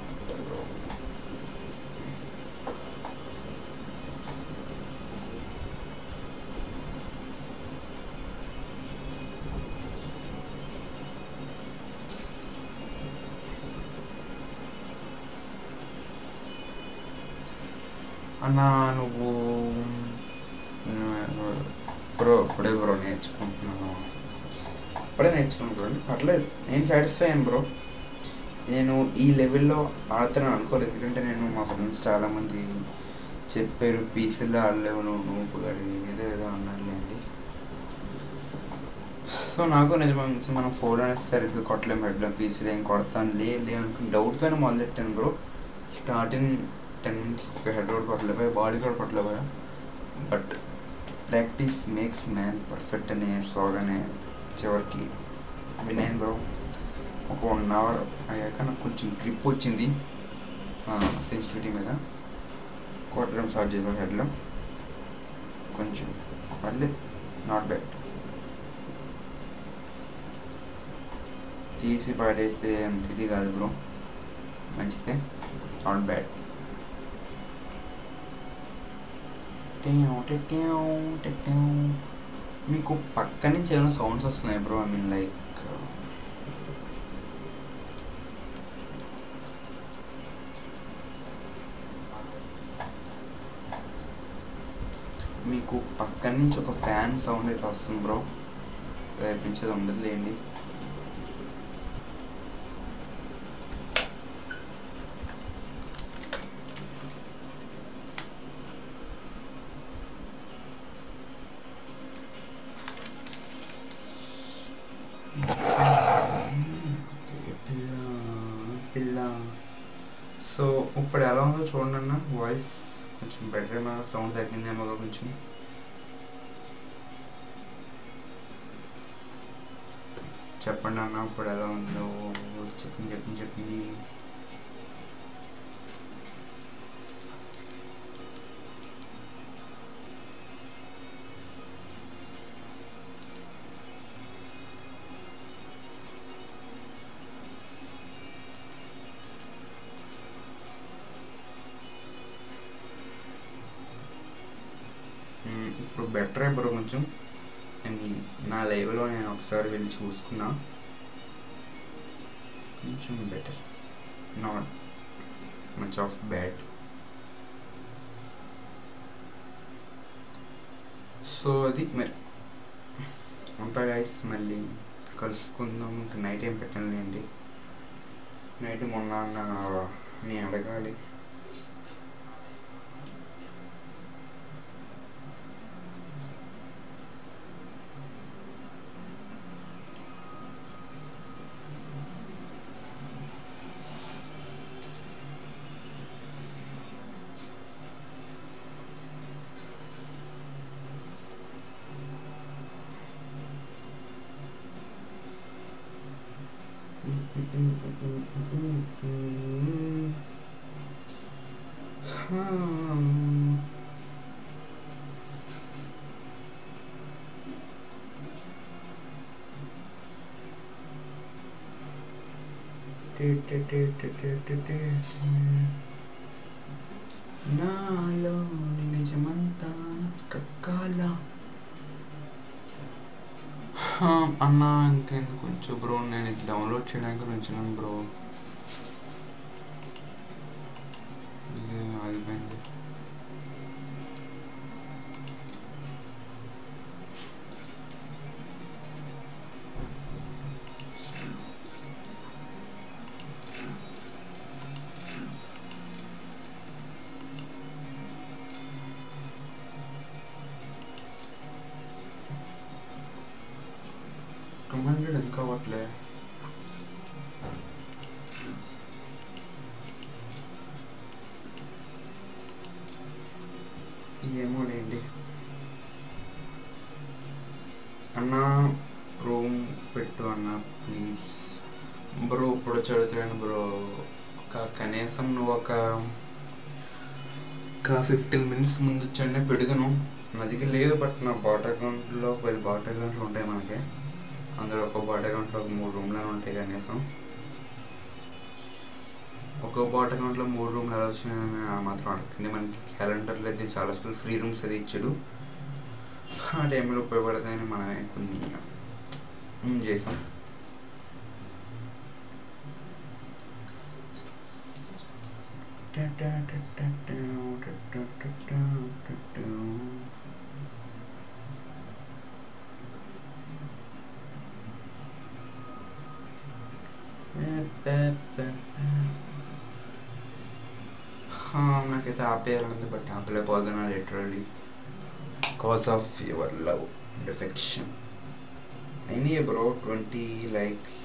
అన్న నువ్వు బ్రో ఇప్పుడే బ్రో నేర్చుకుంటున్నాను ఇప్పుడే నేర్చుకుంటున్నాను పర్లేదు నేను సాటిస్ఫై అయ్యాను బ్రో నేను ఈ లెవెల్లో ఆడుతానని అనుకోలేదు ఎందుకంటే నేను మా ఫ్రెండ్స్ చాలామంది చెప్పారు పీసీలో ఆడలేవు నువ్వు నువ్వు గడివి ఏదో ఏదో అన్నారులేండి సో నాకు నిజమే మనం ఫోర్ అనేది సరిగ్గా కొట్టలేము హెడ్లో పీసీలో ఏం కొడతాను లే లే అనుకుని డౌట్తోనే మొదలెట్టాను బ్రో స్టార్టింగ్ టెన్ మినిట్స్ ఒక హెడ్ రోడ్ కొట్టలేపోయా బాడీ కూడా కొట్టలేపోయా but practice makes man perfect అనే స్లోగానే చివరికి వినయన్ బ్రో ఒక వన్ అవర్ అయ్యాక నాకు కొంచెం గ్రిప్ వచ్చింది సెన్సిటివిటీ మీద కొట్టడం స్టార్ట్ చేసా హెడ్లో కొంచెం పర్లేదు నాట్ బ్యాడ్ తీసి పాడేసే అంత ఇది కాదు బ్రో మంచిదే నాట్ బ్యాడ్ మీకు పక్క నుంచి ఏమైనా సౌండ్స్ వస్తున్నాయి బ్రో ఐ మీన్ లైక్ మీకు పక్క నుంచి ఒక ఫ్యాన్ సౌండ్ అయితే వస్తుంది బ్రో వేపించేది ఉండదులేండి పిల్ల పిల్ల సో ఇప్పుడు ఎలా ఉందో చూడండి అన్న వాయిస్ కొంచెం బెటర్ ఏమో సౌండ్ తగ్గిందేమో కొంచెం చెప్పండి అన్న ఇప్పుడు ఎలా ఉందో చెప్పండి చెప్పండి చెప్పండి మ్మ్, ఇప్పుడు బెటర్ బ్రో కొంచెం ఐ మీన్ నా లైవ్లో నేను ఒకసారి వెళ్ళి చూసుకున్నా కొంచెం better not much of bad so అది మరి ఉంటా గైస్ మళ్ళీ కలుసుకుందాం ఇంకా నైట్ ఏం పెట్టాలండి నైట్ మొన్న నా- నీ అడగాలి నాలో నిజమంతా కక్కాల అన్న ఇంకెందుకు కొంచెం బ్రో నేను ఇది డౌన్లోడ్ చేయడానికి ఉంచినాను బ్రో ఇది ఆగిపోయింది టూ హండ్రెడ్ ఇంకా అవ్వట్లే ఏమో లేండి అన్న రూమ్ పెట్టు అన్న ప్లీజ్ బ్రో ఇప్పుడు చదువుతాను బ్రో ఒక కనీసం నువ్వు ఒక ఒక ఫిఫ్టీన్ మినిట్స్ ముందు వచ్చానే పెడతాను నా దగ్గర లేదు బట్ నా బాట్ అకౌంట్లో పది బాట్ అకౌంట్లు ఉంటాయి మనకి అందులో ఒక బాట్ అకౌంట్లో ఒక మూడు రూమ్లు ఉంటాయి కనీసం ఒక బాట్ అకౌంట్లో మూడు రూమ్లు ఎలా వచ్చినాయని ఆ మాత్రం అడగండి మనకి క్యాలెండర్లో అయితే చాలా అసలు ఫ్రీ రూమ్స్ అది ఇచ్చాడు ఆ టైంలో ఉపయోగపడతాయని మనమే కొన్ని ఉమ్, చేసాం నాకైతే ఆపేయాలంది బట్ ఆపలేకపోతున్నా literally cause of your love and affection అయినాయి bro twenty likes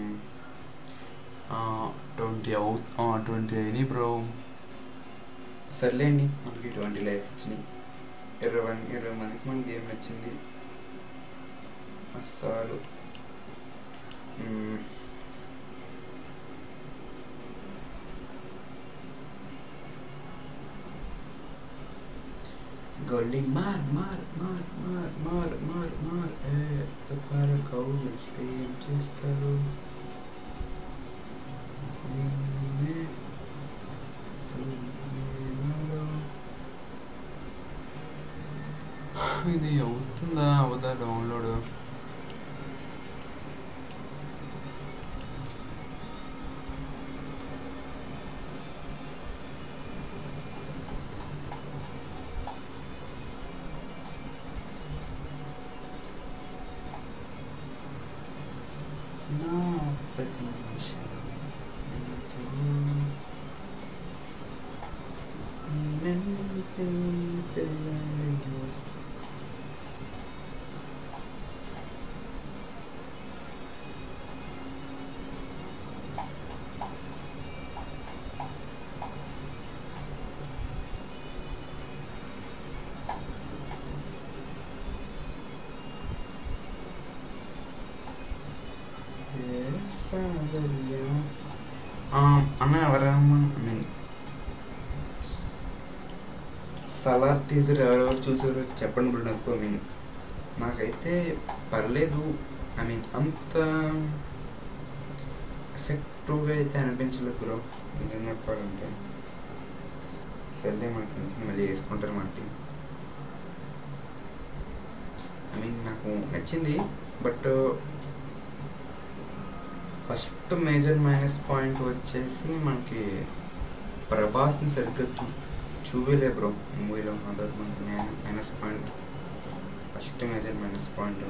twenty out twenty అయినాయి బ్రో సర్లేండి మనకి ట్వంటీ లైక్స్ వచ్చినాయి ఇరవై మంది ఇరవై మందికి మన గేమ్ నచ్చింది అస్సలు మ్మ్. గొల్లి మార్ మార్ మార్ మార్ మార్ మార్ మార్ ఏ తప్పారు కౌగిలిస్తే ఏం చేస్తారు నిన్నే తొలిప్రేమలో. ఇది అవుతుందా అవుదా డౌన్లోడ్ నా ప్రతి నిమిషం నీతో నేనంటే పిల్లడి వస్తు అన్న ఎవరమ్మా ఐ మీన్ సలార్ టీజర్ ఎవరెవరు చూసారో చెప్పండి బ్రో నాకు ఐ మీన్ నాకైతే పర్లేదు ఐ మీన్ అంత ఎఫెక్టివ్గా అయితే అనిపించలేదు బ్రో నిజం చెప్పాలంటే సర్లే మనకి ఇంకా మళ్ళీ వేసుకుంటారు మనకి ఐ మీన్ నాకు నచ్చింది but first major minus point వచ్చేసి మనకి ప్రభాస్ని సరిగ్గా చూ- చూపిలే బ్రో మూవీలో అదొక మనకి minus point first major minus point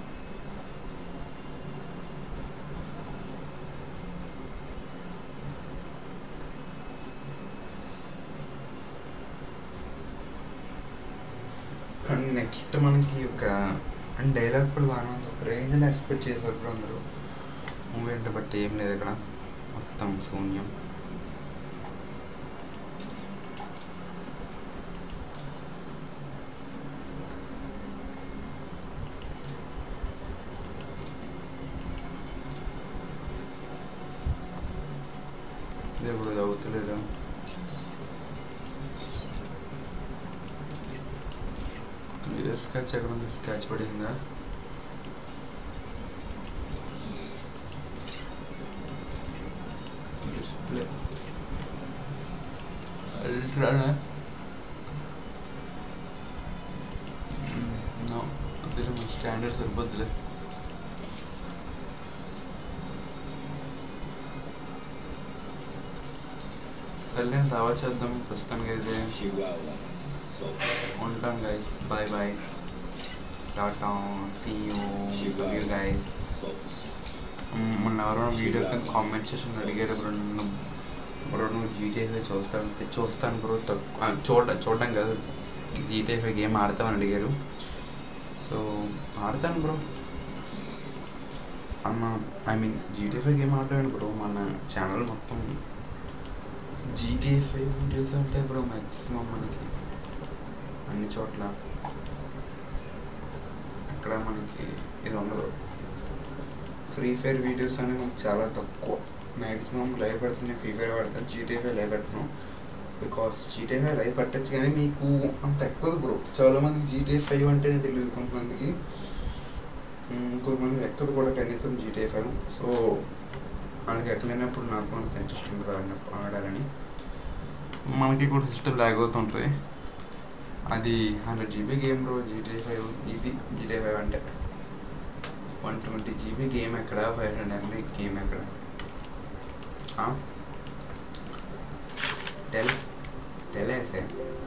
and next మనకి ఒక అండ్ డైలాగ్ కూడా బాగానే ఉంది ఒక రేంజ్లో ఎక్స్పెక్ట్ చేశారు బ్రో అందరూ మూవీ అంటే బట్ ఏం లేదు ఇక్కడ మొత్తం శూన్యం ఇది ఇప్పుడు చదువుతలేదు క్లియర్ స్కెచ్ ఎక్కడ ఉంది స్కెచ్ పడిందా డిస్ప్లే అల్ట్రానా నో వద్దులే మన స్టాండర్డ్ సరిపోద్దులే సర్లే దావా చేద్దాం ప్రస్తుతానికి అయితే Chihuahua. Solta. ఉంటాం గైస్ బాయ్ బాయ్ టాటా see you you guys Solta o som. మొన్న ఎవరో వీడియో కింద కామెంట్ చేసి అడిగారు బ్రో నన్ను బ్రో నువ్వు జీటీఏ చూస్తాను చూస్తాను బ్రో తక్కువ చూడ చూడడం కాదు జీటీఏ ఫైవ్ గేమ్ ఆడతామని అడిగారు సో ఆడతాను బ్రో అన్న I mean GTA five game ఆడలేను బ్రో మన ఛానల్ మొత్తం జీటీఏ ఫైవ్ వీడియోస్ ఉంటాయి బ్రో మ్యాక్సిమం మనకి అన్ని చోట్ల అక్కడ మనకి ఇది ఉండదు ఫ్రీ ఫైర్ వీడియోస్ అనేవి నాకు చాలా తక్కువ మ్యాక్సిమం లైవ్ పెడుతున్నాయి ఫ్రీ ఫైర్ పెడతాను జీటీ ఫైవ్ లైవ్ పెట్టను బికాస్ జీటీ ఫైవ్ లైవ్ పెట్టచ్చు కానీ మీకు అంత ఎక్కువ బ్రో చాలా మందికి జీటీ ఫైవ్ అంటేనే తెలియదు కొంతమందికి మ్మ్, కొంతమందికి ఎక్కదు కూడా కనీసం జీటీ ఫైవ్ సో వాళ్ళకి ఎక్కలేనప్పుడు నాకు అంత ఇంట్రెస్ట్ ఉండదు ఆడిన ఆడాలని మనకి కూడా సిస్టమ్ లాగ్ అవుతుంటుంది అది hundred GB game bro GT five ఇది జీటీ ఫైవ్ అంటే వన్ ట్వంటీ జీబీ గేమ్ ఎక్కడ ఫైవ్ హండ్రెడ్ ఎంబీ గేమ్ ఎక్కడ టెల్ టెల్ వేసే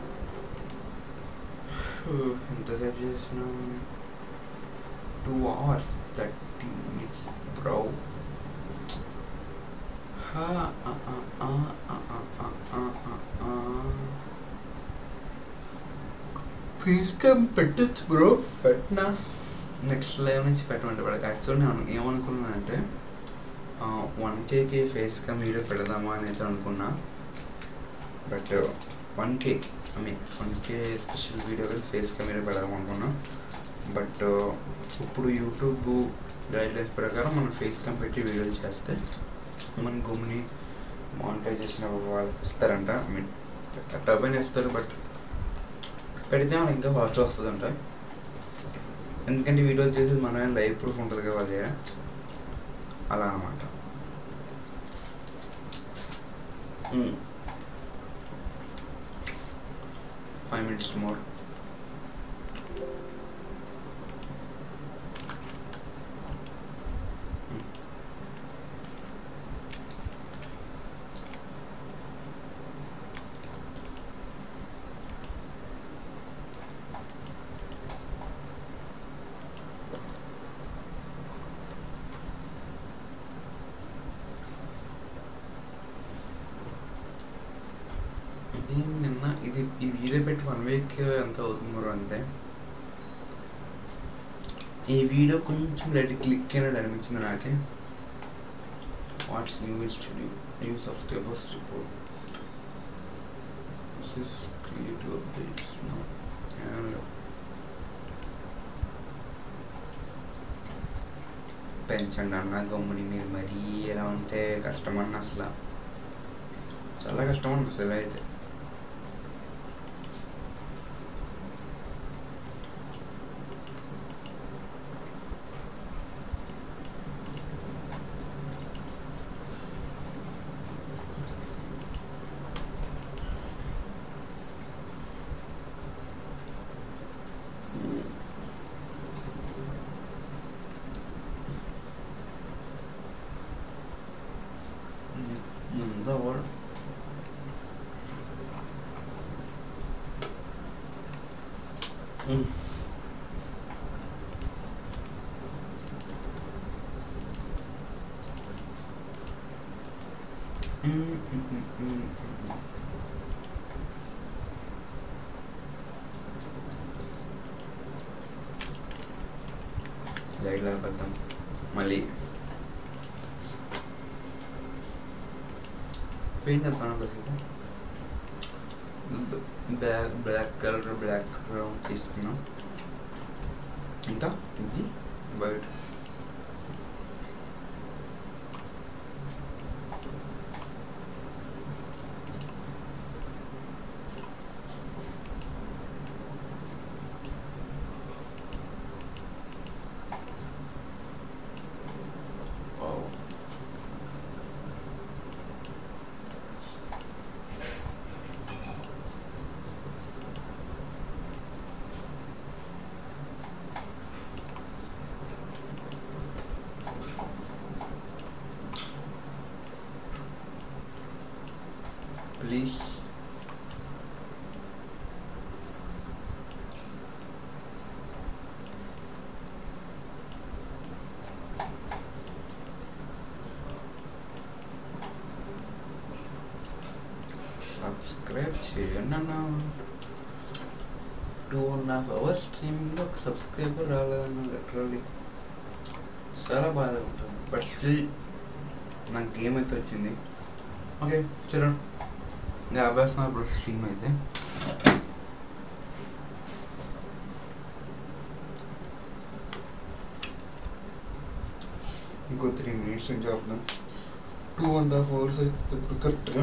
ఎంతసేపు చేసినాం two hours thirty minutes bro face cam పెట్టచ్చు బ్రో పెట్టినా నెక్స్ట్ లైవ్ నుంచి పెట్టమంటే వాడికి యాక్చువల్ నేను ఏమనుకున్నానంటే వన్ కేకి ఫేస్ క్యామ్ వీడియో పెడదామా అనేది అనుకున్నా but one K I mean one K special video face cam video పెడదాం అనుకున్నా బట్ ఇప్పుడు యూట్యూబ్ గైడ్లైన్స్ ప్రకారం మనం ఫేస్ క్యామ్ పెట్టి వీడియోలు చేస్తే మన గుమ్ని మానిటైజేషన్ వాళ్ళకి ఇస్తారంట ఐ మీన్ డబ్బైన ఇస్తారు బట్ పెడితే మనకి ఇంకా ఫాస్ట్ వస్తుందంట ఎందుకంటే వీడియోలు చేసేది మనమే లైవ్ ప్రూఫ్ ఉంటుంది కదా వాళ్ళ దగ్గర అలా అనమాట ఫైవ్ మినిట్స్ మోర్ ఇది నిన్న ఇది ఈ వీడియో పెట్టి వన్ వీక్ ఎంత అవుతుంది మరో అంతే ఈ వీడియో కొంచెం లైట్ క్లిక్ అయినట్టు అనిపించింది నాకే what's new in studio new subscribers report this creative updates no పెంచండి అన్న గమ్ముని మీరు మరీ ఎలా ఉంటే కష్టమన్న అసలు చాలా కష్టం అన్న అసలు అయితే ముందు ఎవరు లైట్ లేకపోతాం మళ్ళీ పెయింట్ అంతాను కాసేపు black black colour black round తీసుకున్నాం ఇంకా ఇది వైట్ ప్లీజ్ సబ్స్క్రైబ్ చేయండి అన్న టూ అండ్ హాఫ్ అవర్స్ స్ట్రీమింగ్లో ఒక సబ్స్క్రైబర్ రాలేదన్న లిటరల్లీ చాలా బాధగా ఉంటుంది బట్ స్టిల్ నాకు గేమ్ అయితే వచ్చింది ఓకే చూడండి ఇంకా ఆపేస్తున్నా ఇప్పుడు స్ట్రీమ్ అయితే ఇంకో త్రీ మినిట్స్ నుంచి ఆపుదాం టూ అండ్ హాఫ్ అవర్స్ అయితే ఇప్పుడు కరెక్ట్గా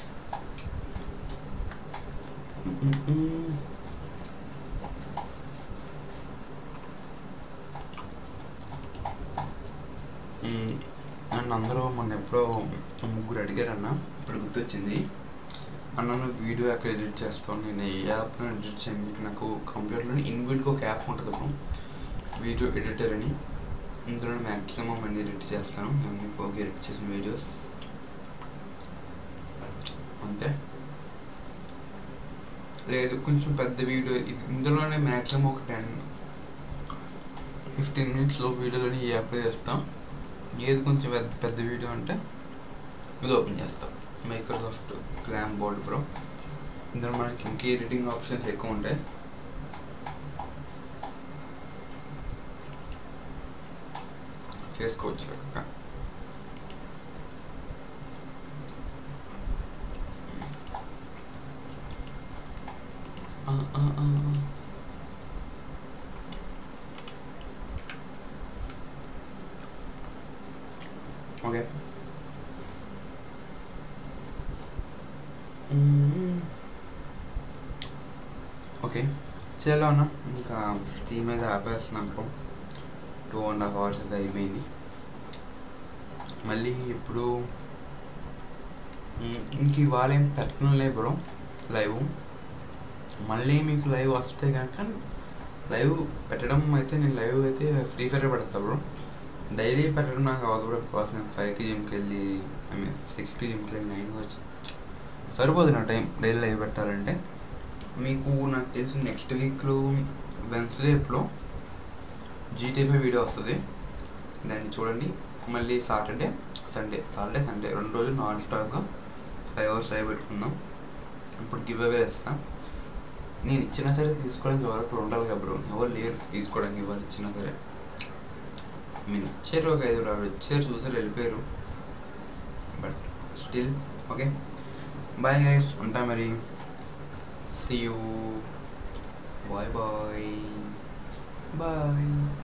అండ్ అందరూ మొన్న ఎప్పుడో ముగ్గురు అడిగారన్న ఇప్పుడు గుర్తొచ్చింది అన్న నువ్వు వీడియో ఎక్కడ ఎడిట్ చేస్తావు నేను ఏ యాప్లో ఎడిట్ చేయను మీకు నాకు కంప్యూటర్లో ఇన్బిల్డ్గా ఒక యాప్ ఉంటుంది అప్పుడు వీడియో ఎడిటర్ అని ఇందులో మ్యాక్సిమం అన్ని ఎడిట్ చేస్తాను నేను మీకు ఒక ఎడిట్ చేసిన వీడియోస్ అంతే లేదు కొంచెం పెద్ద వీడియో ఇది ఇందులోనే మ్యాక్సిమం ఒక టెన్ ఫిఫ్టీన్ మినిట్స్లో వీడియోలోని ఈ యాప్లో చేస్తాం ఏది కొంచెం పెద్ద పెద్ద వీడియో అంటే ఇది ఓపెన్ చేస్తాం మైక్రోసాఫ్ట్ క్లామ్ బోర్డ్ ప్రో ఇందులో మనకి ఇంకే ఎడిటింగ్ ఆప్షన్స్ ఎక్కువ ఉంటాయి చేసుకోవచ్చు చక్కగా ఆ, ఆ, ఆ, ఆ. ఓకే మ్మ్. ఓకే చలో అన్న ఇంకా స్టీమ్ అయితే ఆపేస్తున్నాను టూ అండ్ హాఫ్ అవర్స్ అయితే అయిపోయింది మళ్ళీ ఇప్పుడు మ్మ్, ఇంక ఇవాళ ఏం పెట్టనులే బ్రో లైవ్ మళ్ళీ మీకు లైవ్ వస్తే కనుక లైవ్ పెట్టడం అయితే నేను లైవ్ అయితే ఫ్రీ ఫైర్ పెడతా బ్రో డైలీ పెట్టడం నాకు అవ్వదు బ్రో బికాస్ నేను ఫైవ్కి జిమ్కి వెళ్ళి ఐ మీన్ సిక్స్కి జిమ్కి వెళ్ళి నైన్కి వచ్చి సరిపోదు నా టైం డైలీ లైవ్ పెట్టాలంటే మీకు నాకు తెలిసి నెక్స్ట్ వీక్లో వెన్స్డేలో జీటీ ఫైవ్ వీడియో వస్తుంది దాన్ని చూడండి మళ్ళీ సాటర్డే సండే సాటర్డే సండే రెండు రోజులు నాన్ స్టాప్గా ఫైవ్ అవర్స్ లైవ్ పెట్టుకుందాం ఇప్పుడు గివ్ అవే ఇస్తాం నేను ఇచ్చినా సరే తీసుకోవడానికి ఎవరు అక్కడ ఉండాలి కదా బ్రో ఎవరు లేరు తీసుకోవడానికి ఎవరు ఇచ్చినా సరే మీన్ ఇచ్చారు ఒక ఐదు ఆవిడ వచ్చారు చూసారు వెళ్ళిపోయారు but still okay bye guys ఉంటా మరి see you bye bye bye